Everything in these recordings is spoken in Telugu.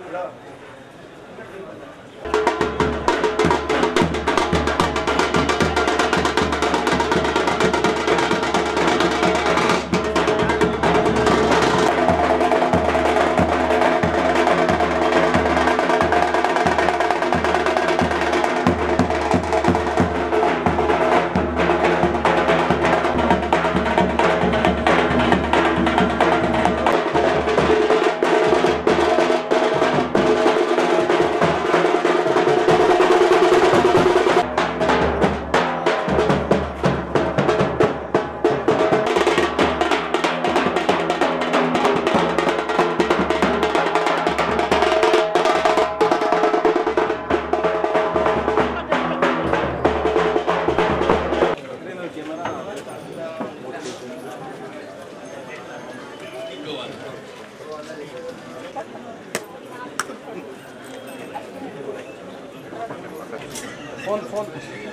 ఫోన్ ఫోన్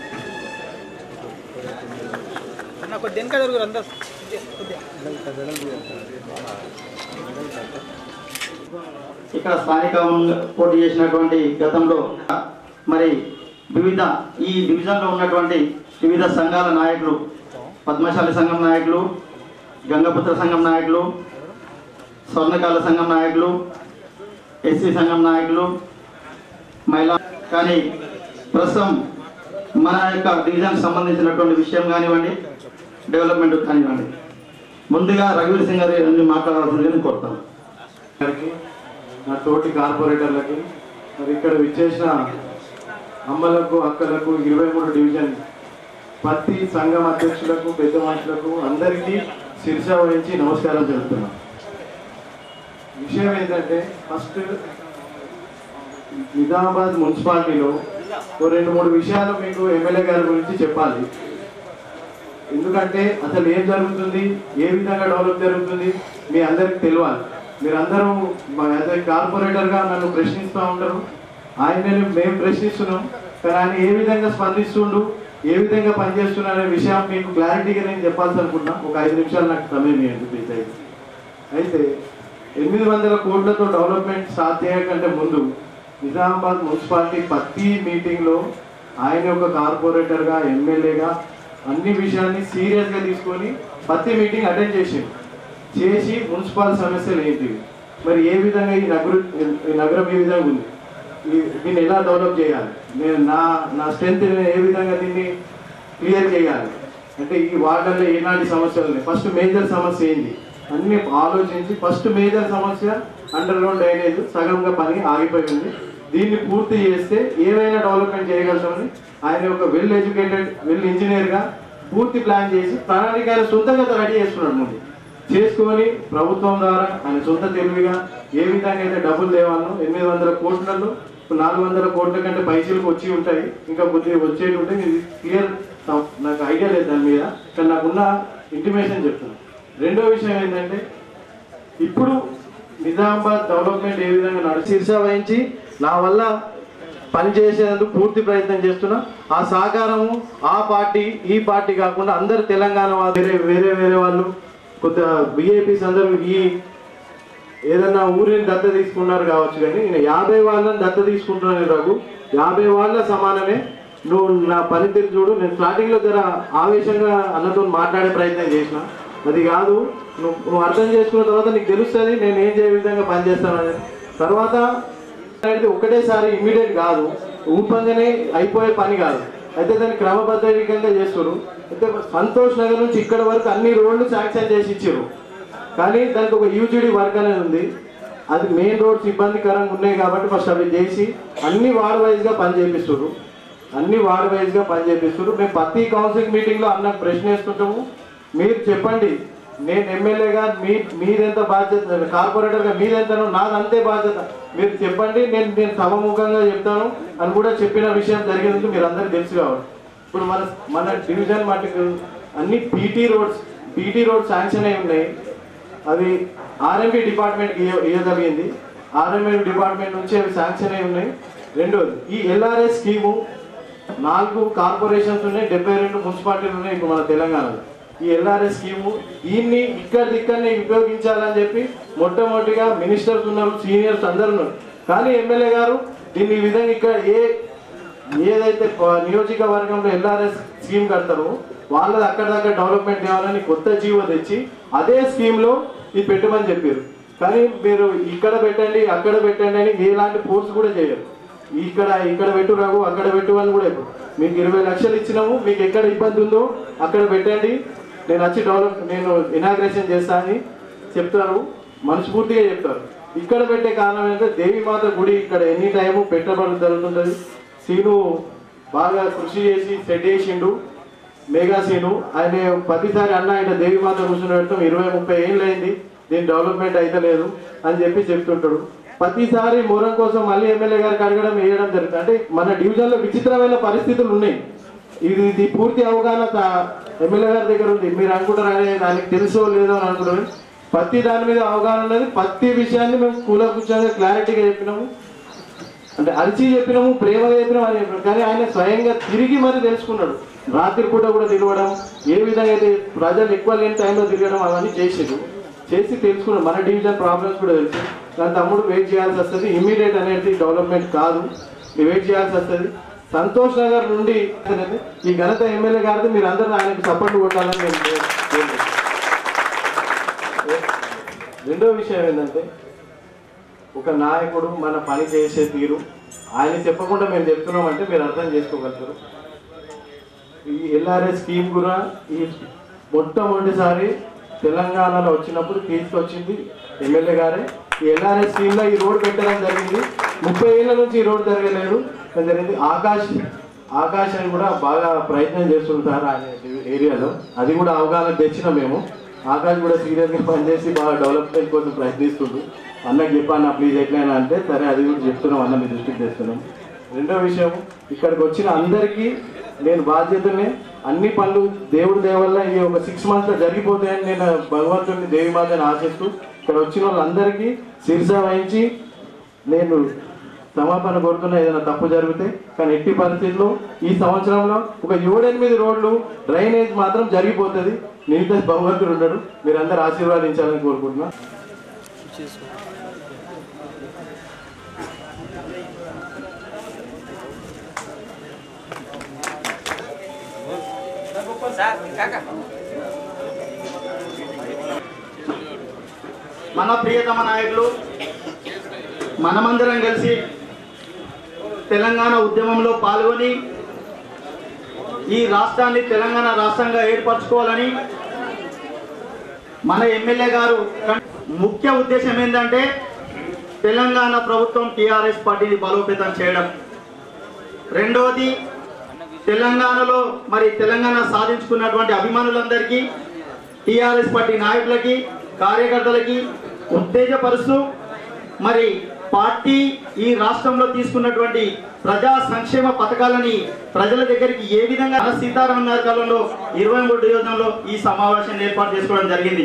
అన్న కొద్ది వెనక జరుగురు అందరు కొద్దిగా ఇక్కడ స్థానికంగా పోటీ చేసినటువంటి గతంలో మరి వివిధ ఈ డివిజన్లో ఉన్నటువంటి వివిధ సంఘాల నాయకులు పద్మశాలి సంఘం నాయకులు గంగపుత్ర సంఘం నాయకులు స్వర్ణకాల సంఘం నాయకులు ఎస్సీ సంఘం నాయకులు మహిళా కానీ ప్రస్తుతం మన యొక్క డివిజన్ సంబంధించినటువంటి విషయం కానివ్వండి డెవలప్మెంట్ కానివ్వండి ముందుగా రఘువీర్ సింగ్ గారి అన్ని మాట్లాడాల్సిందని కోరుతాను గారికి నా తోటి కార్పొరేటర్లకి మరి ఇక్కడ విచ్చేసిన అమ్మలకు అక్కలకు ఇరవై మూడు డివిజన్ ప్రతి సంఘం అధ్యక్షులకు పెద్ద మనుషులకు అందరికీ శిరస వహించి నమస్కారం చెబుతున్నాం విషయం ఏంటంటే ఫస్ట్ నిజామాబాద్ మున్సిపాలిటీలో ఓ రెండు మూడు విషయాలు మీకు ఎమ్మెల్యే గారి గురించి చెప్పాలి ఎందుకంటే అసలు ఏం జరుగుతుంది ఏ విధంగా డెవలప్ జరుగుతుంది మీ అందరికి తెలియాలి మీరందరూ యాజ్ ఏ కార్పొరేటర్గా నన్ను ప్రశ్నిస్తూ ఉంటారు ఆయన మేము ప్రశ్నిస్తున్నాం కానీ ఆయన ఏ విధంగా స్పందిస్తుండు ఏ విధంగా పనిచేస్తున్నా అనే విషయం మీకు క్లారిటీగా నేను చెప్పాల్సి అనుకున్నా ఒక ఐదు నిమిషాలు నాకు సమయం ఇవ్వండి ప్లీజ్ అయితే అయితే ఎనిమిది వందల కోట్లతో డెవలప్మెంట్ స్టార్ట్ చేయకంటే ముందు నిజామాబాద్ మున్సిపాలిటీ ప్రతి మీటింగ్లో ఆయన ఒక కార్పొరేటర్గా ఎమ్మెల్యేగా అన్ని విషయాన్ని సీరియస్గా తీసుకొని ప్రతి మీటింగ్ అటెండ్ చేసిండు చేసి మున్సిపల్ సమస్యలు ఏంటివి మరి ఏ విధంగా ఈ నగరం ఈ నగరం ఏ విధంగా ఉంది ఈ- దీన్ని ఎలా డెవలప్ చేయాలి నేను నా నా స్ట్రెంత్ ఏ విధంగా దీన్ని క్లియర్ చేయాలి అంటే ఈ వార్డుల్లో ఏనాటి సమస్యలు ఉన్నాయి ఫస్ట్ మేజర్ సమస్య ఏంటి అన్ని ఆలోచించి ఫస్ట్ మేజర్ సమస్య అండర్ గ్రౌండ్ డ్రైనేజ్ సగంగా పని ఆగిపోయింది దీన్ని పూర్తి చేస్తే ఏమైనా డెవలప్మెంట్ చేయగలుగుతామని ఆయన ఒక వెల్ ఎడ్యుకేటెడ్ వెల్ ఇంజనీర్గా పూర్తి ప్లాన్ చేసి ప్రణాళిక ఆయన సొంతంగా రెడీ చేసుకున్నాడు ముందు చేసుకొని ప్రభుత్వం ద్వారా ఆయన సొంత తెలివిగా ఏ విధంగా అయితే డబ్బులు తేవాలో ఎనిమిది వందల కోట్లలో ఇప్పుడు నాలుగు వందల కోట్ల కంటే పైసలకు వచ్చి ఉంటాయి ఇంకా కొద్దిగా వచ్చేటి ఉంటాయి ఇది క్లియర్ నాకు ఐడియా లేదు దాని మీద కానీ నాకున్న ఇంటిమేషన్ చెప్తున్నాను రెండో విషయం ఏంటంటే ఇప్పుడు నిజామాబాద్ డెవలప్మెంట్ ఏ విధంగా నడిచి శీర్ష వహించి నా వల్ల పనిచేసేందుకు పూర్తి ప్రయత్నం చేస్తున్నా ఆ సహకారము ఆ పార్టీ ఈ పార్టీ కాకుండా అందరు తెలంగాణ వాళ్ళు వేరే వేరే వేరే వాళ్ళు కొత్త బిఏపీస్ అందరూ ఈ ఏదన్నా ఊరిని దత్త తీసుకున్నారు కావచ్చు కానీ నేను యాభై వాళ్ళని దత్త తీసుకుంటున్నాను రఘు యాభై వాళ్ళ సమానమే నువ్వు నా పనితీరు చూడు నేను స్టార్టింగ్లో జర ఆవేశంగా అన్నతో మాట్లాడే ప్రయత్నం చేసిన అది కాదు నువ్వు నువ్వు అర్థం చేసుకున్న తర్వాత నీకు తెలుస్తుంది నేను ఏం చేయ విధంగా పనిచేస్తానని తర్వాత అనేది ఒకటేసారి ఇమీడియట్ కాదు ఊపంగానే అయిపోయే పని కాదు అయితే దాన్ని క్రమబద్ధంగా చేస్తారు అయితే సంతోష్ నగర్ నుంచి ఇక్కడ వరకు అన్ని రోడ్లు శాంక్షన్ చేసి ఇచ్చారు కానీ దానికి ఒక యూజీడీ వర్క్ అనేది ఉంది అది మెయిన్ రోడ్స్ ఇబ్బందికరంగా ఉన్నాయి కాబట్టి ఫస్ట్ అవి చేసి అన్ని వార్డ్ వైజ్గా పని చేపిస్తారు అన్ని వార్డ్ వైజ్గా పని చేపిస్తారు మేము ప్రతి కౌన్సిలింగ్ మీటింగ్లో అన్నకు ప్రశ్న వేస్తుంటాము మీరు చెప్పండి నేను ఎమ్మెల్యేగా మీ మీదెంత బాధ్యత కార్పొరేటర్గా మీదెంతనో నాది అంతే బాధ్యత మీరు చెప్పండి నేను నేను సభముఖంగా చెప్తాను అని కూడా చెప్పిన విషయం జరిగినందుకు మీరు అందరికీ తెలుసు కాబట్టి ఇప్పుడు మన మన డివిజన్ మటుకు అన్ని PT roads PT road sanction అయి ఉన్నాయి అవి ఆర్ఎంపీ డిపార్ట్మెంట్కి ఇవ్వ- ఇవ్వగలిగింది ఆర్ఎంపీ డిపార్ట్మెంట్ నుంచి అవి శాంక్షన్ అయి ఉన్నాయి రెండోది ఈ ఎల్ఆర్ఎస్ స్కీము నాలుగు కార్పొరేషన్స్ ఉన్నాయి డెబ్బై రెండు మున్సిపాలిటీలు ఉన్నాయి ఇప్పుడు మన తెలంగాణలో ఈ ఎల్ఆర్ఎస్ స్కీము దీన్ని ఇక్కడ ఇక్కడనే ఉపయోగించాలని చెప్పి మొట్టమొదటిగా మినిస్టర్స్ ఉన్నారు సీనియర్స్ అందరు ఉన్నారు కానీ ఎమ్మెల్యే గారు దీన్ని ఈ విధంగా ఇక్కడ ఏ ఏదైతే ప- నియోజకవర్గంలో ఎల్ఆర్ఎస్ స్కీమ్ కడతారో వాళ్ళది అక్కడ దగ్గర డెవలప్మెంట్ చేయాలని కొత్త జీవో తెచ్చి అదే స్కీమ్లో ఇది పెట్టమని చెప్పారు కానీ మీరు ఇక్కడ పెట్టండి అక్కడ పెట్టండి అని ఎలాంటి ఫోర్స్ కూడా చేయరు ఇక్కడ ఇక్కడ పెట్టు రావు అక్కడ పెట్టు అని కూడా చెప్పరు మీకు ఇరవై లక్షలు ఇచ్చినాము మీకు ఎక్కడ ఇబ్బంది ఉందో అక్కడ పెట్టండి నేను వచ్చి డెవలప్ నేను ఇనాగ్రేషన్ చేస్తా అని చెప్తారు మనస్ఫూర్తిగా చెప్తారు ఇక్కడ పెట్టే కారణం ఏంటంటే దేవిమాత గుడి ఇక్కడ ఎనీ టైము పెట్టబడి జరుగుతుంటుంది సీను బాగా కృషి చేసి సెట్ చేసిండు మెగా సీను ఆయన ప్రతిసారి అన్న ఆయన దేవిమాత కూర్చుని పెడతాం ఇరవై ముప్పై ఏళ్ళు అయింది దీని డెవలప్మెంట్ అయితే లేదు అని చెప్పి చెప్తుంటాడు ప్రతిసారి మూరం కోసం మళ్ళీ ఎమ్మెల్యే గారికి అడగడం వేయడం జరుగుతుంది అంటే మన డివిజన్లో విచిత్రమైన పరిస్థితులు ఉన్నాయి ఇది ఇది పూర్తి అవగాహన తా- ఎమ్మెల్యే గారి దగ్గర ఉంది మీరు అనుకుంటారు అనే దానికి తెలుసో లేదో అని అనుకుంటారు ప్రతి దాని మీద అవగాహన ఉన్నది ప్రతి విషయాన్ని మేము కూలకృత్యంగా క్లారిటీగా చెప్పినాము అంటే అరిచి చెప్పినాము ప్రేమగా చెప్పినాము అని చెప్పినాము కానీ ఆయన స్వయంగా తిరిగి మరి తెలుసుకున్నాడు రాత్రి పూట కూడా తిరగడం ఏ విధంగా అయితే ప్రజలు ఎక్కువ లేని టైంలో తిరగడం అవన్నీ చేసేది చేసి తెలుసుకున్నాడు మన డివిజన్ ప్రాబ్లమ్స్ కూడా తెలుసు దాని తమ్ముడు వెయిట్ చేయాల్సి వస్తుంది ఇమ్మీడియట్ అనేది డెవలప్మెంట్ కాదు మీరు వెయిట్ చేయాల్సి వస్తుంది సంతోష్ నగర్ నుండి ఈ ఘనత ఎమ్మెల్యే గారితో మీరు అందరూ ఆయనకు సపోర్ట్ కొట్టాలని నేను కోరుకుంటున్నాను. రెండో విషయం ఏంటంటే ఒక నాయకుడు మన పని చేసే తీరు ఆయన చెప్పకుండా మేము చెప్తున్నామంటే మీరు అర్థం చేసుకోగలుగుతారు ఈ ఎల్ఆర్ఎస్ స్కీమ్ కూడా ఈ మొట్టమొదటిసారి తెలంగాణలో వచ్చినప్పుడు తీసుకొచ్చింది ఎమ్మెల్యే గారే ఈ ఎల్ఆర్ఎస్ స్కీమ్లో ఈ రోడ్ పెట్టడం జరిగింది ముప్పై ఏళ్ళ నుంచి ఈ రోడ్ జరగలేదు కానీ జరిగింది ఆకాశ్ ఆకాశాన్ని కూడా బాగా ప్రయత్నం చేస్తుంటారు ఆయన ఏరియాలో అది కూడా అవగాహన తెచ్చినాం మేము ఆకాష్ కూడా సీరియస్గా పనిచేసి బాగా డెవలప్మెంట్ కోసం ప్రయత్నిస్తుండు అన్నకి చెప్పాను ప్లీజ్ ఎట్లయినా అంటే సరే అది కూడా చెప్తున్నాం అన్న మీ దృష్టికి తెస్తున్నాం రెండో విషయం ఇక్కడికి వచ్చిన అందరికీ నేను బాధ్యతని అన్ని పనులు దేవుడి దేవల్ల ఈ ఒక సిక్స్ మంత్స్ లో జరిగిపోతాయని నేను భగవంతుడిని దేవి మాతని ఆశిస్తూ ఇక్కడ వచ్చిన వాళ్ళందరికీ శిరస వహించి నేను క్షమాపణ కోరుతున్నా ఏదైనా తప్పు జరిగితే కానీ ఎట్టి పరిస్థితుల్లో ఈ సంవత్సరంలో ఒక ఏడెనిమిది రోడ్లు డ్రైనేజ్ మాత్రం జరిగిపోతుంది మిగతా భగవంతుడు ఉన్నాడు మీరందరూ ఆశీర్వాదించాలని కోరుకుంటున్నా మన ప్రియతమ నాయకులు మనమందరం కలిసి తెలంగాణ ఉద్యమంలో పాల్గొని ఈ రాష్ట్రాన్ని తెలంగాణ రాష్ట్రంగా ఏర్పరచుకోవాలని మన ఎమ్మెల్యే గారు కన్- ముఖ్య ఉద్దేశం ఏంటంటే తెలంగాణ ప్రభుత్వం టీఆర్ఎస్ పార్టీని బలోపేతం చేయడం రెండవది తెలంగాణలో మరి తెలంగాణ సాధించుకున్నటువంటి అభిమానులందరికీ టీఆర్ఎస్ పార్టీ నాయకులకి కార్యకర్తలకి ఉత్తేజపరుస్తూ మరి పార్టీ ఈ రాష్ట్రంలో తీసుకున్నటువంటి ప్రజా సంక్షేమ పథకాలని ప్రజల దగ్గరికి ఏ విధంగా మన సీతారామన్ గారి కాలంలో ఇరవై మూడు డివిజన్లో ఈ సమావేశాన్ని ఏర్పాటు చేసుకోవడం జరిగింది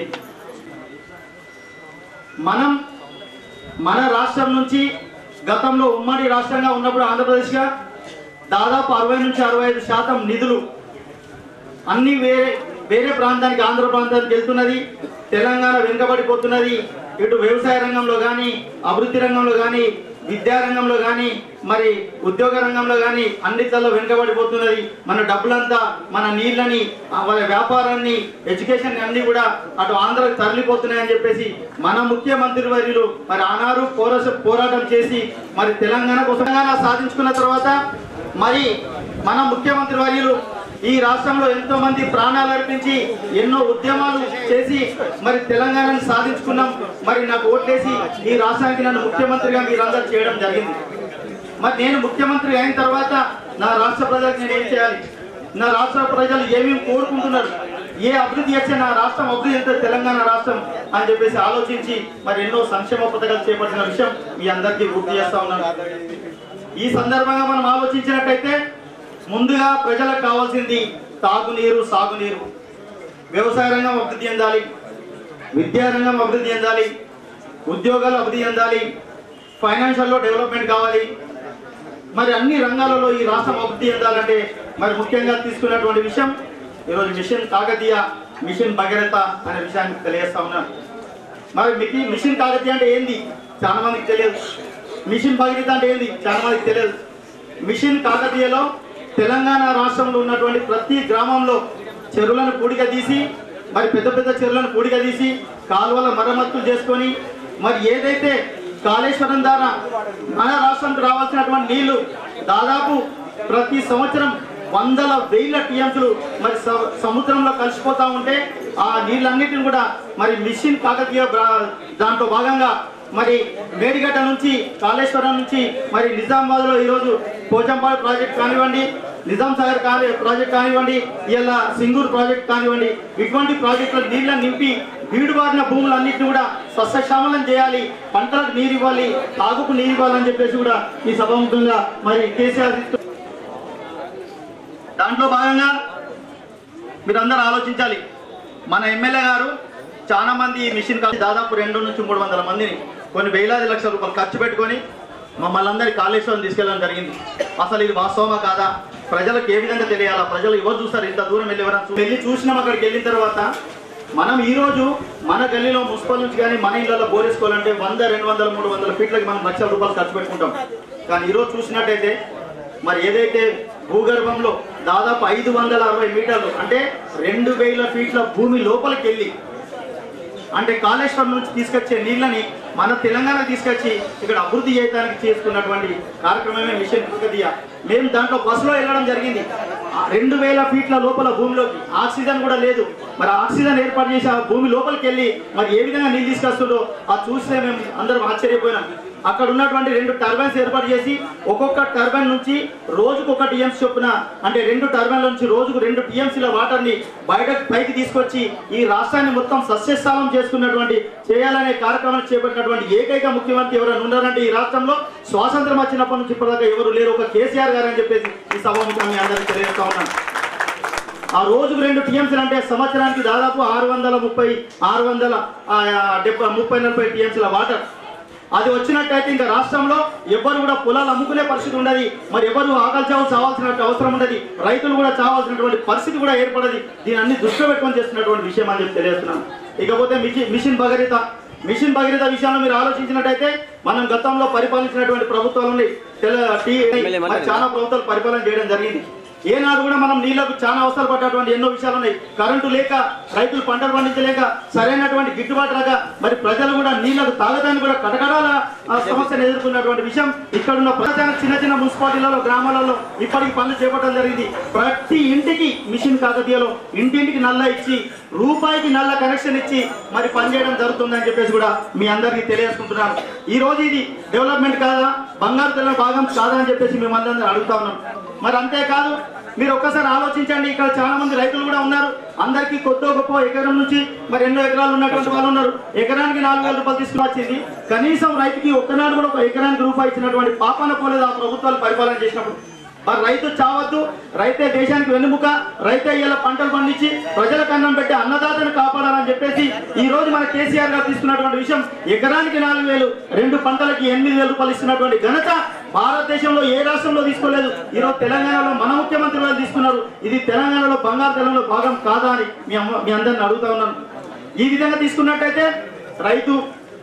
మనం మన రాష్ట్రం నుంచి గతంలో ఉమ్మడి రాష్ట్రంగా ఉన్నప్పుడు ఆంధ్రప్రదేశ్గా దాదాపు అరవై నుంచి అరవై ఐదు శాతం నిధులు అన్ని వేరే వేరే ప్రాంతానికి ఆంధ్ర ప్రాంతానికి వెళ్తున్నది తెలంగాణ వెనుకబడిపోతున్నది ఇటు వ్యవసాయ రంగంలో కానీ అభివృద్ధి రంగంలో కానీ విద్యా రంగంలో కానీ మరి ఉద్యోగ రంగంలో కానీ అన్నిట్లలో వెనుకబడిపోతున్నది మన డబ్బులంతా మన నీళ్ళని ఆ వాళ్ళ వ్యాపారాన్ని ఎడ్యుకేషన్ అన్ని కూడా అటు ఆంధ్రకు తరలిపోతున్నాయని చెప్పేసి మన ముఖ్యమంత్రి వర్యులు మరి ఆనాడు పోరాస పోరాటం చేసి మరి తెలంగాణ కోసం తెలంగాణ సాధించుకున్న తర్వాత మరి మన ముఖ్యమంత్రి వర్యులు ఈ రాష్ట్రంలో ఎంతో మంది ప్రాణాలు అర్పించి ఎన్నో ఉద్యమాలు చేసి మరి తెలంగాణను సాధించుకున్నాం మరి నాకు ఓట్లేసి ఈ రాష్ట్రానికి నన్ను ముఖ్యమంత్రిగా మీరందరూ చేయడం జరిగింది మరి నేను ముఖ్యమంత్రి అయిన తర్వాత నా రాష్ట్ర ప్రజలకు నేను ఏం చేయాలి నా రాష్ట్ర ప్రజలు ఏమేమి కోరుకుంటున్నారు ఏ అభివృద్ధి చేస్తే నా రాష్ట్రం అభివృద్ధి ఎంత తెలంగాణ రాష్ట్రం అని చెప్పేసి ఆలోచించి మరి ఎన్నో సంక్షేమ పథకాలు చేపట్టిన విషయం మీ అందరికీ గుర్తు చేస్తా ఉన్నాను ఈ సందర్భంగా మనం ఆలోచించినట్టయితే ముందుగా ప్రజలకు కావాల్సింది తాగునీరు సాగునీరు వ్యవసాయ రంగం అభివృద్ధి చెందాలి విద్యా రంగం అభివృద్ధి చెందాలి ఉద్యోగాలు అభివృద్ధి చెందాలి ఫైనాన్షియల్లో డెవలప్మెంట్ కావాలి మరి అన్ని రంగాలలో ఈ రాష్ట్రం అభివృద్ధి చెందాలంటే మరి ముఖ్యంగా తీసుకున్నటువంటి విషయం ఈరోజు మిషన్ కాకతీయ మిషన్ భగీరథ అనే విషయాన్ని తెలియజేస్తా ఉన్నాను మరి మికి మిషన్ కాకతీయ అంటే ఏంది చాలా మందికి తెలియదు మిషన్ భగీరథ అంటే ఏంది చాలా మందికి తెలియదు మిషన్ కాకతీయలో తెలంగాణ రాష్ట్రంలో ఉన్నటువంటి ప్రతి గ్రామంలో చెరువులను పూడిక తీసి మరి పెద్ద పెద్ద చెరువులను పూడిక తీసి కాలువల మరమ్మతులు చేసుకొని మరి ఏదైతే కాళేశ్వరం ద్వారా మన రాష్ట్రానికి రావాల్సినటువంటి నీళ్లు దాదాపు ప్రతి సంవత్సరం వందల వేల టీఎంసీలు మరి స- సముద్రంలో కలిసిపోతా ఉంటే ఆ నీళ్ళన్నిటిని కూడా మరి మిషన్ కాకతీయ బ్రా- దాంట్లో భాగంగా మరి మేడిగడ్డ నుంచి కాళేశ్వరం నుంచి మరి నిజామాబాద్ లో ఈరోజు పోచంపాడు ప్రాజెక్ట్ కానివ్వండి నిజాం సాగర్ కాని ప్రాజెక్ట్ కానివ్వండి ఇలా సింగూరు ప్రాజెక్ట్ కానివ్వండి ఇటువంటి ప్రాజెక్టులు నీళ్ళ నింపి బీడుబారిన భూములన్నింటినీ కూడా సస్యశ్యామలం చేయాలి పంటలకు నీరు ఇవ్వాలి తాగుకు నీరు ఇవ్వాలని చెప్పేసి కూడా ఈ సభాముఖంగా మరి కేసీఆర్ ఇస్తూ- దాంట్లో భాగంగా మీరందరూ ఆలోచించాలి మన ఎమ్మెల్యే గారు చాలా మంది ఈ మిషన్ కలిసి దాదాపు రెండు నుంచి మూడు వందల మందిని కొన్ని వేలాది లక్షల రూపాయలు ఖర్చు పెట్టుకొని మమ్మల్ని అందరి కాళేశ్వరం తీసుకెళ్ళడం జరిగింది అసలు ఇది వాస్తవమా కాదా ప్రజలకు ఏ విధంగా తెలియాలా ప్రజలు ఎవరు చూస్తారు ఇంత దూరం వెళ్ళి ఎవరైనా చూ- వెళ్ళి చూసినాం అక్కడికి వెళ్ళిన తర్వాత మనం ఈ రోజు మన గల్లీలో మున్సిపల్ నుంచి కానీ మన ఇళ్ళలో బోరేసుకోవాలంటే వంద రెండు వందల మూడు వందల ఫీట్లకి మనం లక్షల రూపాయలు ఖర్చు పెట్టుకుంటాం కానీ ఈరోజు చూసినట్టయితే మరి ఏదైతే భూగర్భంలో దాదాపు ఐదు వందల అరవై మీటర్లు అంటే రెండు వేల ఫీట్ల భూమి లోపలికి వెళ్ళి అంటే కాళేశ్వరం నుంచి తీసుకొచ్చే నీళ్ళని మన తెలంగాణ తీసుకొచ్చి ఇక్కడ అభివృద్ధి చేయడానికి చేసుకున్నటువంటి కార్యక్రమమే మిషన్ కుక్కదియ మేము దాంట్లో బస్సులో వెళ్ళడం జరిగింది ఆ రెండు వేల ఫీట్ల లోపల భూమిలోకి ఆక్సిజన్ కూడా లేదు మరి ఆక్సిజన్ ఏర్పాటు చేసి ఆ భూమి లోపలికి వెళ్ళి మరి ఏ విధంగా నీళ్ళు తీసుకొస్తుందో అది చూస్తే మేము అందరం ఆశ్చర్యపోయినాం అక్కడ ఉన్నటువంటి రెండు టర్బైన్స్ ఏర్పాటు చేసి ఒక్కొక్క టర్బైన్ నుంచి రోజుకు ఒక టీఎంసీ చొప్పున అంటే రెండు టర్బైన్ల నుంచి రోజుకు రెండు టీఎంసీల వాటర్ని బయటకు పైకి తీసుకొచ్చి ఈ రాష్ట్రాన్ని మొత్తం సస్యస్థానం చేసుకున్నటువంటి చేయాలనే కార్యక్రమాన్ని చేపట్టినటువంటి ఏకైక ముఖ్యమంత్రి ఎవరైనా ఉన్నారంటే ఈ రాష్ట్రంలో స్వాతంత్రం వచ్చినప్పటి నుంచి ఇప్పటిదాకా ఎవరు లేరు ఒక కేసీఆర్ గారు అని చెప్పేసి ఈ సభాముఖం మీ అందరికీ తెలియజేస్తా ఉన్నాను ఆ రోజుకు రెండు టీఎంసీలు అంటే సంవత్సరానికి దాదాపు ఆరు వందల ముప్పై ఆరు వందల ఆ, డెబ్బై ముప్పై నలభై టీఎంసీల వాటర్ అది వచ్చినట్టయితే ఇంకా రాష్ట్రంలో ఎవరు కూడా పొలాలు అమ్ముకునే పరిస్థితి ఉండదు మరి ఎవరు ఆకలి చావు చావాల్సిన అవసరం ఉండదు రైతులు కూడా చావాల్సినటువంటి పరిస్థితి కూడా ఏర్పడదు దీని అన్ని దృష్టిలో పెట్టుకొని చేస్తున్నటువంటి విషయం అని చెప్పి తెలియజేస్తున్నాను ఇకపోతే mission mission Bhagiratha mission Bhagiratha విషయంలో మీరు ఆలోచించినట్టయితే మనం గతంలో పరిపాలించినటువంటి ప్రభుత్వాలు ఉన్నాయి తెల- టీ- మరి చాలా ప్రభుత్వాలు పరిపాలన చేయడం జరిగింది ఏనాడు కూడా మనం నీళ్లకు చాలా అవసరాలు పడ్డటువంటి ఎన్నో విషయాలు ఉన్నాయి కరెంటు లేక రైతులు పంటలు పండించలేక సరైనటువంటి గిట్టుబాటు రాక మరి ప్రజలు కూడా నీళ్లకు తాగడానికి కూడా కటకడాల ఆ, సమస్యను ఎదుర్కొన్నటువంటి విషయం ఇక్కడ ఉన్న ప్రజల చిన్న చిన్న మున్సిపాలిటీలలో గ్రామాలలో ఇప్పటికి పనులు చేపట్టడం జరిగింది ప్రతి ఇంటికి మిషన్ కాకతీయలో ఇంటింటికి నల్ల ఇచ్చి రూపాయికి నల్ల కనెక్షన్ ఇచ్చి మరి పనిచేయడం జరుగుతుందని చెప్పేసి కూడా మీ అందరికీ తెలియజేసుకుంటున్నాను ఈ రోజు ఇది డెవలప్మెంట్ కాదా బంగారు తెల్ల భాగం కాదా అని చెప్పేసి మిమ్మల్ని అందరూ అడుగుతా ఉన్నాను మరి అంతేకాదు మీరు ఒక్కసారి ఆలోచించండి ఇక్కడ చాలా మంది రైతులు కూడా ఉన్నారు అందరికీ కొద్దో గొప్ప ఎకరం నుంచి మరి ఎన్నో ఎకరాలు ఉన్నటువంటి వాళ్ళు ఉన్నారు ఎకరానికి నాలుగు వేల రూపాయలు తీసుకుని వచ్చింది కనీసం రైతుకి ఒక్కనాడు కూడా ఒక ఎకరానికి రూపాయి ఇచ్చినటువంటి పాపన పోలేదు ఆ ప్రభుత్వాలు పరిపాలన చేసినప్పుడు మరి రైతు చావద్దు రైతే దేశానికి వెన్నుముక రైతే ఇలా పంటలు పండించి ప్రజలకు అన్నం పెట్టి అన్నదాతను కాపాడాలని చెప్పేసి ఈ రోజు మన కేసీఆర్ గారు తీసుకున్నటువంటి విషయం ఎకరానికి నాలుగు వేలు రెండు పంటలకి ఎనిమిది వేల రూపాయలు ఇస్తున్నటువంటి ఘనత భారతదేశంలో ఏ రాష్ట్రంలో తీసుకోలేదు ఈ రోజు తెలంగాణలో మన ముఖ్యమంత్రి వాళ్ళు తీసుకున్నారు ఇది తెలంగాణలో బంగారు తెలంలో భాగం కాదా అని మీ అమ్మ మీ అందరిని అడుగుతా ఉన్నాను ఈ విధంగా తీసుకున్నట్టయితే రైతు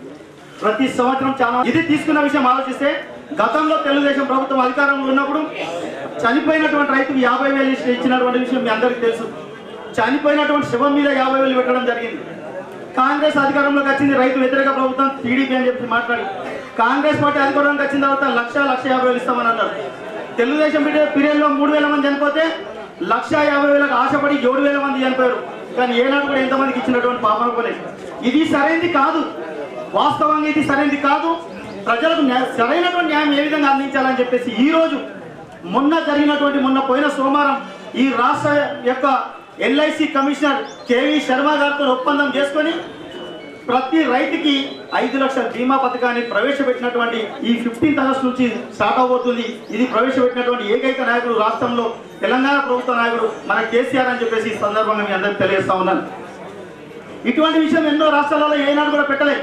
ప్రతి సంవత్సరం చాలా ఇది తీసుకున్న విషయం ఆలోచిస్తే గతంలో తెలుగుదేశం ప్రభుత్వం అధికారంలో ఉన్నప్పుడు చనిపోయినటువంటి రైతుకు యాభై వేలు ఇచ్చి- ఇచ్చినటువంటి విషయం మీ అందరికీ తెలుసు చనిపోయినటువంటి శవం మీద యాభై వేలు పెట్టడం జరిగింది కాంగ్రెస్ అధికారంలోకి వచ్చింది రైతు వ్యతిరేక ప్రభుత్వం టీడీపీ అని చెప్పి మాట్లాడి కాంగ్రెస్ పార్టీ అధికారంలోకి వచ్చిన తర్వాత లక్ష లక్ష యాభై వేలు ఇస్తామని అన్నారు తెలుగుదేశం పీరియడ్ లో మూడు వేల మంది చనిపోతే లక్ష యాభై వేలకు ఆశపడి ఏడు వేల మంది చనిపోయారు కానీ ఏనాడు కూడా ఎంతమందికి ఇచ్చినటువంటి పాపన పోలేదు ఇది సరైనది కాదు వాస్తవంగా ఇది సరైనది కాదు ప్రజలకు న్యాయ- సరైనటువంటి న్యాయం ఏ విధంగా అందించాలని చెప్పేసి ఈ రోజు మొన్న జరిగినటువంటి మొన్న పోయిన సోమవారం ఈ రాష్ట్ర యొక్క ఎల్ఐసి కమిషనర్ కేవీ శర్మ గారితో ఒప్పందం చేసుకొని ప్రతి రైతుకి ఐదు లక్షల బీమా పథకాన్ని ప్రవేశపెట్టినటువంటి ఈ ఫిఫ్టీన్త్ ఆగస్ట్ నుంచి స్టార్ట్ అవబోతుంది ఇది ప్రవేశపెట్టినటువంటి ఏకైక నాయకుడు రాష్ట్రంలో తెలంగాణ ప్రభుత్వ నాయకుడు మన కేసీఆర్ అని చెప్పేసి ఈ సందర్భంగా మీ అందరికి తెలియజేస్తా ఉన్నాను ఇటువంటి విషయం ఎన్నో రాష్ట్రాలలో ఏనాడు కూడా పెట్టలేదు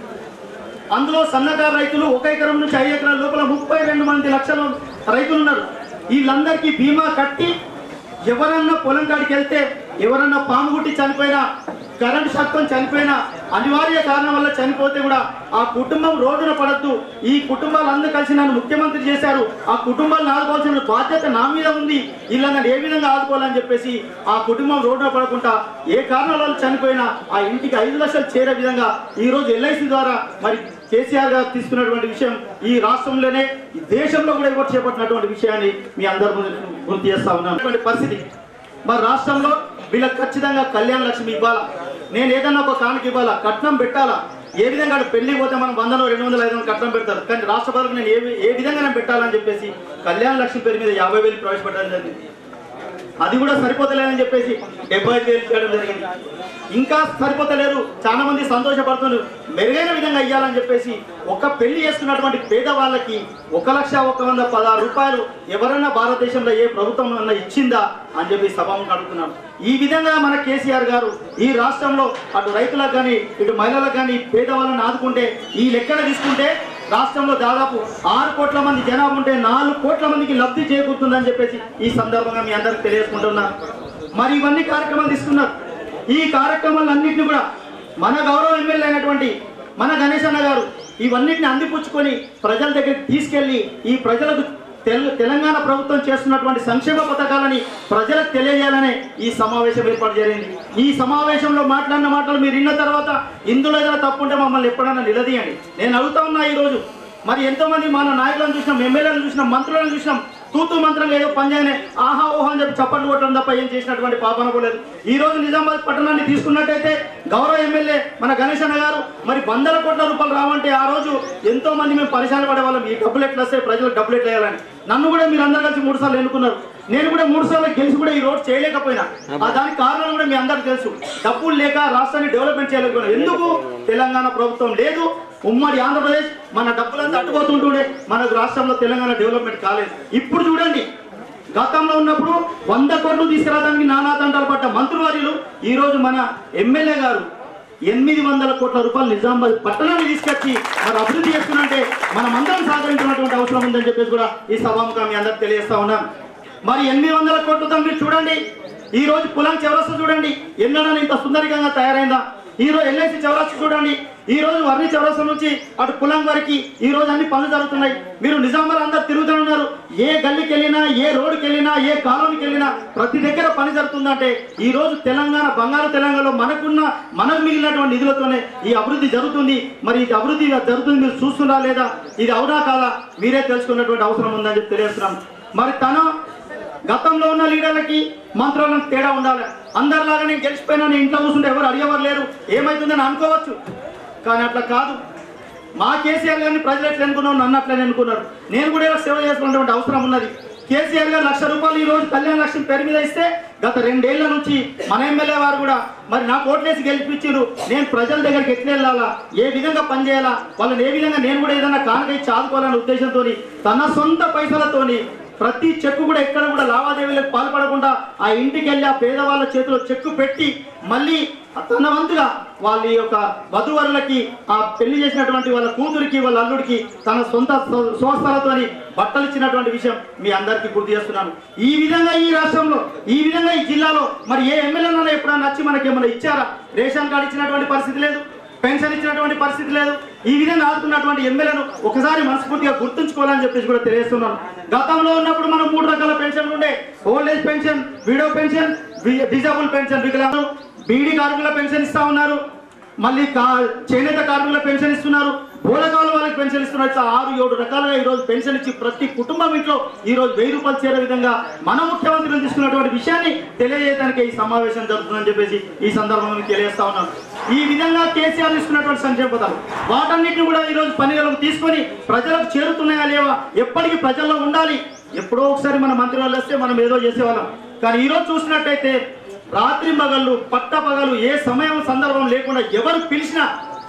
అందులో సన్నకారు రైతులు ఒక ఎకరం నుంచి ఐదు ఎకరాల లోపల ముప్పై రెండు మంది లక్షల రైతులు ఉన్నారు వీళ్ళందరికీ బీమా కట్టి ఎవరన్నా పొలం కాడికి వెళ్తే ఎవరన్నా పాము గుట్టి చనిపోయినా కరెంట్ షాక్తో చనిపోయిన అనివార్య కారణం వల్ల చనిపోతే కూడా ఆ కుటుంబం రోడ్డున పడద్దు ఈ కుటుంబాలు అందరూ కలిసి నన్ను ముఖ్యమంత్రి చేశారు ఆ కుటుంబాలను ఆదుకోవాల్సిన బాధ్యత నా మీద ఉంది ఇలా నన్ను ఏ విధంగా ఆదుకోవాలని చెప్పేసి ఆ కుటుంబం రోడ్డున పడకుండా ఏ కారణాల వల్ల చనిపోయినా ఆ ఇంటికి ఐదు లక్షలు చేరే విధంగా ఈ రోజు ఎల్ఐసి ద్వారా మరి కేసీఆర్ గారు తీసుకున్నటువంటి విషయం ఈ రాష్ట్రంలోనే ఈ దేశంలో కూడా ఎవరు చేపట్టినటువంటి విషయాన్ని మీ అందరి ముందు గుర్తు చేస్తా ఉన్నాం అటువంటి పరిస్థితి మరి రాష్ట్రంలో వీళ్ళకి ఖచ్చితంగా కళ్యాణ లక్ష్మి ఇవ్వాలా నేను ఏదన్నా ఒక కానుక ఇవ్వాలా కట్నం పెట్టాలా ఏ విధంగా పెళ్లి పోతే మనం వందలో రెండు వందల ఐదు వందలు కట్నం పెడతారు కానీ రాష్ట్ర ప్రజలకు నేను ఏ ఏ విధంగా నేను పెట్టాలని చెప్పేసి కళ్యాణ లక్ష్మి పేరు మీద యాభై వేలు ప్రవేశపెట్టడం జరిగింది అది కూడా సరిపోతలేదని చెప్పేసి డెబ్బై ఐదు వేలు చేయడం జరిగింది ఇంకా సరిపోతలేరు చాలా మంది సంతోషపడుతున్నారు మెరుగైన విధంగా ఇవ్వాలని చెప్పేసి ఒక పెళ్లి చేసుకున్నటువంటి పేదవాళ్ళకి ఒక లక్ష ఒక వంద పదహారు రూపాయలు ఎవరైనా భారతదేశంలో ఏ ప్రభుత్వం అన్నా ఇచ్చిందా అని చెప్పి సభకు అడుగుతున్నాను ఈ విధంగా మన కేసీఆర్ గారు ఈ రాష్ట్రంలో అటు రైతులకు కానీ ఇటు మహిళలకు కానీ పేదవాళ్ళని ఆదుకుంటే ఈ లెక్కన తీసుకుంటే రాష్ట్రంలో దాదాపు ఆరు కోట్ల మంది జనాభా ఉంటే నాలుగు కోట్ల మందికి లబ్ధి చేకూరుతుందని చెప్పేసి ఈ సందర్భంగా మీ అందరికి తెలియజేసుకుంటున్నారు మరి ఇవన్నీ కార్యక్రమాలు తీసుకున్నారు ఈ కార్యక్రమాలన్నింటినీ కూడా మన గౌరవ ఎమ్మెల్యే అయినటువంటి మన గణేష్ అన్న గారు ఇవన్నిటిని అందిపుచ్చుకొని ప్రజల దగ్గరికి తీసుకెళ్లి ఈ ప్రజలకు తెల- తెలంగాణ ప్రభుత్వం చేస్తున్నటువంటి సంక్షేమ పథకాలని ప్రజలకు తెలియజేయాలనే ఈ సమావేశం ఏర్పాటు జరిగింది ఈ సమావేశంలో మాట్లాడిన మాటలు మీరు విన్న తర్వాత ఇందులో ఏదైనా తప్పుంటే మమ్మల్ని ఎప్పుడైనా నిలదీయండి నేను అడుగుతా ఉన్నా ఈ రోజు మరి ఎంతో మంది మన నాయకులను చూసినాం ఎమ్మెల్యేలను చూసినాం మంత్రులను చూసినాం తూతూ మంత్రం ఏదో పనిచేయనే ఆహా ఓహా అని చెప్పి చప్పట్లు కొట్టడం తప్ప ఏం చేసినటువంటి పాపన పోలేదు ఈ రోజు నిజామాబాద్ పట్టణాన్ని తీసుకున్నట్టయితే గౌరవ ఎమ్మెల్యే మన గణేష్ అన్న గారు మరి వందల కోట్ల రూపాయలు రావంటే ఆ రోజు ఎంతో మంది మేము పరిశాన పడే వాళ్ళం ఈ డబ్బులు ఎట్లా వస్తాయి ప్రజలకు డబ్బులు ఎట్లా వేయాలని నన్ను కూడా మీరు అందరు కలిసి మూడు సార్లు ఎన్నుకున్నారు నేను కూడా మూడు సార్లు గెలిచి కూడా ఈ రోడ్ చేయలేకపోయినా ఆ దానికి కారణం కూడా మీ అందరికి తెలుసు డబ్బులు లేక రాష్ట్రాన్ని డెవలప్మెంట్ చేయలేకపోయినా ఎందుకు తెలంగాణ ప్రభుత్వం లేదు ఉమ్మడి ఆంధ్రప్రదేశ్ మన డబ్బులంతా అట్టుపోతుంటుండే మనకు రాష్ట్రంలో తెలంగాణ డెవలప్మెంట్ కాలేదు ఇప్పుడు చూడండి గతంలో ఉన్నప్పుడు వంద కోట్లు తీసుకురావడానికి నానా తంటాలు పడ్డ మంత్రివర్యులు ఈ రోజు మన ఎమ్మెల్యే గారు ఎనిమిది వందల కోట్ల రూపాయలు నిజామాబాద్ పట్టణాన్ని తీసుకొచ్చి మరి అభివృద్ధి చేస్తున్నంటే మనం అందరం సహకరించినటువంటి అవసరం ఉందని చెప్పేసి కూడా ఈ సభాముఖం మీ అందరికి తెలియజేస్తా ఉన్నాం మరి ఎనిమిది వందల కోట్లతో మీరు చూడండి ఈ రోజు కులం చౌరస్తా చూడండి ఎన్నడని ఇంత సుందరికంగా తయారైందా ఈ రోజు ఎల్ఐసి చౌరస్తా చూడండి ఈ రోజు వర్ణి చౌరస్తా నుంచి అటు కులం వరకు ఈ రోజు అన్ని పనులు జరుగుతున్నాయి మీరు నిజామాబాద్ అందరు తిరుగుతూ ఉన్నారు ఏ గల్లీకి వెళ్ళినా ఏ రోడ్డుకి వెళ్ళినా ఏ కాలనీకి వెళ్ళినా ప్రతి దగ్గర పని జరుగుతుందంటే ఈ రోజు తెలంగాణ బంగారు తెలంగాణలో మనకున్న మనకు మిగిలినటువంటి నిధులతోనే ఈ అభివృద్ధి జరుగుతుంది మరి ఇది అభివృద్ధి జరుగుతుంది మీరు చూస్తున్నారా లేదా ఇది అవునా కాదా మీరే తెలుసుకున్నటువంటి అవసరం ఉందని చెప్పి తెలియజేస్తున్నాం మరి తన గతంలో ఉన్న లీడర్లకి మంత్రులకు తేడా ఉండాలి అందరిలాగా నేను గెలిచిపోయినా నేను ఇంట్లో కూర్చుంటే ఎవరు అడిగేవారు లేరు ఏమైతుందని అనుకోవచ్చు కానీ అట్లా కాదు మా కేసీఆర్ గారిని ప్రజలు ఎట్లా అనుకున్నావు నన్ను అట్లనే అనుకున్నారు నేను కూడా ఇలా సేవ చేసుకున్నటువంటి అవసరం ఉన్నది కేసీఆర్ గారు లక్ష రూపాయలు ఈ రోజు కళ్యాణ లక్ష్మి పేరు మీద ఇస్తే గత రెండేళ్ల నుంచి మన ఎమ్మెల్యే వారు కూడా మరి నాకు ఓట్లేసి గెలిపించారు నేను ప్రజల దగ్గరికి ఎట్లా వెళ్ళాలా ఏ విధంగా పనిచేయాలా వాళ్ళని ఏ విధంగా నేను కూడా ఏదైనా కానుక ఇచ్చి ఆదుకోవాలనే ఉద్దేశంతో తన సొంత పైసలతోని ప్రతి చెక్కు కూడా ఎక్కడ కూడా లావాదేవీలకు పాల్పడకుండా ఆ ఇంటికి వెళ్ళి ఆ పేదవాళ్ళ చేతిలో చెక్కు పెట్టి మళ్ళీ తన వంతుగా వాళ్ళ యొక్క వధువరులకి ఆ పెళ్లి చేసినటువంటి వాళ్ళ కూతురికి వాళ్ళ అల్లుడికి తన సొంత స్వస్థలతోని బట్టలు ఇచ్చినటువంటి విషయం మీ అందరికీ గుర్తు చేస్తున్నాను ఈ విధంగా ఈ రాష్ట్రంలో ఈ విధంగా ఈ జిల్లాలో మరి ఏ ఎమ్మెల్యేనైనా ఎప్పుడైనా వచ్చి మనకి ఏమైనా ఇచ్చారా రేషన్ కార్డు ఇచ్చినటువంటి పరిస్థితి లేదు పెన్షన్ ఇచ్చినటువంటి పరిస్థితి లేదు ఈ విధంగా ఆదుకున్నటువంటి ఎమ్మెల్యేను ఒకసారి మనస్ఫూర్తిగా గుర్తుంచుకోవాలని చెప్పేసి కూడా తెలియజేస్తున్నాను గతంలో ఉన్నప్పుడు మనం మూడు రకాల పెన్షన్లు ఉండే old age pension widow pension వి- డిజబుల్ పెన్షన్ వికలాంగులు బీడీ కార్మికుల పెన్షన్ ఇస్తా ఉన్నారు మళ్ళీ కా చేనేత కార్మికుల పెన్షన్ ఇస్తున్నారు బోలకాల వాళ్ళకి పెన్షన్ ఇస్తున్నారు ఇట్లా ఆరు ఏడు రకాలుగా ఈ రోజు పెన్షన్ ఇచ్చి ప్రతి కుటుంబం ఇంట్లో ఈ రోజు వెయ్యి రూపాయలు చేరే విధంగా మన ముఖ్యమంత్రులు తీసుకున్నటువంటి విషయాన్ని తెలియజేయడానికి ఈ సమావేశం జరుగుతుందని చెప్పేసి ఈ సందర్భంగా మీకు తెలియజేస్తా ఉన్నాను ఈ విధంగా కేసీఆర్ తీసుకున్నటువంటి సంక్షేమ పథకాలు వాటన్నిటిని కూడా ఈ రోజు పనిలోకి తీసుకొని ప్రజలకు చేరుతున్నాయా లేవా ఎప్పటికీ ప్రజల్లో ఉండాలి ఎప్పుడో ఒకసారి మన మంత్రి వాళ్ళు వస్తే మనం ఏదో చేసేవాళ్ళం కానీ ఈ రోజు చూసినట్టయితే రాత్రి పగళ్ళు పట్ట పగలు ఏ సమయం సందర్భం లేకుండా ఎవరు పిలిచినా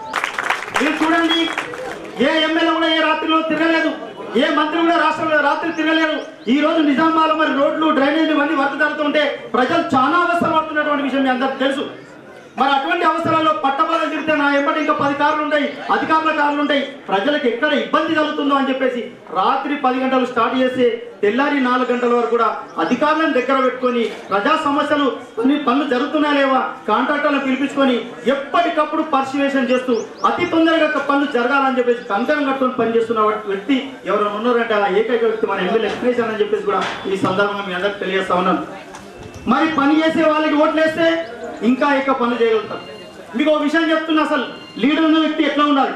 మీరు చూడండి ఏ ఎమ్మెల్యే కూడా ఏ రాత్రిలో తిరగలేదు ఏ మంత్రి కూడా రాష్ట్రంలో రాత్రి తిరగలేదు ఈ రోజు నిజామాబాద్ మరి రోడ్లు డ్రైనేజీలు ఇవన్నీ వర్క్ జరుగుతుంటే ప్రజలు చాలా అవస్థ పడుతున్నటువంటి విషయం మీ అందరికి తెలుసు మరి అటువంటి అవసరాల్లో పట్టబాగా తిరిగితే నా ఎంబటి ఇంకా పది కార్లు ఉంటాయి అధికారుల కార్లు ఉంటాయి ప్రజలకు ఎక్కడ ఇబ్బంది కలుగుతుందో అని చెప్పేసి రాత్రి పది గంటలు స్టార్ట్ చేసి తెల్లారి నాలుగు గంటల వరకు కూడా అధికారులను దగ్గర పెట్టుకొని ప్రజా సమస్యలు కొన్ని పనులు జరుగుతున్నాయా లేవా కాంట్రాక్టర్లను పిలిపించుకొని ఎప్పటికప్పుడు పర్సివేషన్ చేస్తూ అతి తొందరగా ఒక పనులు జరగాలని చెప్పేసి కంకణం కట్టుకొని పనిచేస్తున్న వ్యక్తి ఎవరైనా ఉన్నారంటే ఆ ఏకైక వ్యక్తి మన ఎమ్మెల్యే వెంకటేశ్వర అని చెప్పేసి కూడా ఈ సందర్భంగా మీ అందరికి తెలియజేస్తా ఉన్నాను మరి పని చేసే వాళ్ళకి ఓట్లేస్తే ఇంకా ఎక్కువ పనులు చేయగలుగుతాం మీకు ఒక విషయం చెప్తున్నా అసలు లీడర్ ఉన్న వ్యక్తి ఎట్లా ఉండాలి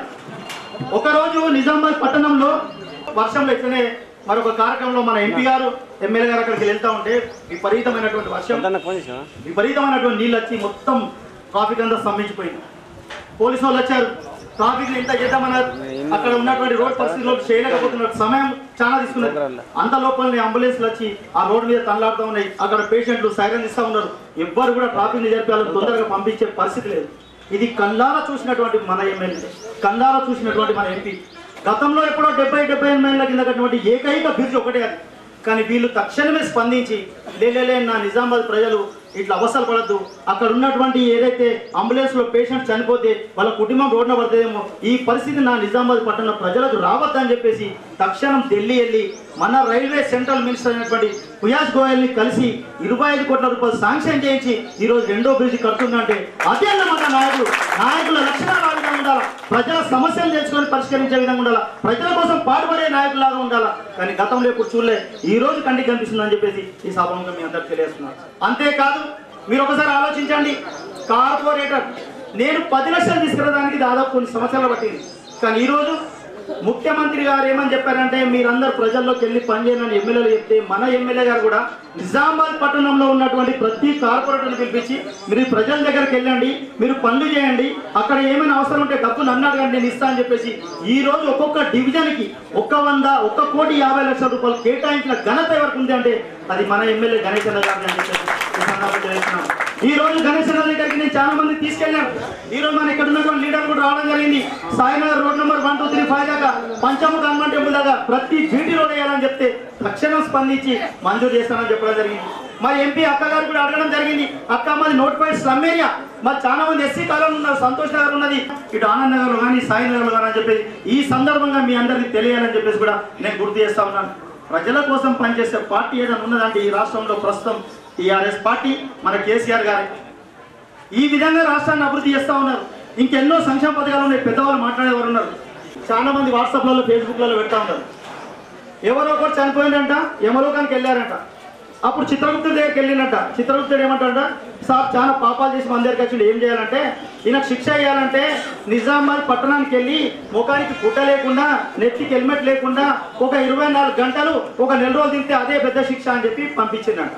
ఒకరోజు నిజామాబాద్ పట్టణంలో వర్షంలో ఇట్లనే మరొక కార్యక్రమంలో మన ఎంపీ గారు ఎమ్మెల్యే గారు అక్కడికి వెళ్తా ఉంటే విపరీతమైనటువంటి వర్షం విపరీతమైనటువంటి నీళ్ళు వచ్చి మొత్తం ట్రాఫిక్ అంతా స్తంభించిపోయింది పోలీసు వాళ్ళు వచ్చారు ట్రాఫిక్ ఎంత చేద్దామన్నారు అక్కడ ఉన్నటువంటి రోడ్ పరిస్థితిలో చేయలేకపోతున్నారు సమయం చాలా తీసుకున్నారు అంత లోపలనే అంబులెన్స్లు వచ్చి ఆ రోడ్ మీద తనలాడుతూ ఉన్నాయి అక్కడ పేషెంట్లు సైరన్ ఇస్తా ఉన్నారు ఎవ్వరు కూడా ట్రాఫిక్ ని జరిపి వాళ్ళని తొందరగా పంపించే పరిస్థితి లేదు ఇది కళ్ళారా చూసినటువంటి మన ఎమ్మెల్యే కళ్ళారా చూసినటువంటి మన ఎంపీ గతంలో ఎప్పుడో డెబ్బై డెబ్బై ఎనిమిది కింద కట్టినటువంటి ఏకైక బ్రిడ్జ్ ఒకటే అది కానీ వీళ్ళు తక్షణమే స్పందించి లేలే నా నిజామాబాద్ ప్రజలు ఇట్లా అవసరం పడద్దు అక్కడ ఉన్నటువంటి ఏదైతే అంబులెన్స్ లో పేషెంట్ చనిపోతే వాళ్ళ కుటుంబం రోడ్న పడుతుందేమో ఈ పరిస్థితి నా నిజామాబాద్ పట్టణ ప్రజలకు రావద్దని చెప్పేసి తక్షణం ఢిల్లీ వెళ్ళి మన రైల్వే సెంట్రల్ మినిస్టర్ అయినటువంటి పుయాష్ గోయల్ ని కలిసి ఇరవై ఐదు కోట్ల రూపాయలు శాంక్షన్ చేయించి ఈ రోజు రెండో బ్రిడ్జ్ కడుతుందంటే అదే అన్నమాట నాయకుడు నాయకుల లక్షణాలు ఆ విధంగా ఉండాలా ప్రజల సమస్యలు తెలుసుకొని పరిష్కరించే విధంగా ఉండాలా ప్రజల కోసం పాటుపడే నాయకులాగా ఉండాలా కానీ గతంలో ఎప్పుడు చూడలే ఈ రోజు కంటికి కనిపిస్తుందని చెప్పేసి ఈ సభంగా మీ అందరికి తెలియజేస్తున్నాను అంతేకాదు మీరు ఒకసారి ఆలోచించండి కార్పొరేటర్ నేను పది లక్షలు తీసుకురావడానికి దాదాపు కొన్ని సంవత్సరాలు పట్టింది కానీ ఈ రోజు ముఖ్యమంత్రి గారు ఏమని చెప్పారంటే మీరందరూ ప్రజల్లోకి వెళ్ళి పనిచేయనని ఎమ్మెల్యేలు చెప్తే మన ఎమ్మెల్యే గారు కూడా నిజామాబాద్ పట్టణంలో ఉన్నటువంటి ప్రతి కార్పొరేటర్ని పిలిపించి మీరు ఈ ప్రజల దగ్గరికి వెళ్ళండి మీరు పనులు చేయండి అక్కడ ఏమైనా అవసరం ఉంటే డబ్బు నన్ను అడగండి నేను ఇస్తా అని చెప్పేసి ఈ రోజు ఒక్కొక్క డివిజన్కి ఒక్క వంద ఒక్క కోటి యాభై లక్షల రూపాయలు కేటాయించిన ఘనత ఎవరికి ఉంది అంటే అది మన ఎమ్మెల్యే గణేష్ అన్న గారిని అని చెప్పేసి ఈ సందర్భంగా తెలియజేస్తున్నాను. ఈ రోజు గణేష్ అన్న దగ్గరికి నేను చాలా మంది తీసుకెళ్ళాను ఈ రోజు మన ఇక్కడ ఉన్నటువంటి లీడర్ కూడా రావడం జరిగింది Sainagar road number one two three five దాకా పంచముఖ హనుమాన్ టెంపుల్ దాకా ప్రతి బీటీ రోడ్ వేయాలని చెప్తే తక్షణం స్పందించి మంజూరు చేస్తానని చెప్పడం జరిగింది మరి ఎంపీ అక్క గారు కూడా అడగడం జరిగింది అక్క మాది నోటిఫైడ్ స్లమ్ ఏరియా మరి చాలా మంది ఎస్సీ కాలం ఉన్నారు సంతోష్ నగర్ ఉన్నది ఇటు ఆనంద్ నగర్ లో కానీ సాయి నగర్ లో కానీ అని చెప్పేసి ఈ సందర్భంగా మీ అందరికీ తెలియాలని చెప్పేసి కూడా నేను గుర్తు చేస్తా ఉన్నాను ప్రజల కోసం పనిచేసే పార్టీ ఏదైనా ఉన్నదంటే ఈ రాష్ట్రంలో ప్రస్తుతం టీఆర్ఎస్ పార్టీ మన కేసీఆర్ గారే ఈ విధంగా రాష్ట్రాన్ని అభివృద్ధి చేస్తా ఉన్నారు ఇంకెన్నో సంక్షేమ పథకాలు ఉన్నాయి పెద్దవాళ్ళు మాట్లాడేవారు ఉన్నారు చాలా మంది వాట్సాప్లలో ఫేస్బుక్లలో పెడతా ఉన్నారు ఎవరో ఒకరు చనిపోయిందంట యమలోకానికి వెళ్ళారంట అప్పుడు చిత్రగుప్తుడి దగ్గరికి వెళ్ళినట్ట చిత్రగుప్తుడు ఏమంటాడంట సార్ చాలా పాపాలు చేసి మన దగ్గరికి వచ్చి ఏం చేయాలంటే ఈయనకు శిక్ష వేయాలంటే నిజామాబాద్ పట్టణానికి వెళ్ళి ముఖానికి గుడ్డ లేకుండా నెత్తికి హెల్మెట్ లేకుండా ఒక ఇరవై నాలుగు గంటలు ఒక నెల రోజులు తింటే అదే పెద్ద శిక్ష అని చెప్పి పంపించిందంట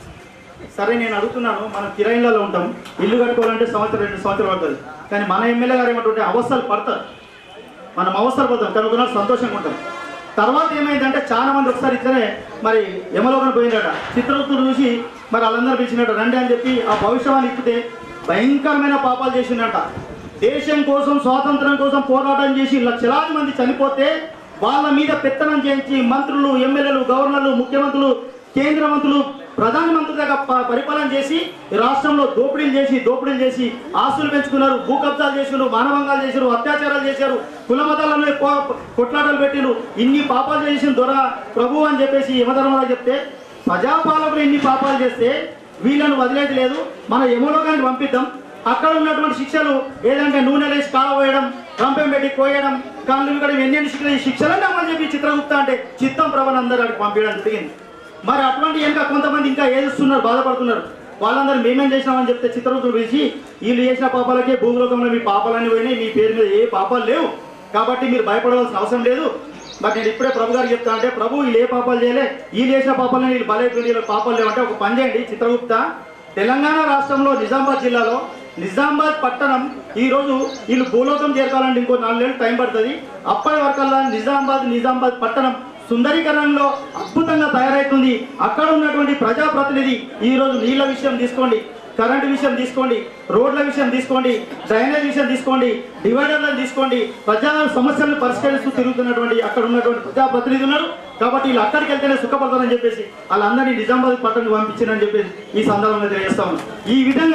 సరే నేను అడుగుతున్నాను మనం కిరాయిలలో ఉంటాం ఇల్లు కట్టుకోవాలంటే సంవత్సరం రెండు సంవత్సరాలు పడుతుంది కానీ మన ఎమ్మెల్యే గారు ఏమంటుంటే అవస్థలు పడతారు మనం అవసరం పడతాం కానీ ఒకనాడు సంతోషంగా ఉంటాం తర్వాత ఏమైందంటే చాలా మంది ఒకసారి ఇట్లనే మరి యమలోకన పోయిందట చిత్రగుప్తుడు చూసి మరి వాళ్ళందరూ పిలిచినట్టు రండి అని చెప్పి ఆ భవిష్యవాణి ఇప్పితే భయంకరమైన పాపాలు చేసిండట దేశం కోసం స్వాతంత్రం కోసం పోరాటం చేసి లక్షలాది మంది చనిపోతే వాళ్ళ మీద పెత్తనం చేయించి మంత్రులు ఎమ్మెల్యేలు గవర్నర్లు ముఖ్యమంత్రులు కేంద్ర మంత్రులు ప్రధానమంత్రి దగ్గర ప- పరిపాలన చేసి ఈ రాష్ట్రంలో దోపిడీలు చేసి దోపిడీలు చేసి ఆస్తులు పెంచుకున్నారు భూ కబ్జాలు చేసినారు మానవంగాలు చేశారు అత్యాచారాలు చేశారు కుల మతాలను పో- కొట్లాటలు పెట్టిరు ఇన్ని పాపాలు చేసిన దొర ప్రభు అని చెప్పేసి యమధర్మరావు చెప్తే ప్రజాపాలకులు ఇన్ని పాపాలు చేస్తే వీళ్ళను వదిలేది లేదు మన యమలోకానికి పంపిద్దాం అక్కడ ఉన్నటువంటి శిక్షలు ఏదంటే నూనె లేసి కాలవేయడం రంపం పెట్టి కోయడం కళ్ళు ఇక్కడ ఎన్ని శిక్షలు ఈ శిక్షలన్నీ అమలు చెప్పి చిత్రగుప్త అంటే చిత్తం ప్రభను అందరూ అక్కడికి పంపించడం జరిగింది మరి అటువంటి ఇంకా కొంతమంది ఇంకా ఏడుస్తున్నారు బాధపడుతున్నారు వాళ్ళందరూ మేమేం చేసినామని చెప్తే చిత్రగుప్తుడు పిలిచి వీళ్ళు చేసిన పాపాలకే భూలోకంలో మీ పాపాలన్నీ పోయినాయి మీ పేరు మీద ఏ పాపాలు లేవు కాబట్టి మీరు భయపడవలసిన అవసరం లేదు మరి నేను ఇప్పుడే ప్రభు గారికి చెప్తా అంటే ప్రభు వీళ్ళు ఏ పాపాలు చేయలే వీళ్ళు చేసిన పాపాలని వీళ్ళు బలైపోయి వీళ్ళకి పాపాలు లేవంటే ఒక పని చేయండి చిత్రగుప్త తెలంగాణ రాష్ట్రంలో నిజామాబాద్ జిల్లాలో నిజామాబాద్ పట్టణం ఈ రోజు వీళ్ళు భూలోకం చేరుకోవాలంటే ఇంకో నాలుగేళ్ళు టైం పడుతుంది అప్పటి వరకల్లా నిజామాబాద్ నిజామాబాద్ పట్టణం సుందరీకరణలో అద్భుతంగా తయారవుతుంది అక్కడ ఉన్నటువంటి ప్రజాప్రతినిధి ఈ రోజు నీళ్ళ విషయం తీసుకోండి కరెంటు విషయం తీసుకోండి రోడ్ల విషయం తీసుకోండి డ్రైనేజ్ విషయం తీసుకోండి డివైడర్లను తీసుకోండి ప్రజా సమస్యలను పరిష్కరిస్తూ తిరుగుతున్నటువంటి అక్కడ ఉన్నటువంటి ప్రజాప్రతినిధులు ఉన్నారు కాబట్టి వీళ్ళు అక్కడికి వెళ్తేనే సుఖపడతారని చెప్పేసి వాళ్ళందరినీ నిజామాబాద్ పట్టణం పంపించారని చెప్పేసి ఈ సందర్భంగా తెలియజేస్తా ఉన్నాం ఈ విధంగా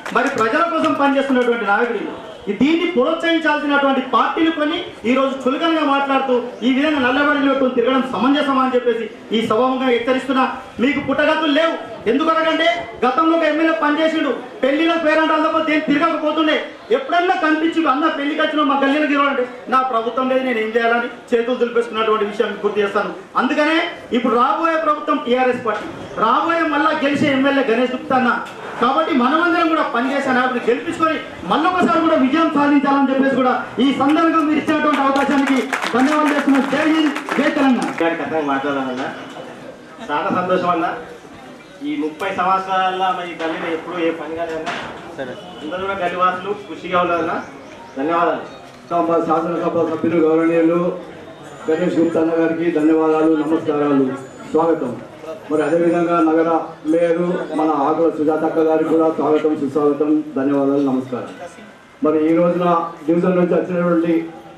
మరి ప్రజల కోసం పనిచేస్తున్నటువంటి నాయకుడు ఈయన. ఈ దీన్ని ప్రోత్సహించాల్సినటువంటి పార్టీలు కొని ఈ రోజు చులకనగా మాట్లాడుతూ ఈ విధంగా నల్లబడినట్టు తిరగడం సమంజసమా అని చెప్పేసి ఈ సభముగా హెచ్చరిస్తున్నా మీకు పుట్టగతులు లేవు ఎందుకనకంటే గతంలో ఒక ఎమ్మెల్యే పనిచేసిండు పెళ్లిలో పేరంటాలతో దేని తిరగకపోతుండే ఎప్పుడన్నా కనిపించి అన్న పెళ్లికి వచ్చిన మా గల్లీలో తిరగాలంటే నా ప్రభుత్వం లేదు నేను ఏం చేయాలని చేతులు దులిపేసుకున్నటువంటి విషయాన్ని గుర్తు చేస్తాను అందుకనే ఇప్పుడు రాబోయే ప్రభుత్వం టీఆర్ఎస్ పార్టీ రాబోయే మళ్ళా గెలిచే ఎమ్మెల్యే గణేష్ గుప్తా అన్న కాబట్టి మనమందరం కూడా పనిచేసే నాయకుడు గెలిపించుకొని మళ్ళొకసారి కూడా విజయం సాధించాలని చెప్పేసి కూడా ఈ సందర్భంగా మీరు ఇచ్చినటువంటి అవకాశానికి ధన్యవాదాలు చేస్తున్నాం జై హింద్ జై తెలంగాణ గారి కథగా మాట్లాడాలన్నా చాలా సంతోషం అన్న ఈ ముప్పై సంవత్సరాల ఈ గల్లీలో ఎప్పుడు ఏ పని కాలేదన్నా సరే అందరూ కూడా గల్లీవాసులు ఖుషిగా ఉన్నారన్న ధన్యవాదాలు మా శాసనసభ సభ్యులు గౌరవనీయులు గణేష్ గుప్తా అన్న గారికి ధన్యవాదాలు నమస్కారాలు స్వాగతం మరి అదేవిధంగా నగర మేయరు మన ఆకుల సుజాతక్క గారికి కూడా స్వాగతం సుస్వాగతం ధన్యవాదాలు నమస్కారం మరి ఈ రోజున డివిజన్ నుంచి వచ్చినటువంటి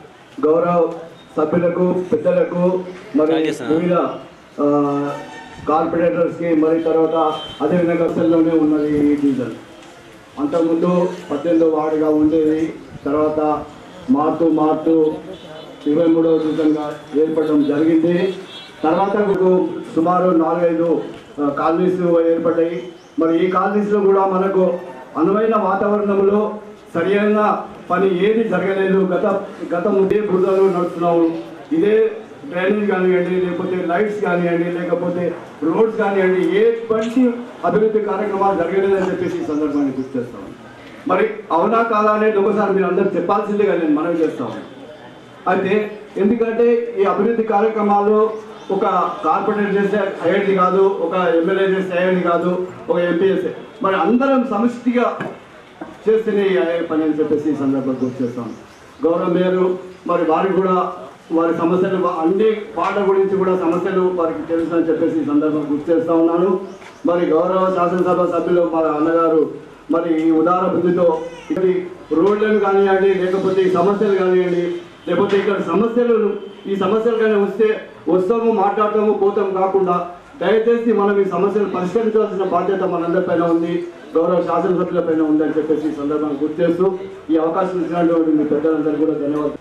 గౌరవ సభ్యులకు పెద్దలకు మరి వివిధ ఆ, కార్పొరేటర్స్కి మరి తర్వాత అదేవిధంగా సెల్లోనే ఉన్నది ఈ డివిజన్ అంతకుముందు పద్దెనిమిదో వార్డుగా ఉండేది తర్వాత మారుతూ మారుతూ ఇరవై మూడవ డివిజన్గా ఏర్పడడం జరిగింది తర్వాత మీకు సుమారు నాలుగైదు ఆ, కాలనీస్ ఏర్పడ్డాయి మరి ఈ కాలనీస్లో కూడా మనకు అనువైన వాతావరణంలో సరైన పని ఏది జరగలేదు గత గతం ఇదే బురదలో నడుస్తున్నాము ఇదే డ్రైనేజ్ కానివ్వండి లేకపోతే లైట్స్ కానివ్వండి లేకపోతే రోడ్స్ కానివ్వండి ఏ పంచి అభివృద్ధి కార్యక్రమాలు జరగలేదని చెప్పేసి ఈ సందర్భాన్ని గుర్తు చేస్తాం మరి అవునా కాదా అనేది ఒకసారి మీరు అందరూ చెప్పాల్సిందిగా నేను మనవి చేస్తాను అయితే ఎందుకంటే ఈ అభివృద్ధి కార్యక్రమాలు ఒక కార్పొరేటర్ చేస్తే అయ్యేది కాదు ఒక ఎమ్మెల్యే చేస్తే అయ్యేది కాదు ఒక ఎంపీ చేస్తే మరి అందరం సమిష్టిగా చేస్తేనే ఈ అయ్యే పని అని చెప్పేసి ఈ సందర్భంగా గుర్తు చేస్తాను గౌరవ మేయరు మరి వారికి కూడా వారి సమస్యలు వా- అన్ని వాళ్ళ గురించి కూడా సమస్యలు వారికి తెలుసు అని చెప్పేసి ఈ సందర్భంగా గుర్తు చేస్తా ఉన్నాను మరి గౌరవ శాసనసభ సభ్యులు మా అన్నగారు మరి ఈ ఉదార బుద్ధితో ఇక్కడ రోడ్లను కానివ్వండి లేకపోతే ఈ సమస్యలు కానివ్వండి లేకపోతే ఇక్కడ సమస్యలు ఈ సమస్యలు కానీ వస్తే వస్తాము మాట్లాడతాము పోతాము కాకుండా దయచేసి మనం ఈ సమస్యలు పరిష్కరించాల్సిన బాధ్యత మనందరిపైన ఉంది గౌరవ శాసనసభ్యుల పైన ఉందని చెప్పేసి ఈ సందర్భంగా గుర్తు చేస్తూ ఈ అవకాశం ఇచ్చినటువంటి మీ పెద్దలందరూ కూడా ధన్యవాదాలు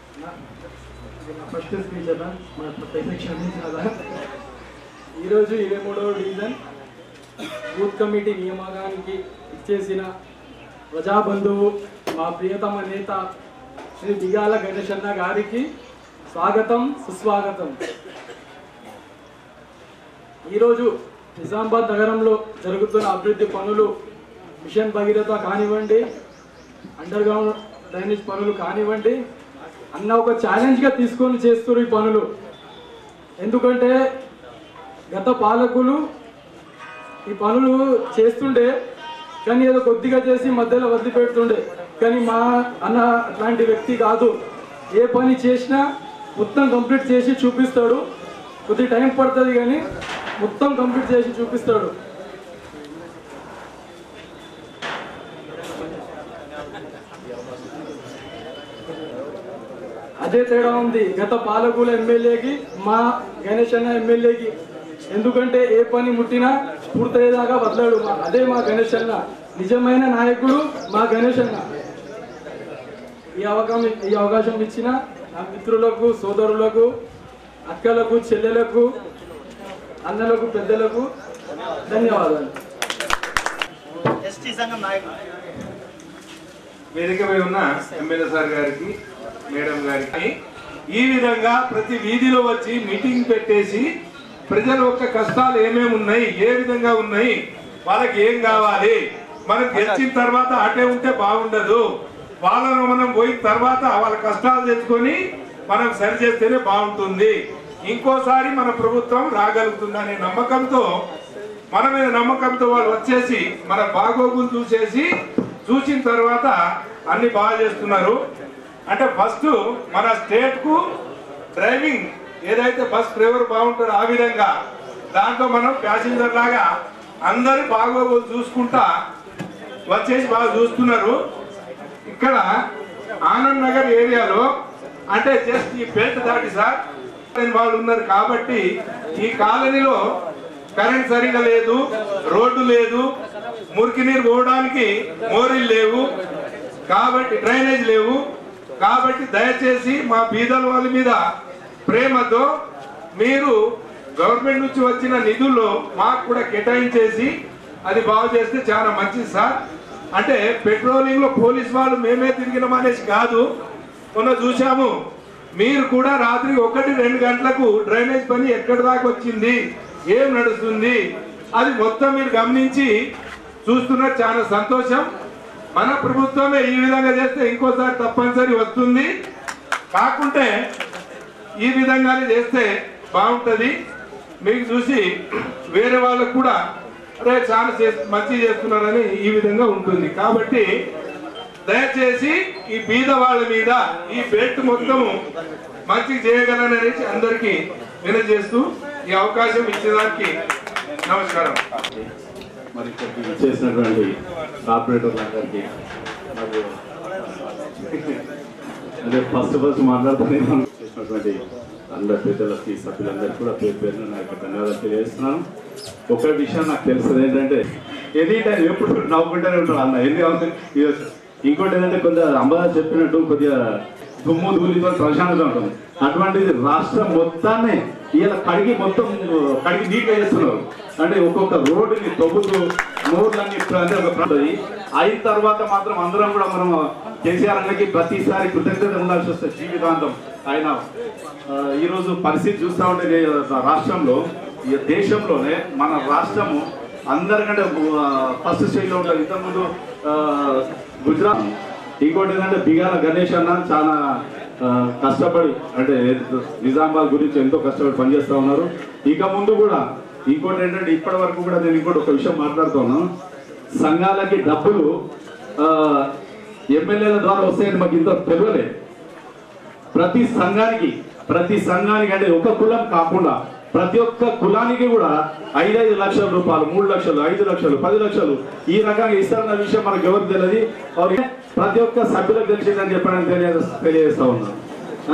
ఫస్ట్ స్పీచ్ అన్న మన ప్రతి క్షమించాలా ఈరోజు ఇరవై మూడవ డివిజన్ బూత్ కమిటీ నియామకానికి ఇచ్చేసిన ప్రజాబంధువు మా ప్రియతమ నేత శ్రీ దిగాల గణేష్ అన్న గారికి స్వాగతం సుస్వాగతం ఈరోజు నిజామాబాద్ నగరంలో జరుగుతున్న అభివృద్ధి పనులు మిషన్ భగీరథ కానివ్వండి అండర్ గ్రౌండ్ డ్రైనేజ్ పనులు కానివ్వండి అన్న ఒక ఛాలెంజ్గా తీసుకొని చేస్తున్నారు ఈ పనులు ఎందుకంటే గత పాలకులు ఈ పనులు చేస్తుండే కానీ ఏదో కొద్దిగా చేసి మధ్యలో వదిలిపెడుతుండే కానీ మా అన్న అట్లాంటి వ్యక్తి కాదు ఏ పని చేసినా మొత్తం కంప్లీట్ చేసి చూపిస్తాడు కొద్ది టైం పడుతుంది కానీ మొత్తం కంప్లీట్ చేసి చూపిస్తాడు అదే తేడా ఉంది గత పాలకుల ఎమ్మెల్యేకి మా గణేష్ అన్న ఎమ్మెల్యేకి ఎందుకంటే ఏ పని ముట్టినా పూర్తయ్యేదాకా వదలాడు మా- అదే మా గణేష్ అన్న నిజమైన నాయకుడు మా గణేష్ అన్న ఈ అవకాశం ఈ అవకాశం ఇచ్చిన నా మిత్రులకు సోదరులకు అక్కలకు చెల్లెలకు అన్నలకు పెద్దలకు ధన్యవాదాలు ఎస్టీ సంఘం నాయకుడు వేదిక మీద ఉన్న ఎమ్మెల్యే సార్ గారికి మేడం గారికి ఈ విధంగా ప్రతి వీధిలో వచ్చి మీటింగ్ పెట్టేసి ప్రజల యొక్క కష్టాలు ఏమేమి ఉన్నాయి ఏ విధంగా ఉన్నాయి వాళ్ళకి ఏం కావాలి మనం గెలిచిన తర్వాత అటే ఉంటే బాగుండదు వాళ్ళను మనం పోయిన తర్వాత వాళ్ళ కష్టాలు తెచ్చుకొని మనం సరి చేస్తేనే బాగుంటుంది ఇంకోసారి మన ప్రభుత్వం రాగలుగుతుంది అనే నమ్మకంతో మన మీద నమ్మకంతో వాళ్ళు వచ్చేసి మన బాగోగులు చూసేసి చూసిన తర్వాత అన్ని బాగా చేస్తున్నారు అంటే ఫస్ట్ మన స్టేట్ కు డ్రైవింగ్ ఏదైతే బస్ డ్రైవర్ బాగుంటారో ఆ విధంగా దాంట్లో మనం ప్యాసింజర్ లాగా అందరి బాగోగులు చూసుకుంటా వచ్చేసి బాగా చూస్తున్నారు ఇక్కడ ఆనంద్ నగర్ ఏరియాలో అంటే జస్ట్ ఈ పేట దాటి సార్ వాళ్ళు ఉన్నారు కాబట్టి ఈ కాలనీలో కరెంట్ సరిగా లేదు రోడ్డు లేదు మురికి నీరు పోవడానికి మోరీలు లేవు కాబట్టి డ్రైనేజ్ లేవు కాబట్టి దయచేసి మా బీదల వాళ్ళ మీద ప్రేమతో మీరు గవర్నమెంట్ నుంచి వచ్చిన నిధుల్లో మాకు కూడా కేటాయించేసి అది బాగు చేస్తే చాలా మంచిది సార్ అంటే పెట్రోలింగ్ లో పోలీస్ వాళ్ళు మేమే తిరిగినాం అనేసి కాదు మొన్న చూసాము మీరు కూడా రాత్రి ఒకటి రెండు గంటలకు డ్రైనేజ్ పని ఎక్కడి దాకా వచ్చింది ఏం నడుస్తుంది అది మొత్తం మీరు గమనించి చూస్తున్నారు చాలా సంతోషం మన ప్రభుత్వమే ఈ విధంగా చేస్తే ఇంకోసారి తప్పనిసరి వస్తుంది కాకుంటే ఈ విధంగానే చేస్తే బాగుంటది మీకు చూసి వేరే వాళ్ళకు కూడా అరే చాలా చేస్- మంచి చేస్తున్నారని ఈ విధంగా ఉంటుంది కాబట్టి దయచేసి ఈ బీద వాళ్ళ మీద ఈ బెల్ట్ మొత్తము మంచి చేయగలననేసి అందరికీ వినజేస్తూ ఈ అవకాశం ఇచ్చేదానికి నమస్కారం మరి ఇక్కడికి చేసినటువంటి కార్పొరేటర్లందరికీ మరియు అదే ఫస్ట్ ఫస్ట్ మాట్లాడుతూనే మనం చేసినటువంటి అందరి పెద్దలకి సభ్యులందరికీ కూడా పేరు పేరున నా యొక్క ధన్యవాదాలు తెలియజేస్తున్నాను ఒక విషయం నాకు తెలుస్తుంది ఏంటంటే ఎనీ టైం ఎప్పుడు నవ్వుకుంటూనే ఉంటాడు అన్న ఎన్ని అవసరం ఇది- ఇంకోటి ఏంటంటే కొద్దిగా అంబాదాస్ చెప్పినట్టు కొద్దిగా దుమ్ము ధూళితో ప్రశాంతంగా ఉంటుంది అటువంటిది రాష్ట్రం మొత్తాన్ని ఇలా కడిగి మొత్తం కడిగి నీట్గా చేస్తున్నారు అంటే ఒక్కొక్క రోడ్డుని తవ్వుతూ నోర్లన్నీ అంటే ఒక ఉంటుంది. అయిన తర్వాత మాత్రం అందరం కూడా మనం కేసీఆర్ అన్నకి ప్రతిసారి కృతజ్ఞత ఉండాల్సి వస్తుంది జీవితాంతం ఆయన ఆ, ఈరోజు పరిస్థితి చూస్తూ ఉంటే నే- రాష్ట్రంలో ఈ దేశంలోనే మన రాష్ట్రము అందరికంటే ఫస్ట్ స్టేజ్లో ఉంటుంది ఇంతకుముందు ఆ, గుజరాత్ ఇంకోటి ఏంటంటే బిగాల గణేష్ అన్న చాలా ఆ, కష్టపడి అంటే నిజామాబాద్ గురించి ఎంతో కష్టపడి పనిచేస్తూ ఉన్నారు ఇక ముందు కూడా ఇంకోటి ఏంటంటే ఇప్పటి వరకు కూడా నేను ఇంకోటి ఒక విషయం మాట్లాడుతున్నాను సంఘాలకి డబ్బులు ఆ, ఎమ్మెల్యేల ద్వారా వస్తాయని మాకు ఇంత తెలియలే ప్రతి సంఘానికి ప్రతి సంఘానికి అంటే ఒక కులం కాకుండా ప్రతి ఒక్క కులానికి కూడా ఐదైదు లక్షల రూపాయలు మూడు లక్షలు ఐదు లక్షలు పది లక్షలు ఈ రకంగా ఇస్తారన్న విషయం మనకు ఎవరు తెలియదు और ప్రతి ఒక్క సభ్యులకు తెలిసిందని చెప్పడానికి తెలియ తెలియజేస్తా ఉన్నాను ఆ?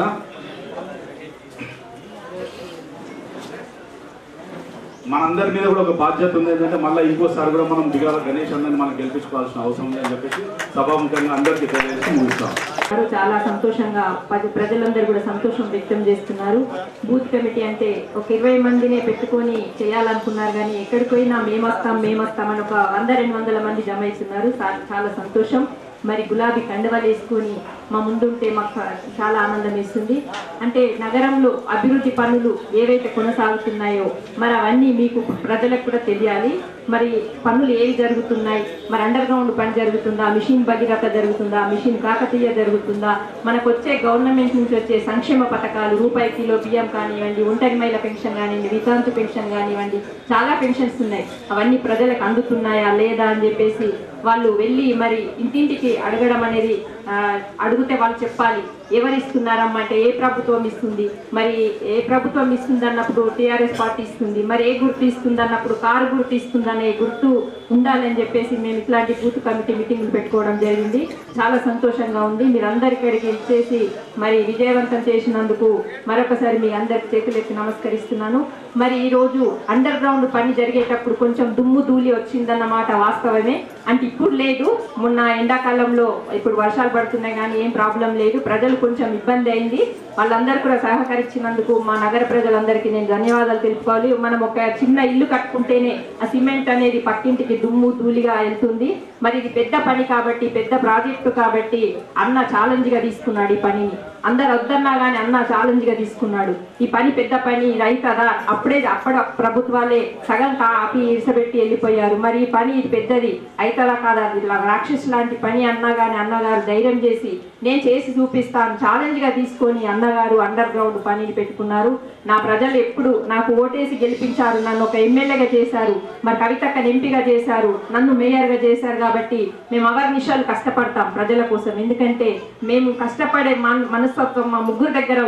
మనందరి మీద కూడా ఒక బాధ్యత ఉంది ఏంటంటే మళ్ళీ ఇంకోసారి కూడా మనం దిగాల గణేష్ అందరిని మనం గెలిపించుకోవాల్సిన అవసరం ఉంది అని చెప్పేసి సభాముఖంగా అందరికీ తెలియజేసి ముగిస్తాం వారు చాలా సంతోషంగా పది ప్రజలందరూ కూడా సంతోషం వ్యక్తం చేస్తున్నారు బూత్ కమిటీ అంటే ఒక ఇరవై మందినే పెట్టుకొని చేయాలనుకున్నారు కానీ ఎక్కడికి పోయినా మేమొస్తాం మేమొస్తాం అని ఒక వంద రెండు వందల మంది జమ అవుతున్నారు చా- చాలా సంతోషం మరి గులాబీ కండవాలు వేసుకొని మా ముందుంటే మాకు చాలా ఆనందం వేస్తుంది అంటే నగరంలో అభివృద్ధి పనులు ఏవైతే కొనసాగుతున్నాయో మరి అవన్నీ మీకు ప్రజలకు కూడా తెలియాలి మరి పనులు ఏవి జరుగుతున్నాయి మరి అండర్ గ్రౌండ్ పని జరుగుతుందా మిషన్ భగీరథ జరుగుతుందా మిషన్ కాకతీయ జరుగుతుందా మనకు వచ్చే గవర్నమెంట్ నుంచి వచ్చే సంక్షేమ పథకాలు రూపాయి కిలో బియ్యం కానివ్వండి ఒంటరి మహిళ పెన్షన్ కానివ్వండి వితాంతు పెన్షన్ కానివ్వండి చాలా పెన్షన్స్ ఉన్నాయి అవన్నీ ప్రజలకు అందుతున్నాయా లేదా అని చెప్పేసి వాళ్ళు వెళ్ళి మరి ఇంటింటికి అడగడం అనేది ఆ, అడిగితే వాళ్ళు చెప్పాలి ఎవరు ఇస్తున్నారమ్మా అంటే ఏ ప్రభుత్వం ఇస్తుంది మరి ఏ ప్రభుత్వం ఇస్తుంది అన్నప్పుడు టీఆర్ఎస్ పార్టీ ఇస్తుంది మరి ఏ గుర్తు ఇస్తుంది అన్నప్పుడు కారు గుర్తు ఇస్తుంది అనే గుర్తు ఉండాలని చెప్పేసి మేము ఇట్లాంటి బూత్ కమిటీ మీటింగ్లు పెట్టుకోవడం జరిగింది చాలా సంతోషంగా ఉంది మీరందరి ఇక్కడికి ఇచ్చేసి మరి విజయవంతం చేసినందుకు మరొకసారి మీ అందరికి చేతులెత్తి నమస్కరిస్తున్నాను మరి ఈ రోజు అండర్ గ్రౌండ్ పని జరిగేటప్పుడు కొంచెం దుమ్ము ధూళి వచ్చిందన్నమాట వాస్తవమే అంటే ఇప్పుడు లేదు మొన్న ఎండాకాలంలో ఇప్పుడు వర్షాలు పడుతున్నాయి కానీ ఏం ప్రాబ్లం లేదు ప్రజలు కొంచెం ఇబ్బంది అయింది వాళ్ళందరూ కూడా సహకరించినందుకు మా నగర ప్రజలందరికీ నేను ధన్యవాదాలు తెలుపుకోవాలి మనం ఒక చిన్న ఇల్లు కట్టుకుంటేనే ఆ సిమెంట్ అనేది పక్కింటికి దుమ్ము ధూళిగా వెళ్తుంది మరి ఇది పెద్ద పని కాబట్టి పెద్ద ప్రాజెక్టు కాబట్టి అన్న ఛాలెంజ్ గా తీసుకున్నాడు ఈ పనిని అందరు వద్దన్నా కానీ అన్న ఛాలెంజ్ గా తీసుకున్నాడు ఈ పని పెద్ద పని ఇది అవుతుందా అప్పుడే అప్పుడు ప్రభుత్వాలే సగం కాపీ ఇరిసబెట్టి వెళ్ళిపోయారు మరి ఈ పని ఇది పెద్దది అవుతుందా కాదా అది ఇలా రాక్షస్ లాంటి పని అన్నా కానీ అన్నగారు ధైర్యం చేసి నేను చేసి చూపిస్తాను ఛాలెంజ్ గా తీసుకొని అన్నగారు అండర్ గ్రౌండ్ పనిని పెట్టుకున్నారు నా ప్రజలు ఎప్పుడు నాకు ఓటేసి గెలిపించారు నన్ను ఒక ఎమ్మెల్యేగా చేశారు మరి కవితక్కని ఎంపీగా చేశారు నన్ను మేయర్గా చేశారు కాబట్టి మేము అవర్ నిమిషాలు కష్టపడతాం ప్రజల కోసం ఎందుకంటే మేము కష్టపడే మన మనస్తత్వం మా ముగ్గురు దగ్గర ఉంది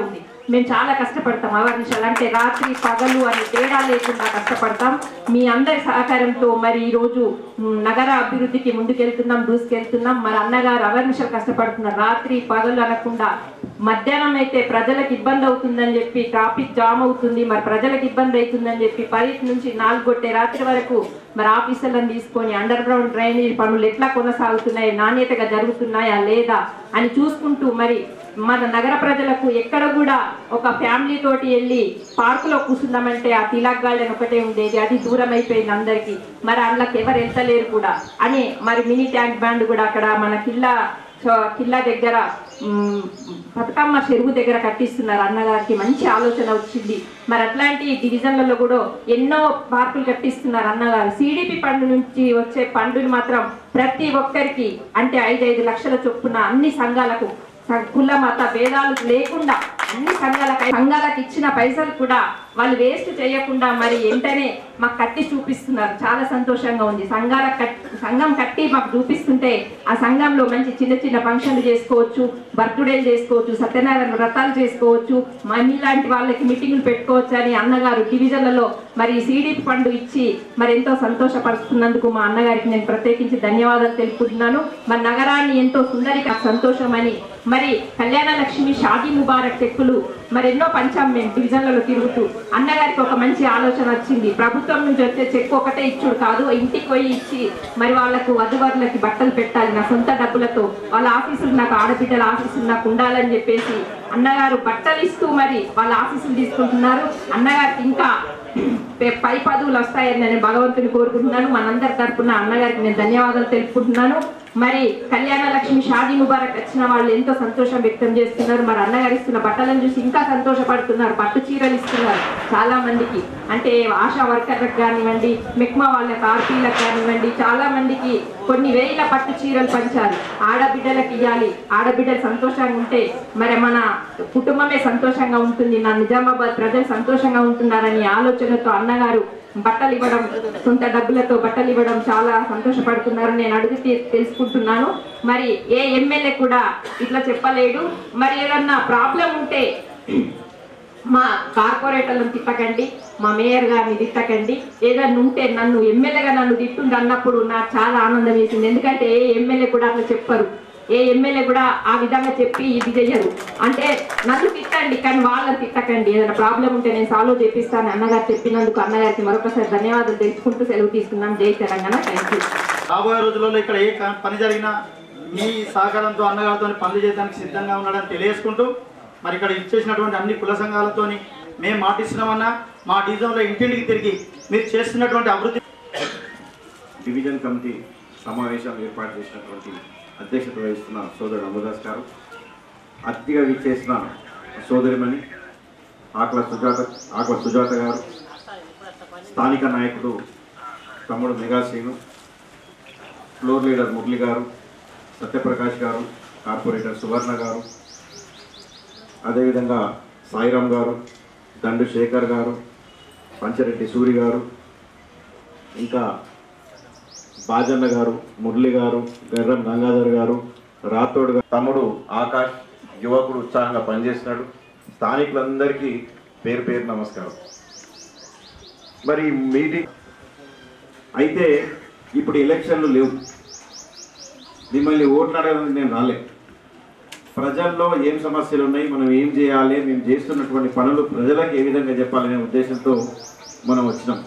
మేము చాలా కష్టపడతాం అవర్నిషాలు అంటే రాత్రి పగలు అని తేడా లేకుండా కష్టపడతాం మీ అందరి సహకారంతో మరి ఈరోజు మ్, నగర అభివృద్ధికి ముందుకెళ్తున్నాం దూసుకెళ్తున్నాం మరి అన్నగారు అవర్నిషాలు కష్టపడుతున్నారు రాత్రి పగలు అనకుండా మధ్యాహ్నం అయితే ప్రజలకు ఇబ్బంది అవుతుందని చెప్పి ట్రాఫిక్ జామ్ అవుతుంది మరి ప్రజలకు ఇబ్బంది అవుతుందని చెప్పి పది నుంచి నాలుగు కొట్టే రాత్రి వరకు మరి ఆఫీసర్లను తీసుకొని అండర్ గ్రౌండ్ డ్రైనేజ్ పనులు ఎట్లా కొనసాగుతున్నాయి నాణ్యతగా జరుగుతున్నాయా లేదా అని చూసుకుంటూ మరి మన నగర ప్రజలకు ఎక్కడ కూడా ఒక ఫ్యామిలీ తోటి వెళ్ళి పార్కులో కూర్చుందామంటే ఆ తిలాక్ గార్డెన్ ఒకటే ఉండేది అది దూరం అయిపోయింది అందరికి మరి అందులోకి ఎవరు వెళ్తలేరు కూడా అని మరి మినీ ట్యాంక్ బ్యాండ్ కూడా అక్కడ మన కిల్లా సో కిల్లా దగ్గర మ్, బతుకమ్మ చెరువు దగ్గర కట్టిస్తున్నారు అన్నగారికి మంచి ఆలోచన వచ్చింది మరి అట్లాంటి డివిజన్లలో కూడా ఎన్నో పార్కులు కట్టిస్తున్నారు అన్నగారు సిడిపి ఫండ్ నుంచి వచ్చే ఫండ్లు మాత్రం ప్రతి ఒక్కరికి అంటే ఐదు ఐదు లక్షల చొప్పున అన్ని సంఘాలకు స- కుల మత భేదాలు లేకుండా అన్ని సంఘాలకు సంఘాలకు ఇచ్చిన పైసలు కూడా వాళ్ళు వేస్ట్ చేయకుండా మరి వెంటనే మాకు కట్టి చూపిస్తున్నారు చాలా సంతోషంగా ఉంది సంఘాలకు కట్- సంఘం కట్టి మాకు చూపిస్తుంటే ఆ సంఘంలో మంచి చిన్న చిన్న ఫంక్షన్లు చేసుకోవచ్చు బర్త్డేలు చేసుకోవచ్చు సత్యనారాయణ వ్రతాలు చేసుకోవచ్చు మా లాంటి వాళ్ళకి మీటింగ్లు పెట్టుకోవచ్చు అని అన్నగారు డివిజన్లలో మరి సిడిపి ఫండ్ ఇచ్చి మరి ఎంతో సంతోషపరుస్తున్నందుకు మా అన్నగారికి నేను ప్రత్యేకించి ధన్యవాదాలు తెలుపుతున్నాను మన నగరాన్ని ఎంతో సుందరిగా సంతోషమని మరి కళ్యాణ లక్ష్మి షాదీ ముబారక్ చెక్కులు మరి ఎన్నో పంచాం మేము డివిజన్లలో తిరుగుతూ అన్నగారికి ఒక మంచి ఆలోచన వచ్చింది ప్రభుత్వం నుంచి వచ్చే చెక్ ఒకటే ఇచ్చుడు కాదు ఇంటికి పోయి ఇచ్చి మరి వాళ్ళకు వధువరులకి బట్టలు పెట్టాలి నా సొంత డబ్బులతో వాళ్ళ ఆఫీసులు నాకు ఆడబిడ్డల ఆఫీసులు నాకు ఉండాలని చెప్పేసి అన్నగారు బట్టలు ఇస్తూ మరి వాళ్ళ ఆఫీసులు తీసుకుంటున్నారు అన్నగారికి ఇంకా పే- పై పదవులు వస్తాయని నేను భగవంతుని కోరుకుంటున్నాను మనందరి తరపున అన్నగారికి నేను ధన్యవాదాలు తెలుపుకుంటున్నాను మరి కళ్యాణ లక్ష్మి షాదీ ముబారక్ వచ్చిన వాళ్ళు ఎంతో సంతోషం వ్యక్తం చేస్తున్నారు మరి అన్నగారు ఇస్తున్న బట్టలను చూసి ఇంకా సంతోషపడుతున్నారు పట్టు చీరలు ఇస్తున్నారు చాలా మందికి అంటే ఆశా వర్కర్లకు కానివ్వండి మెక్మా వాళ్ళకి ఆర్పీలకు కానివ్వండి చాలా మందికి కొన్ని వేల పట్టు చీరలు పంచాలి ఆడబిడ్డలకు ఇవ్వాలి ఆడబిడ్డలు సంతోషంగా ఉంటే మరి మన కుటుంబమే సంతోషంగా ఉంటుంది నా నిజామాబాద్ ప్రజలు సంతోషంగా ఉంటున్నారని ఆలోచనతో అన్నగారు బట్టలు ఇవ్వడం సొంత డబ్బులతో బట్టలు ఇవ్వడం చాలా సంతోషపడుతున్నారు నేను అడిగి తె- తెలుసుకుంటున్నాను మరి ఏ ఎమ్మెల్యే కూడా ఇట్లా చెప్పలేడు మరి ఏదన్నా ప్రాబ్లం ఉంటే మా కార్పొరేటర్లను తిట్టకండి మా మేయర్ గారిని తిట్టకండి ఏదన్నా ఉంటే నన్ను ఎమ్మెల్యేగా నన్ను తిట్టుండి అన్నప్పుడు నాకు చాలా ఆనందం వేసింది ఎందుకంటే ఏ ఎమ్మెల్యే కూడా అట్లా చెప్పరు ఏ ఎమ్మెల్యే కూడా ఆ విధంగా చెప్పి ఇది చెయ్యరు అంటే నన్ను తిట్టండి కానీ వాళ్ళని తిట్టకండి ఏదైనా ప్రాబ్లం ఉంటే నేను సాల్వ్ చేపిస్తాను అన్నగారు చెప్పినందుకు అన్నగారికి మరొకసారి ధన్యవాదాలు తెలుసుకుంటూ సెలవు తీసుకున్నాం జై తెలంగాణ థ్యాంక్ యూ రాబోయే రోజులలో ఇక్కడ ఏ క- పని జరిగినా మీ సహకారంతో అన్నగారితో పనులు చేయడానికి సిద్ధంగా ఉన్నాడని తెలియజేసుకుంటూ మరి ఇక్కడ ఇచ్చేసినటువంటి అన్ని కుల సంఘాలతో మేము మాటిస్తున్నామన్నా మా డివిజన్లో ఇంటింటికి తిరిగి మీరు చేస్తున్నటువంటి అభివృద్ధి డివిజన్ కమిటీ సమావేశం ఏర్పాటు చేసినటువంటి అధ్యక్షత వహిస్తున్న సోదరుడు అమృదాస్ గారు అతిథిగా విచ్చేసిన సోదరిమణి ఆకల సుజాత ఆకల సుజాత గారు స్థానిక నాయకుడు తమ్ముడు మెగాశ్రీను ఫ్లోర్ లీడర్ మురళి గారు సత్యప్రకాష్ గారు కార్పొరేటర్ సువర్ణ గారు అదేవిధంగా సాయిరామ్ గారు దండు శేఖర్ గారు పంచరెడ్డి సూరి గారు ఇంకా బాజన్న గారు మురళి గారు గర్రం గంగాధర్ గారు రాథోడ్ గారు తమ్ముడు ఆకాష్ యువకుడు ఉత్సాహంగా పనిచేస్తున్నాడు స్థానికులందరికీ పేరు పేరు నమస్కారం మరి ఈ మీటింగ్ అయితే ఇప్పుడు ఎలక్షన్లు లేవు మిమ్మల్ని ఓట్లు అడగడానికి నేను రాలే ప్రజల్లో ఏం సమస్యలు ఉన్నాయి మనం ఏం చేయాలి మేము చేస్తున్నటువంటి పనులు ప్రజలకు ఏ విధంగా చెప్పాలనే ఉద్దేశంతో మనం వచ్చినాం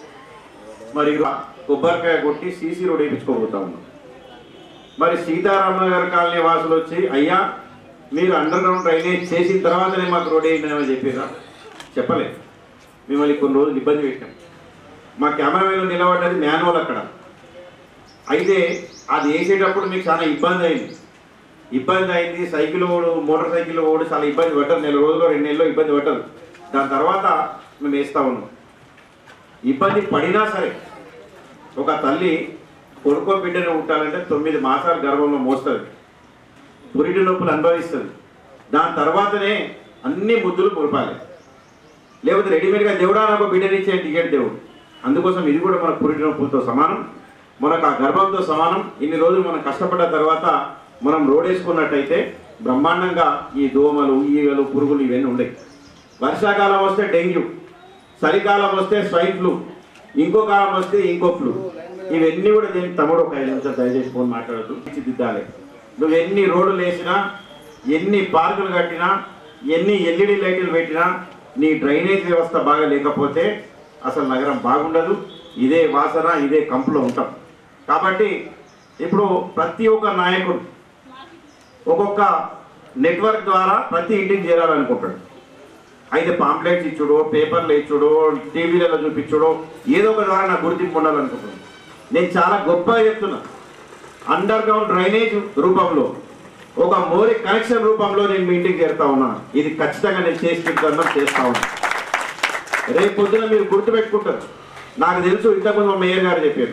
మరి ఇక కొబ్బరికాయ కొట్టి సీసీ రోడ్ వేయించుకోబోతా ఉన్నాం మరి సీతారామనగర్ కాలనీ వాసులు వచ్చి అయ్యా మీరు అండర్ గ్రౌండ్ డ్రైనేజ్ చేసిన తర్వాతనే మాకు రోడ్ వేయిందని చెప్పారా చెప్పలేదు మిమ్మల్ని కొన్ని రోజులు ఇబ్బంది పెట్టాం మా కెమెరామెన్ నిలబడ్డది మాన్యువల్ అక్కడ అయితే అది వేసేటప్పుడు మీకు చాలా ఇబ్బంది అయింది ఇబ్బంది అయింది సైకిల్ ఓడు మోటార్ సైకిల్ ఓడి చాలా ఇబ్బంది పడ్డారు నెల రోజులు రెండు నెలలు ఇబ్బంది పడ్డారు దాని తర్వాత మేము వేస్తా ఉన్నాం ఇబ్బంది పడినా సరే ఒక తల్లి కొడుకో బిడ్డను ఉంటాలంటే తొమ్మిది మాసాలు గర్భంలో మోస్తుంది పురిటి నొప్పులు అనుభవిస్తుంది దాని తర్వాతనే అన్ని ముద్దులు మురపాలి లేకపోతే రెడీమేడ్గా దేవుడా నాకు బిడ్డనిచ్చే టికెట్ దేవుడు అందుకోసం ఇది కూడా మన పురిటి నొప్పులతో సమానం మనకు ఆ గర్భంతో సమానం ఇన్ని రోజులు మనం కష్టపడ్డ తర్వాత మనం రోడ్ వేసుకున్నట్టయితే బ్రహ్మాండంగా ఈ దోమలు ఈగలు పురుగులు ఇవన్నీ ఉండేవి వర్షాకాలం వస్తే డెంగ్యూ చలికాలం వస్తే స్వైన్ ఫ్లూ ఇంకో కాలం వస్తే ఇంకో ఫ్లూ ఇవన్నీ కూడా దీనికి తమ్ముడు ఒక ఐదు నిమిషాలు దయచేసి ఫోన్ మాట్లాడుతూ తీర్చిదిద్దాలి నువ్వు ఎన్ని రోడ్లు వేసినా ఎన్ని పార్కులు కట్టినా ఎన్ని ఎల్ఈడి లైట్లు పెట్టినా నీ డ్రైనేజ్ వ్యవస్థ బాగా లేకపోతే అసలు నగరం బాగుండదు ఇదే వాసన ఇదే కంపులో ఉంటాం కాబట్టి ఇప్పుడు ప్రతి ఒక్క నాయకుడు ఒక్కొక్క నెట్వర్క్ ద్వారా ప్రతి ఇంటికి చేరాలనుకుంటాడు అయితే పాంప్లెట్స్ ఇచ్చుడో పేపర్లు ఇచ్చుడో టీవీలలో చూపించుడో ఏదో ఒక ద్వారా నాకు గుర్తింపు ఉండాలనుకుంటున్నాను నేను చాలా గొప్పగా చెప్తున్నా అండర్ గ్రౌండ్ డ్రైనేజ్ రూపంలో ఒక మోరి కనెక్షన్ రూపంలో నేను మీ ఇంటికి చేరుతా ఉన్నా ఇది ఖచ్చితంగా నేను చేసి చూద్దాం చేస్తా ఉన్నా రేపు పొద్దున మీరు గుర్తుపెట్టుకుంటారు నాకు తెలుసు ఇంతకుముందు మా మేయర్ గారు చెప్పారు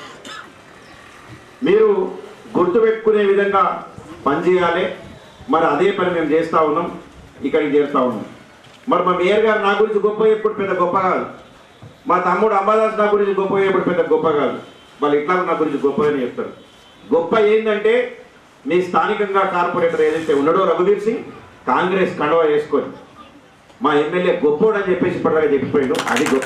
మీరు గుర్తుపెట్టుకునే విధంగా పనిచేయాలి మరి అదే పని మేము చేస్తూ ఉన్నాం ఇక్కడికి చేరుతా ఉన్నాం మరి మా మేయర్ గారు నా గురించి గొప్ప ఎప్పుడు పెద్ద గొప్ప కాదు మా తమ్ముడు అంబాదాస్ నా గురించి గొప్ప ఎప్పుడు పెద్ద గొప్ప కాదు వాళ్ళు ఇట్లా నా గురించి గొప్పగానే చెప్తారు గొప్ప ఏంటంటే మీ స్థానికంగా కార్పొరేటర్ ఏదైతే ఉన్నాడో రఘువీర్ సింగ్ కాంగ్రెస్ కండవ వేసుకొని మా ఎమ్మెల్యే గొప్పోడు అని చెప్పేసి ఇప్పటిదాకా చెప్పిపోయాడు అది గొప్ప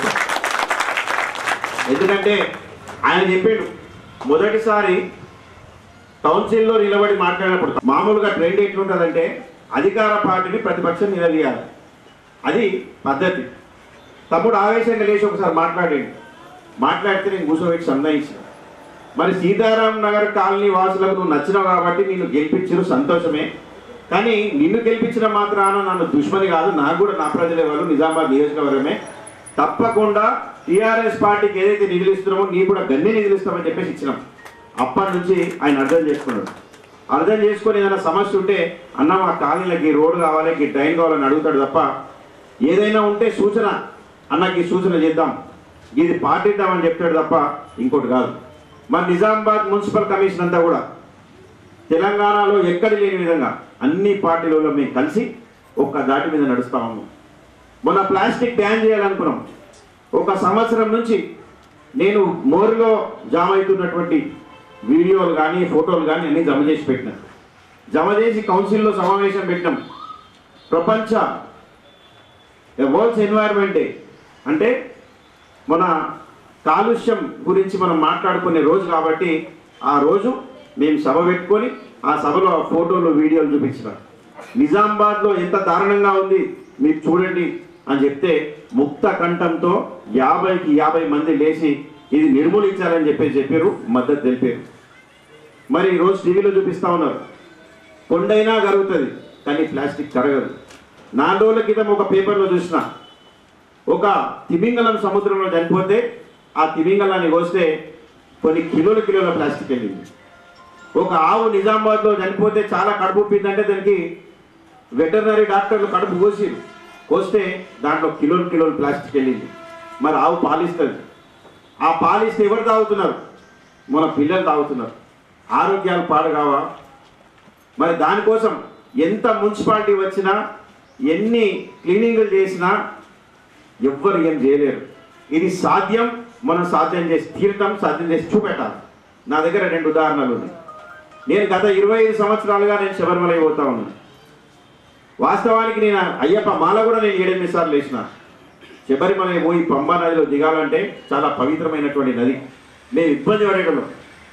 ఎందుకంటే ఆయన చెప్పాడు మొదటిసారి కౌన్సిల్లో నిలబడి మాట్లాడినప్పుడు మామూలుగా ట్రెండ్ ఎట్లుంటుందంటే అధికార పార్టీని ప్రతిపక్షం నిలదీయాలి అది పద్ధతి తమ్ముడు ఆవేశంగా లేచి ఒకసారి మాట్లాడాడు మాట్లాడితే నేను కూర్చోబెట్టి సంధాయించిన మరి సీతారాం నగర్ కాలనీ వాసులకు నువ్వు నచ్చినావు కాబట్టి నిన్ను గెలిపించిన సంతోషమే కానీ నిన్ను గెలిపించిన మాత్రాన నన్ను దుష్మని కాదు నాకు కూడా నా ప్రజలే వాళ్ళు నిజామాబాద్ నియోజకవర్గమే తప్పకుండా టీఆర్ఎస్ పార్టీకి ఏదైతే నిధులు ఇస్తున్నామో నీ కూడా గన్ని నిధులు ఇస్తామని చెప్పేసి ఇచ్చినాం అప్పటి నుంచి ఆయన అర్థం చేసుకున్నాడు అర్థం చేసుకొని ఏదైనా సమస్య ఉంటే అన్న మా కాలనీలకి రోడ్డు కావాలి ఈ డ్రైన్ కావాలని అడుగుతాడు తప్ప ఏదైనా ఉంటే సూచన అన్నకి ఈ సూచన చేద్దాం ఇది పాటిద్దామని చెప్తాడు తప్ప ఇంకోటి కాదు మన నిజామాబాద్ మున్సిపల్ కమిషన్ అంతా కూడా తెలంగాణలో ఎక్కడి లేని విధంగా అన్ని పార్టీలలో మేము కలిసి ఒక్క దాటి మీద నడుస్తా ఉన్నాం మొన్న ప్లాస్టిక్ బ్యాన్ చేయాలనుకున్నాం ఒక సంవత్సరం నుంచి నేను మోరులో జామ అవుతున్నటువంటి వీడియోలు కానీ ఫోటోలు కానీ అన్ని జమ చేసి పెట్టినా జమ చేసి కౌన్సిల్లో సమావేశం పెట్టినాం ప్రపంచ వరల్డ్స్ ఎన్వైర్మెంట్ డే అంటే మన కాలుష్యం గురించి మనం మాట్లాడుకునే రోజు కాబట్టి ఆ రోజు మేము సభ పెట్టుకొని ఆ సభలో ఆ ఫోటోలు వీడియోలు చూపించిన నిజామాబాద్లో ఎంత దారుణంగా ఉంది మీరు చూడండి అని చెప్తే ముక్త కంఠంతో యాభైకి యాభై మంది లేచి ఇది నిర్మూలించాలని చెప్పేసి చెప్పారు మద్దతు తెలిపారు మరి ఈరోజు టీవీలో చూపిస్తా ఉన్నారు కొండైనా కరుగుతుంది కానీ ప్లాస్టిక్ కరగదు నాలుగు రోజుల క్రితం ఒక పేపర్లో చూసిన ఒక తిమింగలం సముద్రంలో చనిపోతే ఆ తిమింగలాన్ని కోస్తే కొన్ని కిలోల కిలోల ప్లాస్టిక్ వెళ్ళింది ఒక ఆవు నిజామాబాద్లో చనిపోతే చాలా కడుపు ఉప్పిందంటే దానికి వెటర్నరీ డాక్టర్లు కడుపు కోసి కోస్తే దాంట్లో కిలోలు కిలోలు ప్లాస్టిక్ వెళ్ళింది మరి ఆవు పాలిస్తుంది ఆ పాలిస్తే ఎవరు తాగుతున్నారు మన పిల్లలు తాగుతున్నారు ఆరోగ్యాలు పాడు కావా మరి దానికోసం ఎంత మున్సిపాలిటీ వచ్చినా ఎన్ని క్లీనింగ్లు చేసినా ఎవ్వరు ఏం చేయలేరు ఇది సాధ్యం మనం సాధ్యం చేసి తీరటం సాధ్యం చేసి చూపెట్టాలి నా దగ్గర రెండు ఉదాహరణలు ఉన్నాయి నేను గత ఇరవై ఐదు సంవత్సరాలుగా నేను శబరిమల పోతా ఉన్నాను వాస్తవానికి నేను అయ్యప్ప మాల కూడా నేను ఏడెనిమిది సార్లు వేసిన శబరిమల పోయి పంబా నదిలో దిగాలంటే చాలా పవిత్రమైనటువంటి నది మేము ఇబ్బంది పడేటోళ్ళం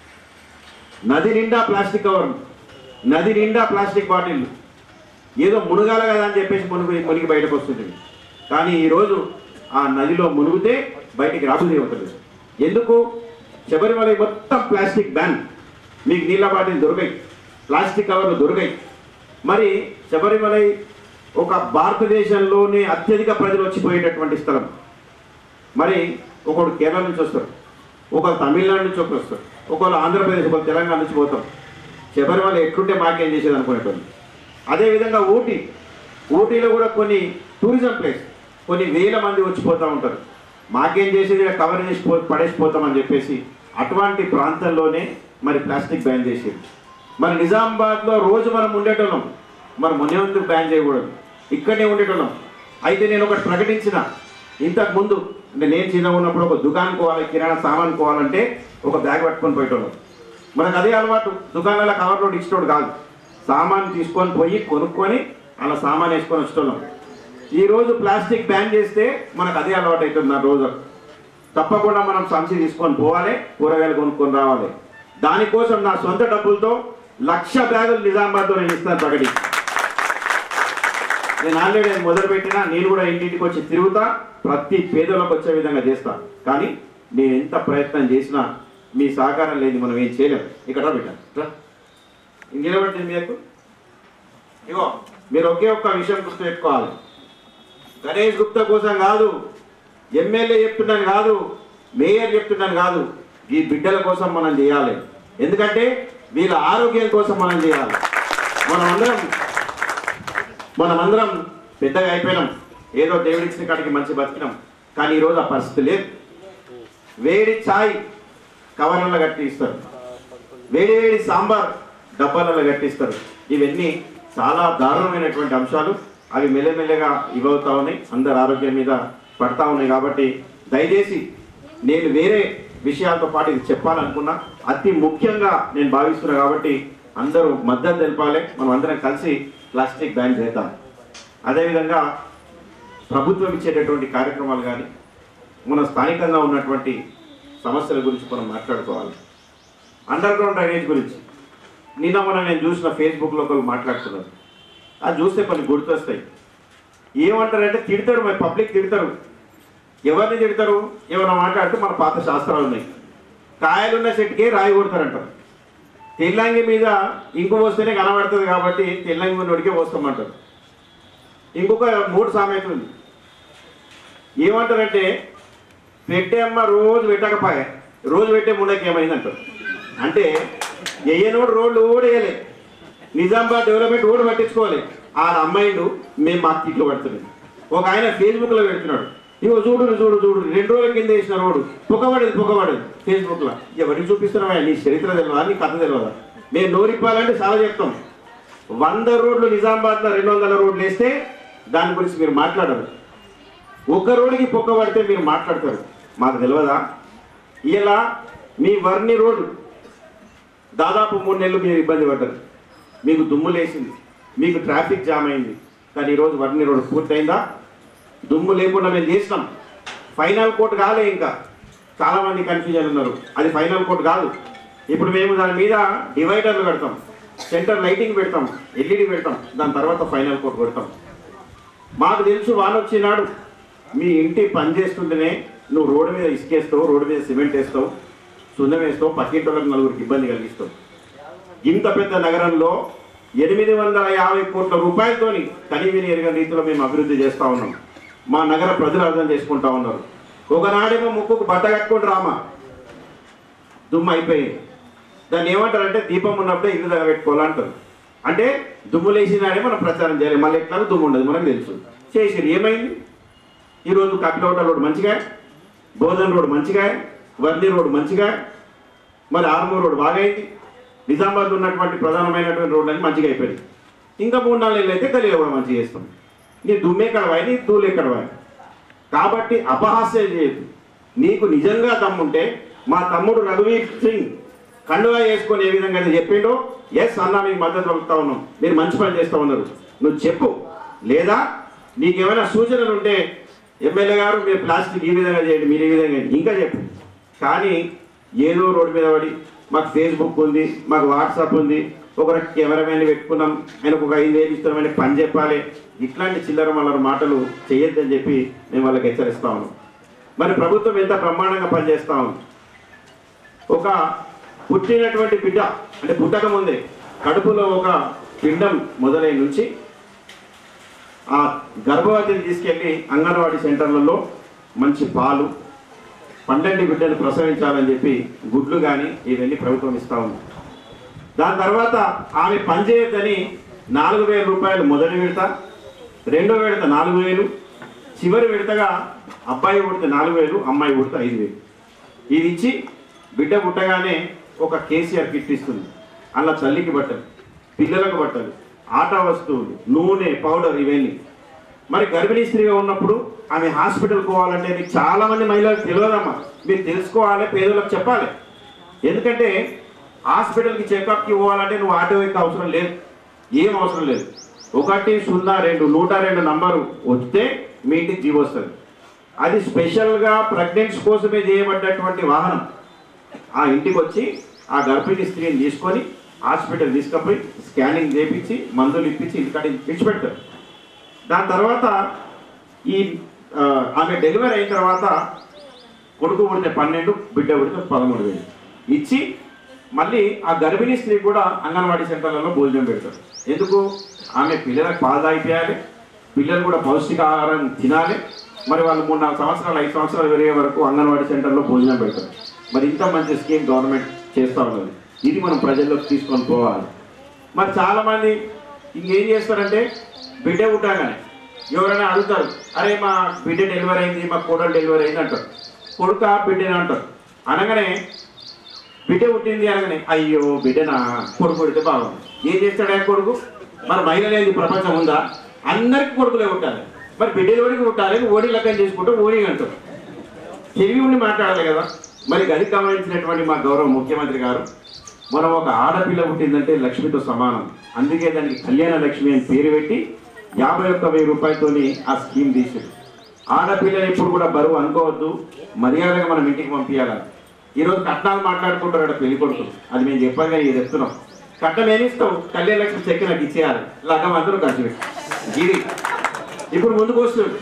నది నిండా ప్లాస్టిక్ కవర్ నది నిండా ప్లాస్టిక్ బాటిల్ ఏదో మునగాల కదా అని చెప్పేసి మునుగు మునిగి బయటకు వస్తుంది కానీ ఈరోజు ఆ నదిలో మునిగితే బయటికి రాబోదే ఉంటుంది ఎందుకు శబరిమల మొత్తం ప్లాస్టిక్ బ్యాన్ మీకు నీళ్ళ బాటిల్ దొరికాయి ప్లాస్టిక్ కవర్లు దొరికాయి మరి శబరిమల ఒక భారతదేశంలోనే అత్యధిక ప్రజలు వచ్చిపోయేటటువంటి స్థలం మరి ఒకడు కేరళ నుంచి వస్తారు ఒకరు తమిళనాడు నుంచి ఒకరు వస్తారు ఒకరు ఆంధ్రప్రదేశ్ ఒకరు తెలంగాణ నుంచి పోతాం శబరిమల ఎట్లుంటే మాకేం చేసేది అనుకునేటోళ్ళు అదేవిధంగా ఊటీ ఊటీలో కూడా కొన్ని టూరిజం ప్లేస్ కొన్ని వేల మంది వచ్చిపోతూ ఉంటారు మాకేం చేసేది ఇక్కడ కవర్ చేసి పో పడేసిపోతామని చెప్పేసి అటువంటి ప్రాంతంలోనే మరి ప్లాస్టిక్ బ్యాన్ చేసేది మరి నిజామాబాద్లో రోజు మనం ఉండేటోళ్ళం మరి మొన్న ఎందుకు బ్యాన్ చేయకూడదు ఇక్కడనే ఉండేటోళ్ళం అయితే నేను ఒకటి ప్రకటించిన ఇంతకు ముందు అంటే నేను చిన్నగా ఉన్నప్పుడు ఒక దుకాణం పోవాలి కిరాణా సామాన్ పోవాలంటే ఒక బ్యాగ్ పట్టుకొని పోయేటోళ్ళం మనకు అదే అలవాటు దుకాణాల కవర్లో ఇచ్చేటోడు కాదు సామాన్ తీసుకొని పోయి కొనుక్కొని అలా సామాన్ వేసుకొని వచ్చేటోళ్ళం ఈ రోజు ప్లాస్టిక్ బ్యాన్ చేస్తే మనకు అదే అలవాటు అవుతుంది నా రోజు తప్పకుండా మనం సంచి తీసుకొని పోవాలి కూరగాయలు కొనుక్కొని రావాలి దానికోసం నా సొంత డబ్బులతో లక్ష బ్యాగులు నిజామాబాద్లో నేను ఇస్తాను ప్రకటి నేను ఆల్రెడీ మొదలు పెట్టినా నేను కూడా ఇంటింటికి వచ్చి తిరుగుతా ప్రతి పేదలకు వచ్చే విధంగా చేస్తా కానీ నేను ఎంత ప్రయత్నం చేసినా మీ సహకారం లేదు మనం ఏం చేయలేం ఇక్కడ పెట్టాను ఇంకేమంటుంది మీకు ఇగో మీరు ఒకే ఒక్క విషయం గుర్తుపెట్టుకోవాలి గణేష్ గుప్తా కోసం కాదు ఎమ్మెల్యే చెప్తున్నాను కాదు మేయర్ చెప్తున్నాను కాదు ఈ బిడ్డల కోసం మనం చేయాలి ఎందుకంటే వీళ్ళ ఆరోగ్యం కోసం మనం చేయాలి మనమందరం మనమందరం పెద్దగా అయిపోయినాం ఏదో దేవుడిచ్చిన కాడికి మంచి బతికినాం కానీ ఈరోజు ఆ పరిస్థితి లేదు వేడి ఛాయ్ కవర్లలో కట్టి ఇస్తారు వేడి వేడి సాంబార్ డబ్బాలలో కట్టిస్తారు ఇవన్నీ చాలా దారుణమైనటువంటి అంశాలు అవి మెల్లమెల్లగా ఇవవుతా ఉన్నాయి అందరి ఆరోగ్యం మీద పడతా ఉన్నాయి కాబట్టి దయచేసి నేను వేరే విషయాలతో పాటు ఇది చెప్పాలనుకున్నా అతి ముఖ్యంగా నేను భావిస్తున్నా కాబట్టి అందరూ మద్దతు తెలపాలి మనం అందరం కలిసి ప్లాస్టిక్ బ్యాన్ చేద్దాం అదేవిధంగా ప్రభుత్వం ఇచ్చేటటువంటి కార్యక్రమాలు కానీ మన స్థానికంగా ఉన్నటువంటి సమస్యల గురించి మనం మాట్లాడుకోవాలి అండర్ గ్రౌండ్ డ్రైనేజ్ గురించి నిన్న మొన్న నేను చూసిన ఫేస్బుక్లో ఒకరు మాట్లాడుతున్నారు అది చూస్తే కొన్ని గుర్తొస్తాయి ఏమంటారంటే తిడతారు మరి పబ్లిక్ తిడతారు ఎవరిని తిడతారు ఏమైనా మాట్లాడితే మన పాత శాస్త్రాలు ఉన్నాయి కాయలున్న చెట్టుకే రాయి కొడతారంటారు తెల్లంగి మీద ఇంకు పోస్తేనే కనబడుతుంది కాబట్టి తెల్లంగి ఉన్నోడికే పోస్తామంటారు ఇంకొక మూడు సామెత ఉంది ఏమంటారంటే పెట్టే అమ్మ రోజు పెట్టకపోయే రోజు పెట్టే ముండకి ఏమైందంటారు అంటే ఎయ్యనోడు రోడ్లు ఓడేయలే నిజామాబాద్ డెవలప్మెంట్ ఓడి పట్టించుకోవాలి ఆ అమ్మాయిలు మేము మాకు తిట్లు పడుతున్నాయి ఒక ఆయన ఫేస్బుక్లో పెడుతున్నాడు ఇగో చూడు చూడు చూడు రెండు రోజుల కింద వేసిన రోడ్డు పొగబడేది పొగబడేది ఫేస్బుక్లో ఎవరికి చూపిస్తున్నావా నీ చరిత్ర తెలియదా నీ కథ తెలియదా మేము నోరిప్పాలంటే చాలా చెప్తాం వంద రోడ్లు నిజామాబాద్లో రెండు వందల రోడ్లు వేస్తే దాని గురించి మీరు మాట్లాడరు ఒక్క రోడ్డుకి పొక్క పడితే మీరు మాట్లాడతారు మాకు తెలియదా ఇలా మీ వర్ణి రోడ్డు దాదాపు మూడు నెలలు మీరు ఇబ్బంది పడ్డారు మీకు దుమ్ము లేసింది మీకు ట్రాఫిక్ జామ్ అయింది కానీ ఈరోజు వర్ణి రోడ్డు పూర్తయిందా దుమ్ము లేకుండా మేము చేసినాం ఫైనల్ కోర్టు కాలే ఇంకా చాలామంది కన్ఫ్యూజన్ ఉన్నారు అది ఫైనల్ కోర్టు కాదు ఇప్పుడు మేము దాని మీద డివైడర్లు పెడతాం సెంటర్ లైటింగ్ పెడతాం ఎల్ఈడి పెడతాం దాని తర్వాత ఫైనల్ కోర్టు పెడతాం మాకు తెలుసు వాన వచ్చినాడు మీ ఇంటి పని చేస్తుంటేనే నువ్వు రోడ్డు మీద ఇసుకేస్తావు రోడ్డు మీద సిమెంట్ వేస్తావు సున్నం వేస్తావు పక్కింటి వాళ్ళకి నలుగురికి ఇబ్బంది కలిగిస్తావు ఇంత పెద్ద నగరంలో ఎనిమిది వందల యాభై కోట్ల రూపాయలతోని కనీవిని ఎరగని రీతిలో మేము అభివృద్ధి చేస్తా ఉన్నాం మా నగర ప్రజలు అర్థం చేసుకుంటా ఉన్నారు ఒకనాడేమో ముక్కుకు బట్ట కట్టుకుంటూ రామా దుమ్ము అయిపోయింది దాన్ని ఏమంటారంటే దీపం ఉన్నప్పుడే ఇల్లు దగ్గర పెట్టుకోవాలంటారు అంటే దుమ్ము లేచినాడే మనం ప్రచారం చేయాలి మళ్ళీ ఎట్లా దుమ్ము ఉండదు మనకు తెలుసు చేసిరు ఏమైంది ఈరోజు కపిలవట రోడ్ మంచిగా బోధన్ రోడ్ మంచిగా వర్ణి రోడ్ మంచిగా మరి ఆర్మూర్ రోడ్ బాగైంది నిజామాబాద్ ఉన్నటువంటి ప్రధానమైనటువంటి రోడ్లన్నీ మంచిగా అయిపోయింది ఇంకా మూడు నాలుగు నెలలు అయితే గలీలో కూడా మంచిగా చేస్తాం నీ దుమ్మే కడవాయి నీ దూలే కడవాయి కాబట్టి అపహాస్యం చేయదు నీకు నిజంగా దమ్ముంటే మా తమ్ముడు రఘువీర్ సింగ్ కండువా వేసుకొని ఏ విధంగా అయితే చెప్పిండో ఎస్ అన్న మీకు మద్దతు పలుకుతా ఉన్నాం మీరు మంచి పని చేస్తా ఉన్నారు నువ్వు చెప్పు లేదా నీకేమైనా సూచనలు ఉంటే ఎమ్మెల్యే గారు మీరు ప్లాస్టిక్ ఈ విధంగా చేయండి మీరు ఈ విధంగా చేయండి. ఇంకా చెప్పు కానీ ఏదో రోడ్డు మీద పడి మాకు ఫేస్బుక్ ఉంది మాకు వాట్సాప్ ఉంది ఒక కెమెరామెన్ పెట్టుకున్నాం ఆయనకు ఒక ఐదు వేలు ఇస్తామని పని చెప్పాలి ఇట్లాంటి చిల్లర మల్లర మాటలు చేయొద్దని చెప్పి మేము వాళ్ళకి హెచ్చరిస్తా ఉన్నాం మరి ప్రభుత్వం ఎంత బ్రహ్మాండంగా పనిచేస్తా ఉంది ఒక పుట్టినటువంటి బిడ్డ అంటే పుట్టక ముందే కడుపులో ఒక పిండం మొదలై నుంచి ఆ గర్భవతిని తీసుకెళ్ళి అంగన్వాడీ సెంటర్లలో మంచి పాలు పండంటి బిడ్డను ప్రసవించాలని చెప్పి గుడ్లు కానీ ఇవన్నీ ప్రభుత్వం ఇస్తా ఉంది దాని తర్వాత ఆమె పనిచేయద్దని నాలుగు వేల రూపాయలు మొదటి విడత రెండో విడత నాలుగు వేలు చివరి విడతగా అబ్బాయి పుడితే నాలుగు వేలు అమ్మాయి పుడితే ఐదు వేలు ఇది ఇచ్చి బిడ్డ పుట్టగానే ఒక కేసీఆర్ కిట్ ఇస్తుంది అలా తల్లికి బట్టలు పిల్లలకు బట్టలు ఆట వస్తువులు నూనె పౌడర్ ఇవన్నీ మరి గర్భిణీ స్త్రీగా ఉన్నప్పుడు ఆమె హాస్పిటల్కి పోవాలంటే మీకు చాలా మంది మహిళలకు తెలియదమ్మా మీరు తెలుసుకోవాలి పేదలకు చెప్పాలి ఎందుకంటే హాస్పిటల్కి చెకప్కి పోవాలంటే నువ్వు ఆటో ఎక్క అవసరం లేదు ఏం అవసరం లేదు ఒకటి సున్నా రెండు నూట రెండు నంబరు వస్తే మీ ఇంటికి జీవో వస్తుంది అది స్పెషల్గా ప్రెగ్నెన్సీ కోసమే చేయబడ్డటువంటి వాహనం ఆ ఇంటికి వచ్చి ఆ గర్భిణీ స్త్రీని తీసుకొని హాస్పిటల్ తీసుకుపోయి స్కానింగ్ చేపించి మందులు ఇప్పించి ఇంటికాడ విడిచిపెడతారు దాని తర్వాత ఈ ఆ, ఆమె డెలివరీ అయిన తర్వాత కొడుకు పుడితే పన్నెండు బిడ్డ పుడితే పదమూడు వేలు ఇచ్చి మళ్ళీ ఆ గర్భిణీ స్త్రీ కూడా అంగన్వాడీ సెంటర్లలో భోజనం పెడతారు ఎందుకు ఆమె పిల్లలకు పాలు తాగిపోయాలి పిల్లలు కూడా పౌష్టికాహారం తినాలి మరి వాళ్ళు మూడు నాలుగు సంవత్సరాలు ఐదు సంవత్సరాలు పెరిగే వరకు అంగన్వాడీ సెంటర్లో భోజనం పెడతారు మరి ఇంత మంచి స్కీమ్ గవర్నమెంట్ చేస్తూ ఉన్నది ఇది మనం ప్రజల్లోకి తీసుకొని పోవాలి మరి చాలామంది ఇంకేం చేస్తారంటే బిడ్డ పుట్టాగానే ఎవరైనా అడుగుతారు అరే మా బిడ్డ డెలివరీ అయింది మా కోడలు డెలివరీ అయింది అంటారు కొడుక బిడ్డని అంటారు అనగానే బిడ్డ పుట్టింది అనగానే అయ్యో బిడ్డనా కొడుకు పుడితే బాగుంది ఏం చేస్తాడు ఆయన కొడుకు మరి మహిళ లేని ప్రపంచం ఉందా అందరికి కొడుకులే పుట్టాలి మరి బిడ్డలు ఓడికి పుట్టాలి ఓడి లెక్కన చేసుకుంటూ ఓడి అంటారు తెలివి ఉండి మాట్లాడాలి కదా మరి గది గమనించినటువంటి మా గౌరవ ముఖ్యమంత్రి గారు మనం ఒక ఆడపిల్ల పుట్టిందంటే లక్ష్మితో సమానం అందుకే దానికి కళ్యాణ లక్ష్మి అని పేరు పెట్టి యాభై ఒక్క వెయ్యి రూపాయలతోని ఆ స్కీమ్ తీసారు ఆడపిల్లలు ఎప్పుడు కూడా బరువు అనుకోవద్దు మర్యాదగా మనం ఇంటికి పంపించాలి ఈరోజు కట్నాలు మాట్లాడుకుంటారు పెళ్లి కొడుకులు అది మేము చెప్పాలి కానీ ఇది చెప్తున్నాం కట్నం ఏమి ఇస్తావు కళ్యాణ లక్ష్మి చెక్కి నాకు ఇచ్చేయాలి లగ్గం అందరూ ఖర్చు పెట్టి ఇది ఇప్పుడు ముందుకు వస్తుంది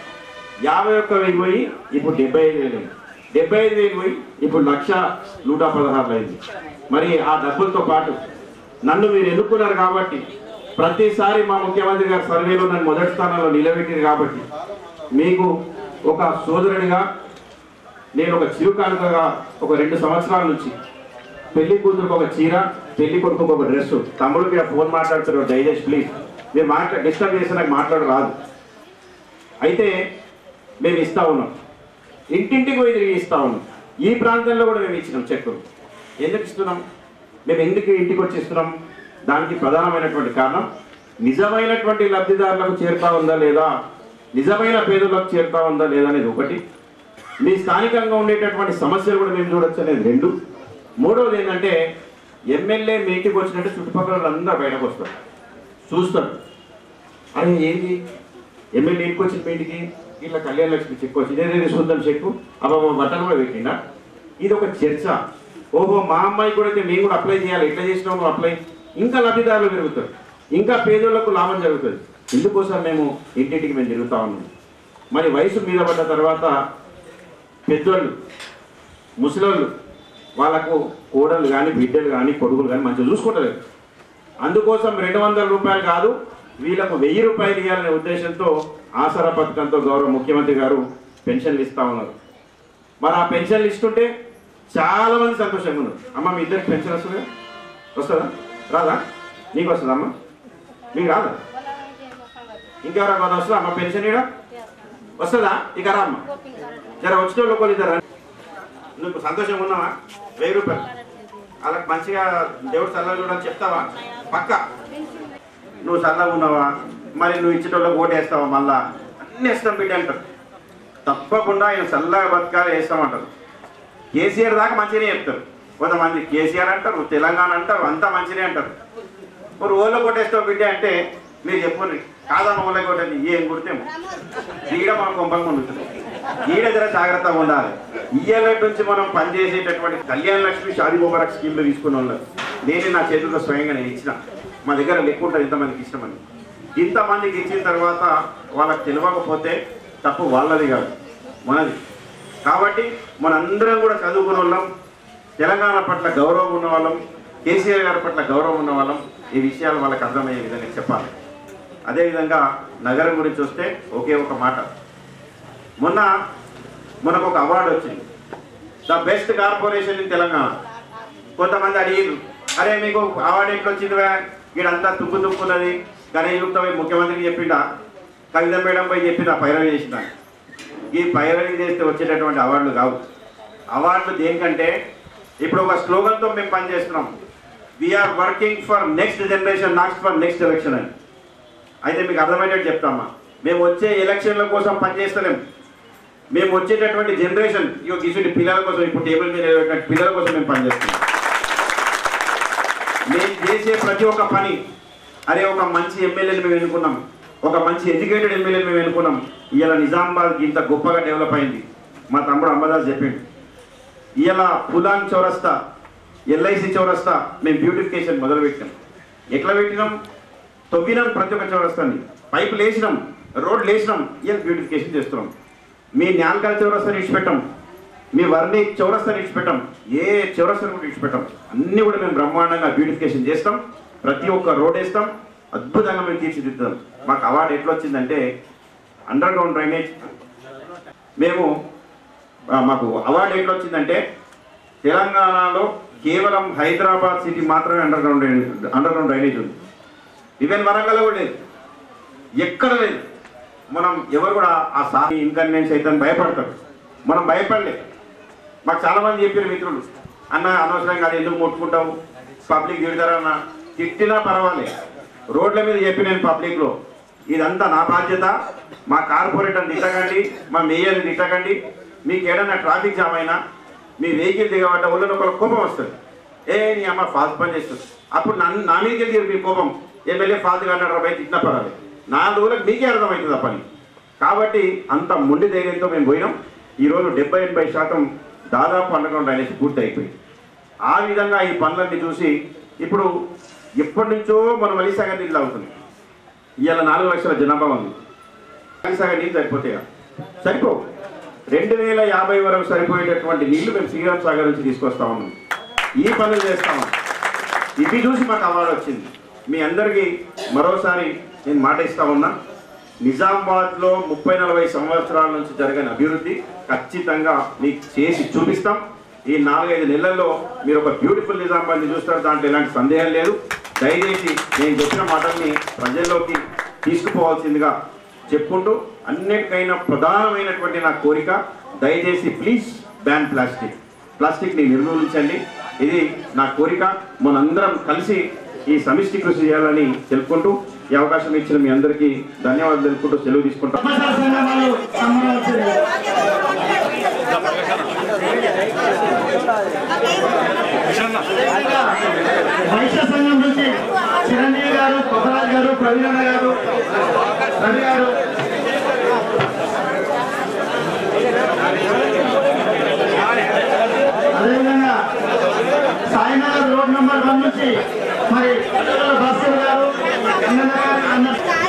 యాభై ఒక్క వెయ్యి పోయి ఇప్పుడు డెబ్బై ఐదు వేలు అయింది డెబ్బై ఐదు వేలు పోయి ఇప్పుడు లక్ష నూట పదహారులు అయింది మరి ఆ డబ్బులతో పాటు నన్ను మీరు ఎన్నుకున్నారు కాబట్టి ప్రతిసారి మా ముఖ్యమంత్రి గారు సర్వేలో నన్ను మొదటి స్థానంలో నిలబెట్టారు కాబట్టి మీకు ఒక సోదరుడిగా నేను ఒక చిరుకానుకగా ఒక రెండు సంవత్సరాల నుంచి పెళ్లి కూతురుకు ఒక చీర పెళ్లి కొడుకు ఒక డ్రెస్ తమ్ముడికి ఆ ఫోన్ మాట్లాడుతారు దయచేసి ప్లీజ్ మీరు మాట్లా డిస్టర్బ్ చేస్తే నాకు మాట్లాడ రాదు అయితే మేము ఇస్తా ఉన్నాం ఇంటింటికి పోయి తిరిగి ఇస్తా ఉన్నాం ఈ ప్రాంతంలో కూడా మేము ఇచ్చినాం చెక్కులు ఎందుకు ఇస్తున్నాం మేము ఎందుకు ఇంటికి వచ్చి ఇస్తున్నాం దానికి ప్రధానమైనటువంటి కారణం నిజమైనటువంటి లబ్ధిదారులకు చేరుతా ఉందా లేదా నిజమైన పేదలకు చేరుతా ఉందా లేదా అనేది ఒకటి మీ స్థానికంగా ఉండేటటువంటి సమస్యలు కూడా మేము చూడొచ్చు అనేది రెండు మూడవది ఏంటంటే ఎమ్మెల్యే మీ ఇంటికి వచ్చినట్టు చుట్టుపక్కల వాళ్ళందరూ బయటకు వస్తారు చూస్తారు అరే ఏంది ఎమ్మెల్యే ఇంటికి వచ్చిన మీ ఇంటికి ఇట్లా కళ్యాణ లక్ష్మి చెక్కు వచ్చింది ఏదైతే చూద్దాం చెక్కు అబ్బా మా బట్టలు కూడా పెట్టిండా ఇది ఒక చర్చ ఓహో మా అమ్మాయి కూడా అయితే మేము కూడా అప్లై చేయాలి ఎట్లా చేసినాము నువ్వు అప్లై ఇంకా లబ్ధిదారులు పెరుగుతారు ఇంకా పేదోళ్లకు లాభం జరుగుతుంది ఇందుకోసం మేము ఇంటింటికి మేము తిరుగుతా ఉన్నాం మరి వయసు మీద పడ్డ తర్వాత పెద్దోళ్ళు ముసలోళ్ళు వాళ్ళకు కోడలు కానీ బిడ్డలు కానీ కొడుకులు కానీ మంచిగా చూసుకుంటలేదు అందుకోసం రెండు వందల రూపాయలు కాదు వీళ్ళకు వెయ్యి రూపాయలు ఇవ్వాలనే ఉద్దేశంతో ఆసరా పథకంతో గౌరవ ముఖ్యమంత్రి గారు పెన్షన్లు ఇస్తా ఉన్నారు మరి ఆ పెన్షన్లు ఇస్తుంటే చాలా మంది సంతోషంగా ఉన్నారు అమ్మ మీ ఇద్దరికి పెన్షన్ వస్తుందా వస్తుందా రాదా నీకు వస్తుందా అమ్మ మీకు రాదా ఇంకెవరా కొంత వస్తుందా అమ్మ పెన్షన్ ఇడ వస్తుందా ఇక రా అమ్మ జర వచ్చిన వాళ్ళు ఒకళ్ళు ఇద్దరు రండి. నువ్వు సంతోషంగా ఉన్నావా వెయ్యి రూపాయలు వాళ్ళకి మంచిగా దేవుడు చల్లగా చూడని చెప్తావా పక్క నువ్వు చల్లగా ఉన్నావా మరి నువ్వు ఇచ్చేటోళ్ళకి ఓటు వేస్తావా మళ్ళా అన్ని ఇస్తాం బిడ్డ అంటారు తప్పకుండా ఆయన చల్లగా బతకాలి వేస్తామంటారు కేసీఆర్ దాకా మంచిగానే చెప్తారు కొంతమంది కేసీఆర్ అంటారు తెలంగాణ అంటారు అంతా మంచిగానే అంటారు మరి ఓళ్ళో కొట్టేస్తావు బిడ్డ అంటే మీరు చెప్పండి కాదమ్మ ఓళ్ళ కొట్టండి ఏం కుడితేమో ఈడ మన కొంపంగా ఉంటుంది ఈడ జర జాగ్రత్తగా ఉండాలి ఇయ్యేళ్ళ నుంచి మనం పనిచేసేటటువంటి కళ్యాణ లక్ష్మి షాదీ ముబారక్ స్కీమ్లు తీసుకున్న వాళ్ళు నేనే నా చేతుల్లో స్వయంగా నేను ఇచ్చిన మా దగ్గర లెక్క ఉంటుంది ఇంతమందికి ఇష్టమని ఇంతమందికి ఇచ్చిన తర్వాత వాళ్ళకి తెలియకపోతే తప్పు వాళ్ళది కాదు మనది కాబట్టి మనందరం కూడా చదువుకున్న వాళ్ళం తెలంగాణ పట్ల గౌరవం ఉన్న వాళ్ళం కేసీఆర్ గారి పట్ల గౌరవం ఉన్న వాళ్ళం ఈ విషయాలు వాళ్ళకి అర్థమయ్యే విధంగా చెప్పాలి అదేవిధంగా నగరం గురించి వస్తే ఒకే ఒక మాట మొన్న మనకు ఒక అవార్డు వచ్చింది the best corporation in Telangana కొంతమంది అడిగారు అరే మీకు అవార్డు ఎట్లా వచ్చింది వీడంతా తుక్కు తుక్కున్నది గణేష్ గుప్తా పోయి ముఖ్యమంత్రికి చెప్పిండా కవిత మేడం పోయి చెప్పిందా పైరవి చేసిన ఈ పైరవి చేస్తే వచ్చేటటువంటి అవార్డులు కావు అవార్డులు దేనికంటే ఇప్పుడు ఒక స్లోగన్తో మేము పనిచేస్తున్నాం we're working for next generation not for next election అని అయితే మీకు అర్థమయ్యేటట్టు చెప్తామా మేము వచ్చే ఎలక్షన్ల కోసం పనిచేస్తలేం మేము వచ్చేటటువంటి జనరేషన్ ఇక గిసుడి పిల్లల కోసం ఇప్పుడు టేబుల్ మీద నిలబెట్టినట్టు పిల్లల కోసం మేము పనిచేస్తున్నాం మేము చేసే ప్రతి ఒక్క పని అరే ఒక మంచి ఎమ్మెల్యేని మేము ఎన్నుకున్నాం ఒక మంచి ఎడ్యుకేటెడ్ ఎమ్మెల్యేని మేము ఎన్నుకున్నాం ఇలా నిజామాబాద్ ఇంత గొప్పగా డెవలప్ అయింది మా తమ్ముడు అంబదాస్ చెప్పిండు ఇలా పులాన్ చౌరస్తా ఎల్ఐసి చౌరస్తా మేము బ్యూటిఫికేషన్ మొదలు పెట్టినాం ఎట్లా పెట్టినాం తవ్వినాం ప్రతి ఒక్క చౌరస్తాని పైపులు వేసినాం రోడ్లు వేసినాం ఇలా బ్యూటిఫికేషన్ చేస్తున్నాం మీ న్యాల్కాల్ చౌరస్తాని ఇచ్చిపెట్టాం మీ వర్ణి చౌరస్తాని ఇచ్చిపెట్టాం ఏ చౌరస్తాని కూడా ఇచ్చిపెట్టాం అన్ని కూడా మేము బ్రహ్మాండంగా బ్యూటిఫికేషన్ చేస్తాం ప్రతి ఒక్క రోడ్ వేస్తాం అద్భుతంగా మేము తీర్చిదిద్దాం మాకు అవార్డు ఎట్లా వచ్చిందంటే అండర్ గ్రౌండ్ డ్రైనేజ్ మేము ఆ, మాకు అవార్డు ఎట్లా వచ్చిందంటే తెలంగాణలో కేవలం హైదరాబాద్ సిటీ మాత్రమే underground drainage underground drainage ఉంది ఈవెన్ వరంగల్ కూడా లేదు ఎక్కడ లేదు మనం ఎవరు కూడా ఆ సా ఇన్కన్వీనియన్స్ అయితే అని భయపడతారు మనం భయపడలేదు మాకు చాలా మంది చెప్పారు మిత్రులు అన్న అనవసరంగా అది ఎందుకు ముట్టుకుంటావు పబ్లిక్ తిడతారన్న తిట్టినా పర్వాలేదు రోడ్ల మీద చెప్పి నేను పబ్లిక్లో ఇదంతా నా బాధ్యత మా కార్పొరేటర్ తిట్టకండి మా మేయర్ని తిట్టకండి మీకు ఏదైనా ట్రాఫిక్ జామ్ అయినా మీ వెహికల్ దిగబడ్డ ఊళ్ళో ఒక కోపం వస్తుంది ఏ నీ అమ్మ ఫాల్స్ పని చేస్తుంది అప్పుడు నన్ను నా మీదకి వెళ్ళి మీ కోపం ఎమ్మెల్యే ఫాల్స్ కన్నాడు బయట తిట్టినా పర్వాలేదు నాలుగు రోజులకు మీకే అర్థమవుతుంది ఆ పని కాబట్టి అంత మొండి ధైర్యంతో మేము పోయినాం ఈరోజు డెబ్బై ఎనభై శాతం దాదాపు అండర్గ్రౌండ్ డ్రైనేజ్ పూర్తి అయిపోయింది ఆ విధంగా ఈ పనులన్నీ చూసి ఇప్పుడు ఎప్పటి నుంచో మనం వలిసాగర్ నీళ్ళు అవుతుంది ఇవాళ నాలుగు లక్షల జనాభా ఉంది వలిసాగర్ నీళ్ళు సరిపోతాయా సరిపో రెండు వేల యాభై వరకు సరిపోయేటటువంటి నీళ్లు మేము శ్రీరామ్ సాగర్ నుంచి తీసుకొస్తా ఉన్నాం ఈ పనులు చేస్తాము ఇవి చూసి మాకు అవార్డు వచ్చింది మీ అందరికీ మరోసారి నేను మాట ఇస్తా ఉన్నా నిజామాబాద్లో ముప్పై నలభై సంవత్సరాల నుంచి జరిగిన అభివృద్ధి ఖచ్చితంగా మీకు చేసి చూపిస్తాం ఈ నాలుగైదు నెలల్లో మీరు ఒక బ్యూటిఫుల్ నిజామాబాద్ని చూస్తారు దాంట్లో ఎలాంటి సందేహం లేదు దయచేసి నేను చెప్పిన మాటల్ని ప్రజల్లోకి తీసుకుపోవాల్సిందిగా చెప్పుకుంటూ అన్నిటికైనా ప్రధానమైనటువంటి నా కోరిక దయచేసి ప్లీజ్ బ్యాన్ ప్లాస్టిక్ ప్లాస్టిక్ని నిర్మూలించండి ఇది నా కోరిక మనందరం కలిసి ఈ సమిష్టి కృషి చేయాలని తెలుపుకుంటూ ఈ అవకాశం ఇచ్చిన మీ అందరికీ ధన్యవాదాలు తెలుపుకుంటూ సెలవు తీసుకుంటాం వైశ్య సంఘం నుంచి చిరంజీవి గారు కొబ్బరాజ్ గారు ప్రవీణ గారు రవి గారు అదేవిధంగా సాయినగర్ రోడ్ నెంబర్ వన్ నుంచి మరి బస్సు గారు అన్నన్న గారు అన్న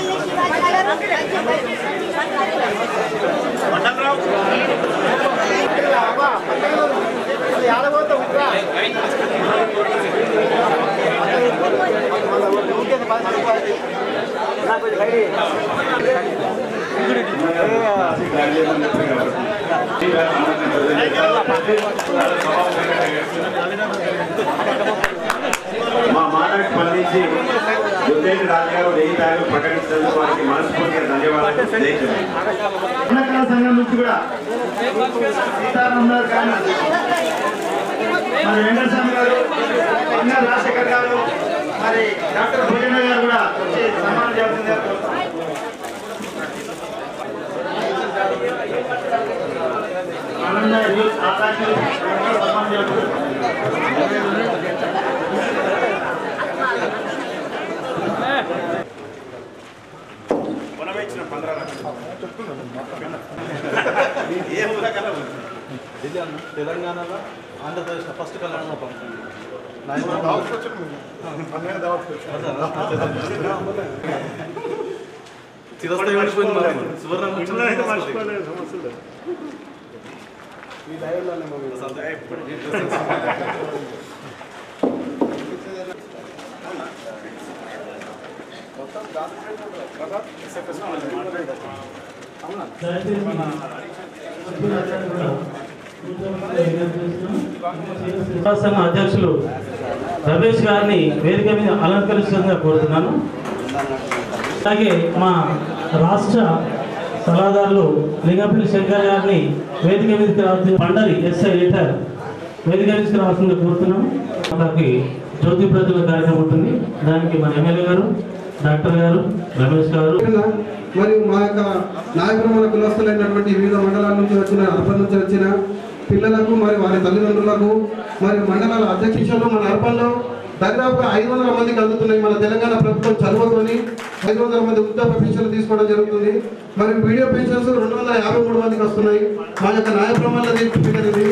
మా మాటకు స్పందించి దుర్దేవి రాజు గారు వెయ్యి బ్యాగులు ప్రకటించినందుకు వారికి మనస్ఫూర్తిగా ధన్యవాదాలు తెలియజేస్తున్నాను. అన్నకళ సంఘం నుంచి కూడా సీతారాం గారు కానీ మరి వెంకటస్వామి గారు ఎన్న రాజశేఖర్ గారు మరి డాక్టర్ భోజన గారు కూడా వచ్చి సన్మానం చేస్తుందిగా కోరుతున్నాం. ఆనంద యూత్ ఆకాశ్ సన్మానం చేస్తుంది తెలంగాణలో ఆంధ్రప్రదేశ్ ఫస్ట్ కళ్యాణ చిరస్థాయి ఉండిపోయింది మరి. సువర్ణ సంఘ అధ్యక్షులు రమేష్ గారిని వేదిక మీద అలంకరించడంగా కోరుతున్నాను అలాగే మా రాష్ట్ర సలహాదారులు లింగపల్లి శంకర్ గారిని వేదిక మీదకి రావాల్సిన పండరి ఎస్ఐ లెటర్ వేదిక మీదకి రావాల్సిందిగా కోరుతున్నాము మనకి జ్యోతి ప్రజల కార్యక్రమం ఉంటుంది దానికి మన ఎమ్మెల్యే గారు డాక్టర్ గారు రమేష్ గారు మరియు మా యొక్క నాయకులు మన కులస్తులైనటువంటి వివిధ మండలాల నుంచి వచ్చిన అప్పటి నుంచి వచ్చిన పిల్లలకు మరి వారి తల్లిదండ్రులకు మరి మండలాల అధ్యక్షులు మన అర్పణలో దాదాపుగా ఐదు వందల మందికి అందుతున్నాయి మన తెలంగాణ ప్రభుత్వం చదువుతోని ఐదు వందల మంది వృద్ధాప్య పెన్షన్లు తీసుకోవడం జరుగుతుంది మరి వీడియో పెన్షన్స్ రెండు వందల యాభై మూడు మందికి వస్తున్నాయి మా యొక్క న్యాయ ప్రమాణాలు ఫిగర్ ఇది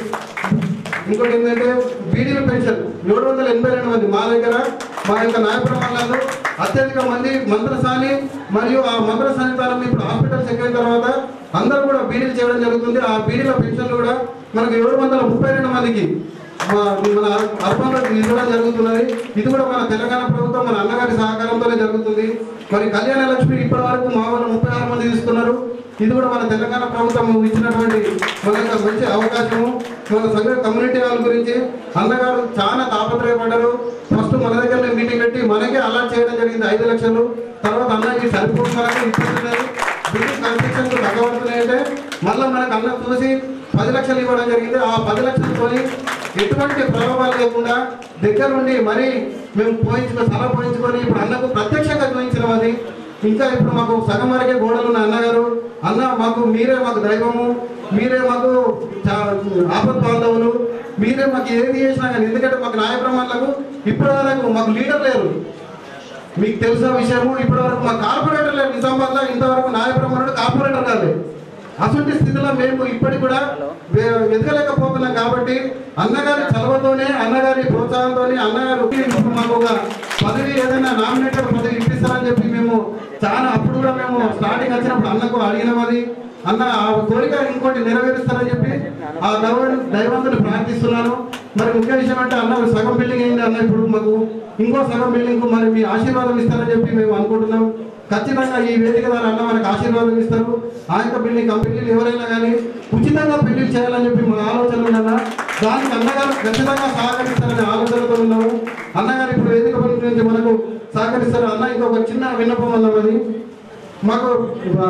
ఇంకోటి ఏంటంటే బీడీల పెన్షన్ ఏడు వందల ఎనభై రెండు మంది మా దగ్గర మా యొక్క న్యాయ ప్రమాణాలు అత్యధిక మంది మంత్రసాని మరియు ఆ మంత్రసాని తాలూకు ఇప్పుడు హాస్పిటల్స్ ఎక్కిన తర్వాత అందరూ కూడా బీడీలు చేయడం జరుగుతుంది ఆ బీడీల పెన్షన్లు కూడా మనకు ఏడు వందల ముప్పై రెండు మందికి మా- మన అర్పణలో ఇవ్వడం జరుగుతున్నది ఇది కూడా మన తెలంగాణ ప్రభుత్వం మన అన్నగారి సహకారంతోనే జరుగుతుంది మరి కళ్యాణ లక్ష్మి ఇప్పటి వరకు మా వాళ్ళు ముప్పై ఆరు మంది తీసుకున్నారు ఇది కూడా మన తెలంగాణ ప్రభుత్వం ఇచ్చినటువంటి మన యొక్క మంచి అవకాశము మన సంఘ కమ్యూనిటీ వాళ్ళ గురించి అన్నగారు చాలా తాపత్రయపడ్డారు ఫస్ట్ మన దగ్గర మీటింగ్ పెట్టి మనకే అలాట్ చేయడం జరిగింది ఐదు లక్షలు తర్వాత అన్నకి సరిపోతుంది మనకు ఇప్పిస్తున్నారు బిల్డింగ్ కన్స్ట్రక్షన్ తగ్గబడుతున్నాయంటే మళ్ళీ మనకు అన్న చూసి పది లక్షలు ఇవ్వడం జరిగింది ఆ పది లక్షలతోని ఎటువంటి ప్రభావాలు లేకుండా దగ్గర ఉండి మరీ మేము పోయించుకొని స్థలం పోయించుకొని ఇప్పుడు అన్నకు ప్రత్యక్షంగా చూపించిన అది ఇంకా ఇప్పుడు మాకు సగం వరకే గోడలు ఉన్న అన్నగారు అన్న మాకు మీరే మాకు దైవము మీరే మాకు చా- ఆపద్ బాంధవులు మీరే మాకు ఏది చేసినా కానీ ఎందుకంటే మాకు న్యాయ ప్రమాణాలకు ఇప్పటి వరకు మాకు లీడర్ లేరు మీకు తెలిసిన విషయము ఇప్పటి వరకు మా కార్పొరేటర్ లేరు నిజామాబాద్ లో ఇంతవరకు న్యాయ ప్రమాణుడు కార్పొరేటర్ కాలేదు అటువంటి స్థితిలో మేము ఇప్పటికి కూడా వే- ఎదగలేకపోతున్నాం కాబట్టి అన్నగారి చలవతోనే అన్నగారి ప్రోత్సాహంతోనే అన్నగారు ఇప్పుడు మాకు ఒక పదవి ఏదైనా నామినేటెడ్ పదవి ఇప్పిస్తారని చెప్పి మేము చాలా అప్పుడు కూడా మేము స్టార్టింగ్ వచ్చినప్పుడు అన్నకు అడిగినామది అన్న ఆ కోరిక ఇంకోటి నెరవేరుస్తారని చెప్పి ఆ దైవ దైవంతుని ప్రార్థిస్తున్నాను మరి ముఖ్య విషయం అంటే అన్న సగం బిల్డింగ్ అయింది అన్న ఇప్పుడు మాకు ఇంకో సగం బిల్డింగ్ మరి మీ ఆశీర్వాదం ఇస్తారని చెప్పి మేము అనుకుంటున్నాం ఖచ్చితంగా ఈ వేదిక ద్వారా అన్న మనకు ఆశీర్వాదం ఇస్తారు ఆ యొక్క బిల్డింగ్ ఆ పెళ్లిళ్ళు ఎవరైనా కానీ ఉచితంగా పెళ్లి చేయాలని చెప్పి మా ఆలోచన ఉందన్న దానికి అన్నగారు ఖచ్చితంగా సహకరిస్తారనే ఆలోచనతో ఉన్నాము అన్నగారు ఇప్పుడు వేదిక పని నుంచి మనకు సహకరిస్తారు అన్న ఇంకొక చిన్న విన్నపం అన్నది మాకు ఆ,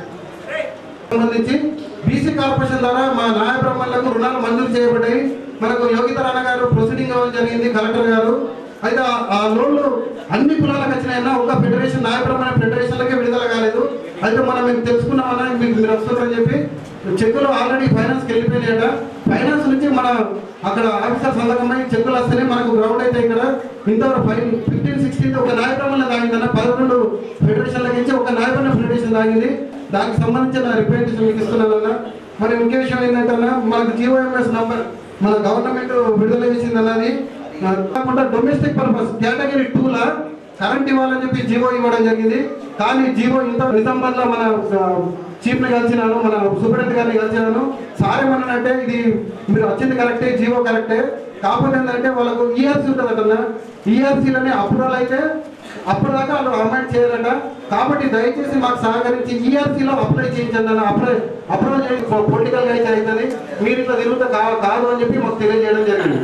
సంబంధించి బీసీ కార్పొరేషన్ ద్వారా మా న్యాయ బ్రహ్మణులకు రుణాలు మంజూరు చేయబడ్డాయి మనకు యోగిత రాణ గారు ప్రొసీడింగ్ అవ్వడం జరిగింది కలెక్టర్ గారు అయితే ఆ- ఆ లోన్లు అన్ని కులాలకు వచ్చినాయన్నా ఒక ఫెడరేషన్ న్యాయ బ్రహ్మణ ఫెడరేషన్లకే విడుదల కాలేదు అయితే మనం మేము తెలుసుకున్నామన్నా మీకు మీరు వస్తున్నారని చెప్పి చెక్కులు ఆల్రెడీ ఫైనాన్స్కి వెళ్ళిపోయినాయట ఫైనాన్స్ నుంచి మన అక్కడ ఆఫీసర్ సంతకమై చెక్కులు వస్తేనే మనకు గ్రౌండ్ అయితే ఇక్కడ ఇంతవరకు ఫైవ్ ఫిఫ్టీన్ సిక్స్టీన్ ఒక న్యాయ బ్రహ్మణ తాగిందన్న పదకొండు ఫెడరేషన్ల నుంచి ఒక న్యాయ బ్రహ్మణ ఫెడరేషన్ తాగింది దానికి సంబంధించిన రిప్రజెంటేషన్ మీకు ఇస్తున్నానన్న మరి ముఖ్య విషయం ఏంటంటే మనకు జిఓఎంఎస్ నంబర్ మన గవర్నమెంట్ విడుదల చేసింది అన్నది ఆ, కాకుండా డొమెస్టిక్ పర్పస్ కేటగిరీ టూలా కరెంట్ ఇవ్వాలని చెప్పి జీవో ఇవ్వడం జరిగింది కానీ జీవో ఇంత నిజామాబాద్ లో మన చీఫ్ ని కలిసినాను మన సూపరింటెండెంట్ గారిని కలిసినాను సార్ ఏమన్నానంటే ఇది మీరు వచ్చింది కరెక్టే జీవో కరెక్టే కాకపోతే ఏంటంటే వాళ్ళకు ఈఆర్సీ ఉంటుంది అన్న ఈఆర్సీలని అప్రూవల్ అయితే అప్పుడు దాకా వాళ్ళు అమెండ్ చేయాలట కాబట్టి దయచేసి మాకు సహకరించి ఈఆర్సీలో అప్లై చేయించండి అన్న అప్లై అప్రూవల్ చేయండి పొలిటికల్ గా అయితే అవుతుంది మీరు ఇట్లా తిరుగుతా కా- కాదు అని చెప్పి మాకు తెలియజేయడం జరిగింది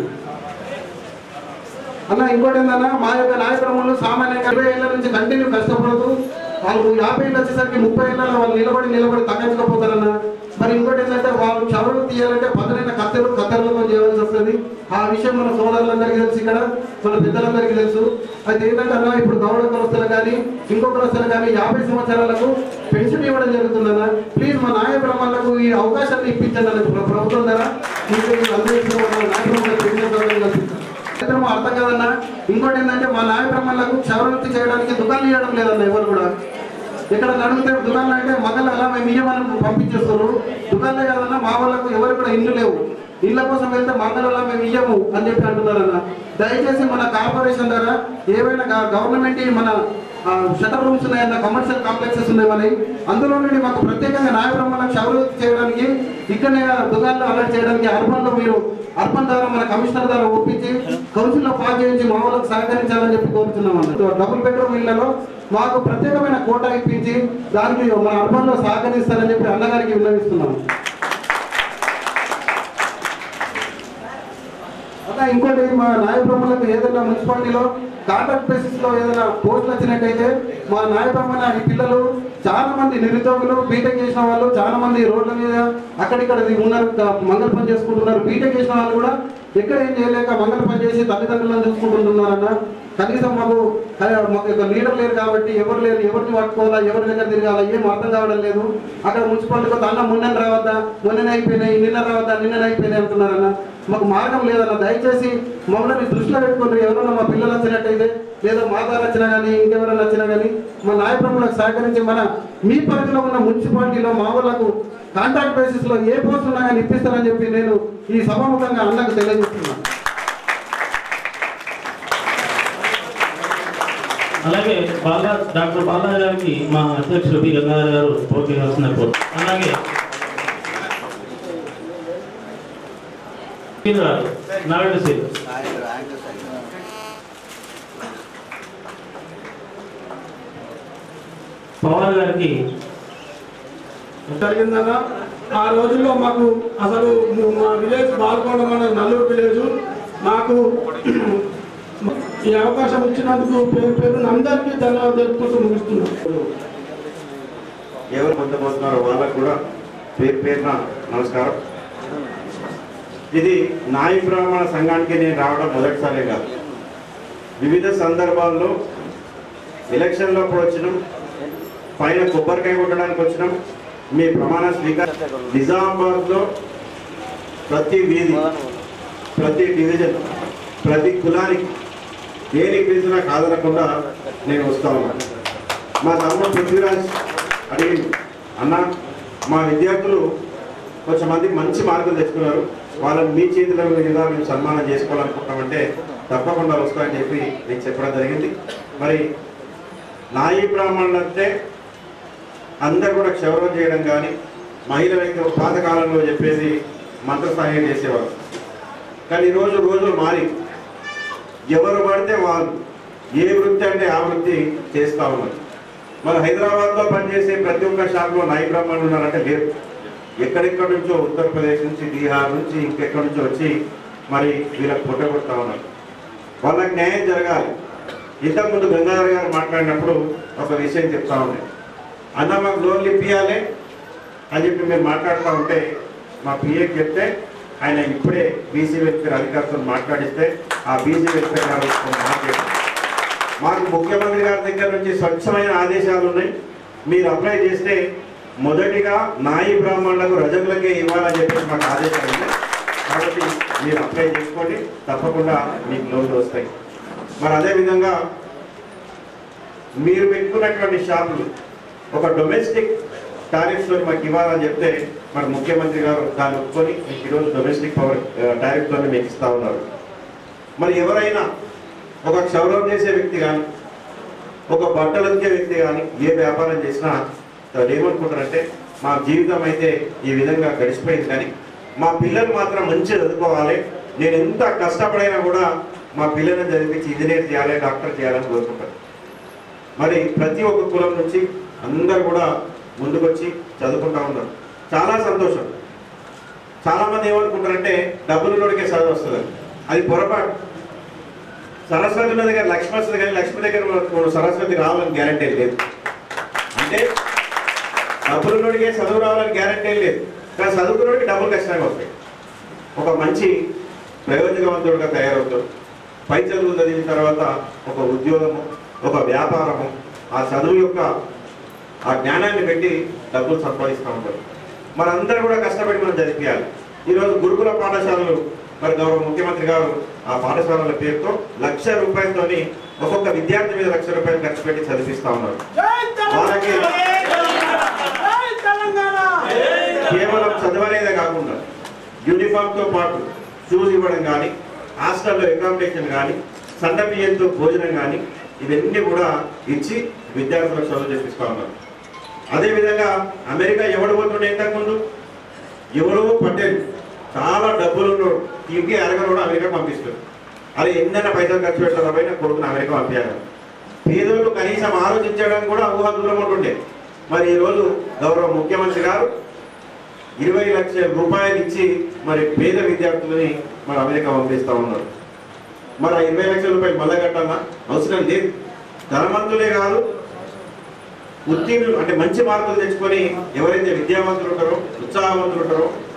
అన్న ఇంకోటి ఏంటన్నా మా యొక్క నాయకులు సామాన్యంగా ఇరవై ఏళ్ళ నుంచి కంటిన్యూ కష్టపడుతూ వాళ్ళు యాభై ఏళ్ళు వచ్చేసరికి ముప్పై ఏళ్ళలో వాళ్ళు నిలబడి నిలబడి తగ్గించకపోతారన్న మరి ఇంకోటి ఏంటంటే వాళ్ళు చదువు తీయాలంటే పదునైన కత్తెలు కత్తెరలతో చేయవలసి వస్తుంది ఆ విషయం మన సోదరులందరికీ తెలుసు ఇక్కడ మన పెద్దలందరికీ తెలుసు అయితే ఏంటంటే అన్న ఇప్పుడు గౌడ కులస్తులు కానీ ఇంకో కులస్తులు కానీ యాభై సంవత్సరాలకు పెన్షన్ ఇవ్వడం జరుగుతుందన్న ప్లీజ్ మా నాయ బ్రహ్మణులకు ఈ అవకాశాన్ని ఇప్పించండి అన్న ప్ర- ప్రభుత్వం ద్వారా మీకు అందరికీ నాయ బ్రహ్మణులకు పెన్షన్ సౌకర్యం కల్పిస్తారు. ఇతరం అర్థం కాదన్న ఇంకోటి ఏంటంటే మా న్యాయ బ్రహ్మణులకు క్షవరవృత్తి చేయడానికి దుకాణాలు ఇవ్వడం లేదన్న ఎవరు కూడా ఇక్కడ అడిగితే దుకాణాలు అంటే మగలు అలా మేము ఇయ్యమని పంపించేస్తారు దుకాణాలే కాదన్న మా వాళ్ళకు ఎవరు కూడా ఇల్లు లేవు ఇళ్ళ కోసం వెళ్తే మంగళ మేము ఇయ్యము అని చెప్పి అంటున్నారన్న దయచేసి మన కార్పొరేషన్ ద్వారా ఏవైనా గవర్నమెంట్ మన షటర్ రూమ్స్ ఉన్నాయన్న కమర్షియల్ కాంప్లెక్సెస్ ఉన్నాయి మనకి అందులో నుండి మాకు ప్రత్యేకంగా న్యాయ బ్రహ్మణులకు క్షవరవృత్తి చేయడానికి ఇక్కడనే దుకాణాలు అలర్ట్ చేయడానికి అర్బన్లో మీరు అర్బన్ ద్వారా మన కమిషనర్ ద్వారా ఒప్పించి కౌన్సిల్ లో పాస్ చేయించి మా వాళ్ళకి సహకరించాలని చెప్పి కోరుతున్నాం అన్నట్టు డబుల్ బెడ్రూమ్ ఇళ్లలో మాకు ప్రత్యేకమైన కోటా ఇప్పించి దానికి మన అర్బన్ లో సహకరిస్తారని చెప్పి అన్నగారికి విన్నవిస్తున్నాం అలా ఇంకోటి మా నాయబ్రహ్మలకు ఏదైనా మున్సిపాలిటీలో కాంట్రాక్ట్ బేసిస్ లో ఏదైనా పోస్టులు వచ్చినట్టయితే మా నాయబ్రహ్మణ ఈ పిల్లలు చాలా మంది నిరుద్యోగులు బీటెక్ చేసిన వాళ్ళు చాలా మంది రోడ్ల మీద అక్కడిక్కడ ఉన్నారు క- మంగళ పని చేసుకుంటున్నారు బీటెక్ చేసిన వాళ్ళు కూడా ఎక్కడ ఏం చేయలేక మంగళ పని చేసి తల్లిదండ్రులను చూసుకుంటున్నారన్న కనీసం మాకు అరే, మాకు ఒక లీడర్ లేరు కాబట్టి ఎవరు లేరు ఎవరిని పట్టుకోవాలా ఎవరి దగ్గర తిరగాలా ఏం అర్థం కావడం లేదు అక్కడ మున్సిపాలిటీ కొత్త అన్న మొన్న రావద్దా మొన్ననే అయిపోయినాయి నిన్న రావద్దా నిన్న అయిపోయినాయి అంటున్నారన్న మాకు మార్గం లేదన్న దయచేసి మమ్మల్ని దృష్టిలో పెట్టుకుని ఎవరైనా మా పిల్లలు వచ్చినట్టయితే లేదా మా ద్వారా వచ్చినా కానీ ఇంకెవరైనా వచ్చినా కానీ మా నాయకులకు సహకరించి మన మీ పరిధిలో ఉన్న మున్సిపాలిటీలో మా వాళ్ళకు కాంట్రాక్ట్ బేసిస్ లో ఏ పోస్ట్ ఉన్నా కానీ ఇప్పిస్తానని చెప్పి నేను ఈ సభాముఖంగా అన్నకు తెలియజేస్తున్నాను అలాగే బాలా డాక్టర్ బాలా గారికి మా అధ్యక్షులు పి గంగాధర్ గారు పోటీ చేస్తున్న కోరు అలాగే నారాయణ శ్రీ పవన్ గారికి జరిగిందన్న ఆ రోజుల్లో మాకు అసలు మా విలేజ్ బాల్కొండ మన నల్లూరు విలేజ్ మాకు ఈ అవకాశం ఇచ్చినందుకు పేరు పేరు అందరికీ ధన్యవాదాలు తెలుపుతూ ముగిస్తున్నాం ఎవరు పొందబోతున్నారో వాళ్ళకు కూడా పేరు పేరున నమస్కారం ఇది నాయి బ్రాహ్మణ సంఘానికి నేను రావడం మొదటిసారి కాదు వివిధ సందర్భాల్లో ఎలక్షన్లో అప్పుడు వచ్చినాం పైన కొబ్బరికాయ కొట్టడానికి వచ్చినాం మీ ప్రమాణ స్వీకారం నిజామాబాద్లో ప్రతి వీధి ప్రతి డివిజన్ ప్రతి కులానికి దేనికి పిలిచినా కాదనకుండా నేను వస్తా ఉన్నాను మా తమ్ముడు పృథ్వీరాజ్ అడిగి అన్న మా విద్యార్థులు కొంచెమంది మంచి మార్కులు తెచ్చుకున్నారు వాళ్ళని మీ చేతుల మీద మేము సన్మానం చేసుకోవాలనుకుంటామంటే తప్పకుండా వస్తామని చెప్పి నేను చెప్పడం జరిగింది మరి నాయి బ్రాహ్మణులు అంటే అందరు కూడా క్షౌరం చేయడం కానీ మహిళలైతే పాతకాలంలో చెప్పేది మంత్రస్థాయి చేసేవారు కానీ ఈరోజు రోజులు మారి ఎవరు పడితే వాళ్ళు ఏ వృత్తి అంటే ఆ వృత్తి చేస్తూ ఉన్నారు మన హైదరాబాద్లో పనిచేసే ప్రతి ఒక్క షాప్లో నాయి బ్రాహ్మణులు ఉన్నారంటే లేరు ఎక్కడెక్కడి నుంచో ఉత్తరప్రదేశ్ నుంచి బీహార్ నుంచి ఇంకెక్కడి నుంచో వచ్చి మరి వీళ్ళకి పుట్టగొడతా ఉన్నారు వాళ్ళకి న్యాయం జరగాలి ఇంతకుముందు గంగాధర్ గారు మాట్లాడినప్పుడు ఒక విషయం చెప్తా ఉన్నాయి అన్న మాకు లోన్లు ఇప్పియాలి అని చెప్పి మేము మాట్లాడుతూ ఉంటే మా పిఏకి చెప్తే ఆయన ఇప్పుడే బీసీ వెల్ఫేర్ అధికారులతో మాట్లాడిస్తే ఆ బీసీ వెల్ఫేర్ గారు ఒక మాట చెప్పారు. మాకు ముఖ్యమంత్రి గారి దగ్గర నుంచి స్వచ్ఛమైన ఆదేశాలు ఉన్నాయి మీరు అప్లై చేస్తే మొదటిగా నాయి బ్రాహ్మణులకు రజకులకే ఇవ్వాలని చెప్పి మాకు ఆదేశాలు ఉన్నాయి కాబట్టి మీరు అప్లై చేసుకోండి తప్పకుండా మీకు లోన్లు వస్తాయి మరి అదేవిధంగా మీరు పెట్టుకున్నటువంటి షాపులు ఒక డొమెస్టిక్ టారిఫ్స్ మాకు ఇవ్వాలని చెప్తే మరి ముఖ్యమంత్రి గారు దాన్ని ఒప్పుకొని మీకు ఈరోజు డొమెస్టిక్ పవర్ టారిఫ్లోనే మీకు ఇస్తా ఉన్నారు మరి ఎవరైనా ఒక క్షౌరం చేసే వ్యక్తి కానీ ఒక బట్టలు అతికే వ్యక్తి కానీ ఏ వ్యాపారం చేసినా వాళ్ళు ఏమనుకుంటారంటే మా జీవితం అయితే ఈ విధంగా గడిచిపోయింది కానీ మా పిల్లలు మాత్రం మంచిగా చదువుకోవాలి నేను ఎంత కష్టపడైనా కూడా మా పిల్లల్ని చదివించి ఇంజనీర్ చేయాలి డాక్టర్ చేయాలని కోరుకుంటారు మరి ప్రతి ఒక్క కులం నుంచి అందరు కూడా ముందుకొచ్చి చదువుకుంటా ఉన్నారు చాలా సంతోషం చాలా మంది ఏమనుకుంటారంటే డబ్బులలోడికే చదువు వస్తుంది అది పొరపాటు సరస్వతి ఉన్న దగ్గర లక్ష్మి వస్తుంది కానీ లక్ష్మి దగ్గర మనకు సరస్వతి రావాలని గ్యారంటీ లేదు అంటే డబ్బులలోడికే చదువు రావాలని గ్యారంటీ లేదు కానీ చదువుకున్నోడికి డబ్బులు ఖచ్చితంగా వస్తాయి ఒక మంచి ప్రయోజనవంతుడిగా తయారవుతాడు పై చదువు చదివిన తర్వాత ఒక ఉద్యోగము ఒక వ్యాపారము ఆ చదువు యొక్క ఆ జ్ఞానాన్ని పెట్టి డబ్బులు సంపాదిస్తూ ఉంటారు మనందరూ కూడా కష్టపడి మనం చదివించాలి ఈరోజు గురుకుల పాఠశాలలు మరి గౌరవ ముఖ్యమంత్రి గారు ఆ పాఠశాలల పేరుతో లక్ష రూపాయలతోని ఒక్కొక్క విద్యార్థి మీద లక్ష రూపాయలు ఖర్చు పెట్టి చదివిస్తా ఉన్నారు వాళ్ళకి కేవలం చదవలేదే కాకుండా యూనిఫామ్ తో పాటు షూస్ ఇవ్వడం కానీ హాస్టల్లో అకామిడేషన్ కానీ సన్న బియ్యంతో భోజనం కానీ ఇవన్నీ కూడా ఇచ్చి విద్యార్థులకు చదువు చేపిస్తా ఉన్నారు అదేవిధంగా అమెరికా ఎవడు పోతుండే ఇంతకుముందు ఎవరో పటేల్ చాలా డబ్బులు ఉన్నాడు ఇంటికి అరగనోడు అమెరికా పంపిస్తాడు అరే ఎన్నైనా పైసలు ఖర్చు పెట్టాలి పైన కొడుకుని అమెరికా పంపించారు పేదోళ్ళు కనీసం ఆలోచించడం కూడా ఊహ దూరం ఉంటుండే మరి ఈరోజు గౌరవ ముఖ్యమంత్రి గారు ఇరవై లక్షల రూపాయలు ఇచ్చి మరి పేద విద్యార్థులని మరి అమెరికా పంపిస్తా ఉన్నారు మరి ఆ ఇరవై లక్షల రూపాయలు మళ్ళా కట్టాలా అవసరం లేదు ధనవంతులే కాదు ఉత్తీర్ణులు అంటే మంచి మార్కులు తెచ్చుకొని ఎవరైతే విద్యావంతులు ఉంటారో ఉత్సాహవంతులు ఉంటారో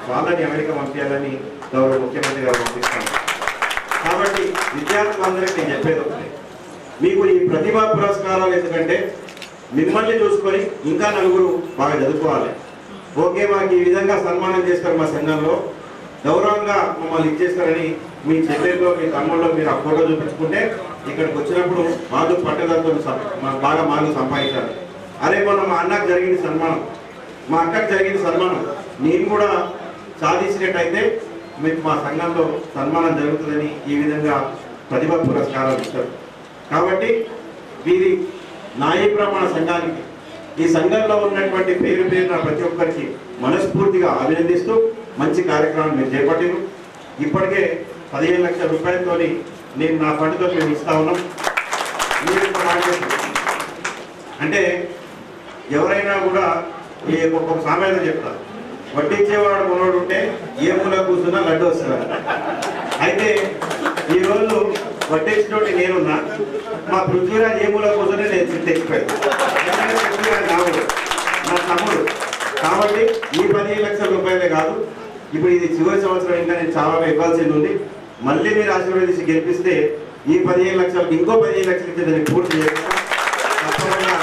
వాళ్ళని అమెరికా పంపించాలని గౌరవ ముఖ్యమంత్రి గారు పంపిస్తాను కాబట్టి విద్యార్థులందరికీ నేను చెప్పేది ఒకటే మీకు ఈ ప్రతిభా పురస్కారాలు ఎందుకంటే మిమ్మల్ని చూసుకొని ఇంకా నలుగురు బాగా చదువుకోవాలి ఓకే మాకు ఈ విధంగా సన్మానం చేస్తారు మా సంఘంలో గౌరవంగా మమ్మల్ని ఇచ్చేస్తారని మీ చెల్లెల్లో మీ తమ్ముళ్ళు మీరు ఆ ఫోటో చూపించుకుంటే ఇక్కడికి వచ్చినప్పుడు మాకు పట్టుదలతో సం- మా- బాగా మార్కులు సంపాదించారు అరే మొన్న మా అన్నకు జరిగింది సన్మానం మా అక్కకు జరిగింది సన్మానం నేను కూడా సాధించినట్టయితే మీకు మా సంఘంలో సన్మానం జరుగుతుందని ఈ విధంగా ప్రతిభా పురస్కారాలు ఇస్తారు కాబట్టి వీరి నాయ ప్రమాణ సంఘానికి ఈ సంఘంలో ఉన్నటువంటి పేరు పేరున ప్రతి ఒక్కరికి మనస్ఫూర్తిగా అభినందిస్తూ మంచి కార్యక్రమం మీరు చేపట్టిరు ఇప్పటికే పదిహేను లక్షల రూపాయలతో నేను నా ఫండ్తో మేము ఇస్తా ఉన్నాం మీరు ఒక మాట చెప్పండి. అంటే ఎవరైనా కూడా ఈ ఒక్కొక్క సామెత చెప్తారు వడ్డించేవాడు కొనోడు ఉంటే ఏ మూల కూర్చున్నా లడ్డు వస్తుంది అయితే ఈ రోజు వడ్డించినోటి నేనున్నా మా పృథ్వీరాజ్ ఏ మూల కూర్చొని నేను తెచ్చిపోయాను ఎందుకంటే పృథ్వీరాజ్ నావుడు నా తమ్ముడు కాబట్టి ఈ పదిహేను లక్షల రూపాయలే కాదు ఇప్పుడు ఇది చివరి సంవత్సరం ఇంకా నేను చాలా ఇవ్వాల్సింది ఉంది మళ్ళీ మీరు ఆశీర్వదించి గెలిపిస్తే ఈ పదిహేను లక్షలకు ఇంకో పదిహేను లక్షలు ఇచ్చి దాన్ని పూర్తి చేస్తాం తప్పకుండా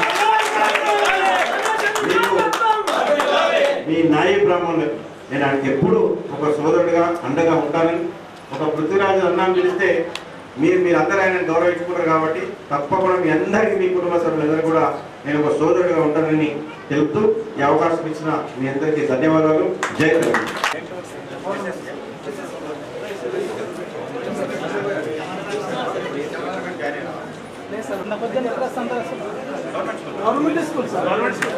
మీకు మీ నాయ బ్రాహ్మణులు నేను ఆయనకి ఎప్పుడు ఒక సోదరుడిగా అండగా ఉంటానని ఒక పృథ్వీరాజు అన్నం పిలిస్తే మీరు మీరు అందరూ ఆయన గౌరవించుకుంటారు కాబట్టి తప్పకుండా మీ అందరికీ మీ కుటుంబ సభ్యులందరూ కూడా నేను ఒక సోదరుడిగా ఉంటానని తెలుపుతూ ఈ అవకాశం ఇచ్చిన మీ అందరికీ ధన్యవాదాలు జై తెలంగాణ లేదు సార్ ఉన్న పొద్దున్న ఎక్కడ వస్తాను government school sir government school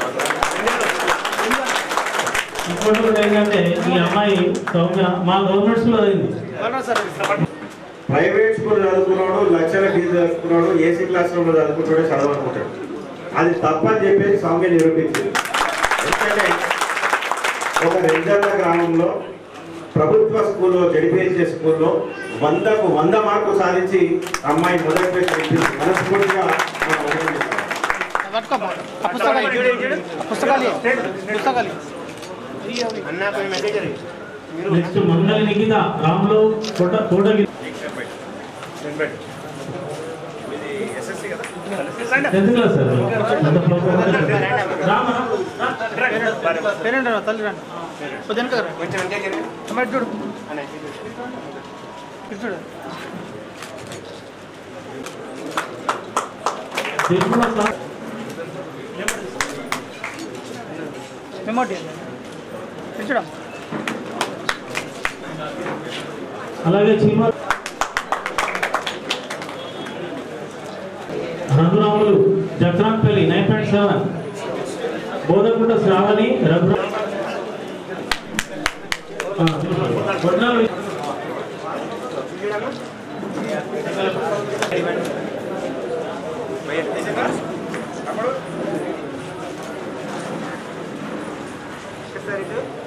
ఇంకోటి కూడా ఏంటంటే ఈ అమ్మాయి సౌమ్య మా గవర్నమెంట్ స్కూల్ అయింది ప్రైవేట్ స్కూల్ చదువుకున్నాడు లక్షల ఫీజు చదువుకున్నాడు ఏసీ క్లాస్ రూమ్ లో చదువుకుంటాడే చదవనుకుంటాడు అది తప్పని చెప్పేసి సౌమ్య నిరూపించింది ఎందుకంటే ఒక రెంజర్ల గ్రామంలో ప్రభుత్వ స్కూల్లో జడిపిఎస్ఏ స్కూల్లో వందకు వంద మార్కులు సాధించి అమ్మాయి మొదటి పేరు నిలిపింది. మనస్ఫూర్తిగా మనం అభినందిస్తాం. పట్టుకో ఆ పుస్తకాలు ఇవ్వు. ఆ పుస్తకాలు ఇవ్వు. పుస్తకాలు ఇవ్వు. Next Mangala Nikhita Ramulu Kota Kotagiri tenth class sir అంత ప్రోగ్రామ్ రామా పేరెంట్ రా, తల్లి రండి పొద్దున కదా అమ్మాయి ఇటు చూడు ఇటు చూడు తెలుగులో సార్ మెమోటి ఇటు చూడు అలాగే Cheema Raghuramulu Jakrampalli nine point seven Bodhakunta Shravani Raghu ఆ, వడ్నాలు సరే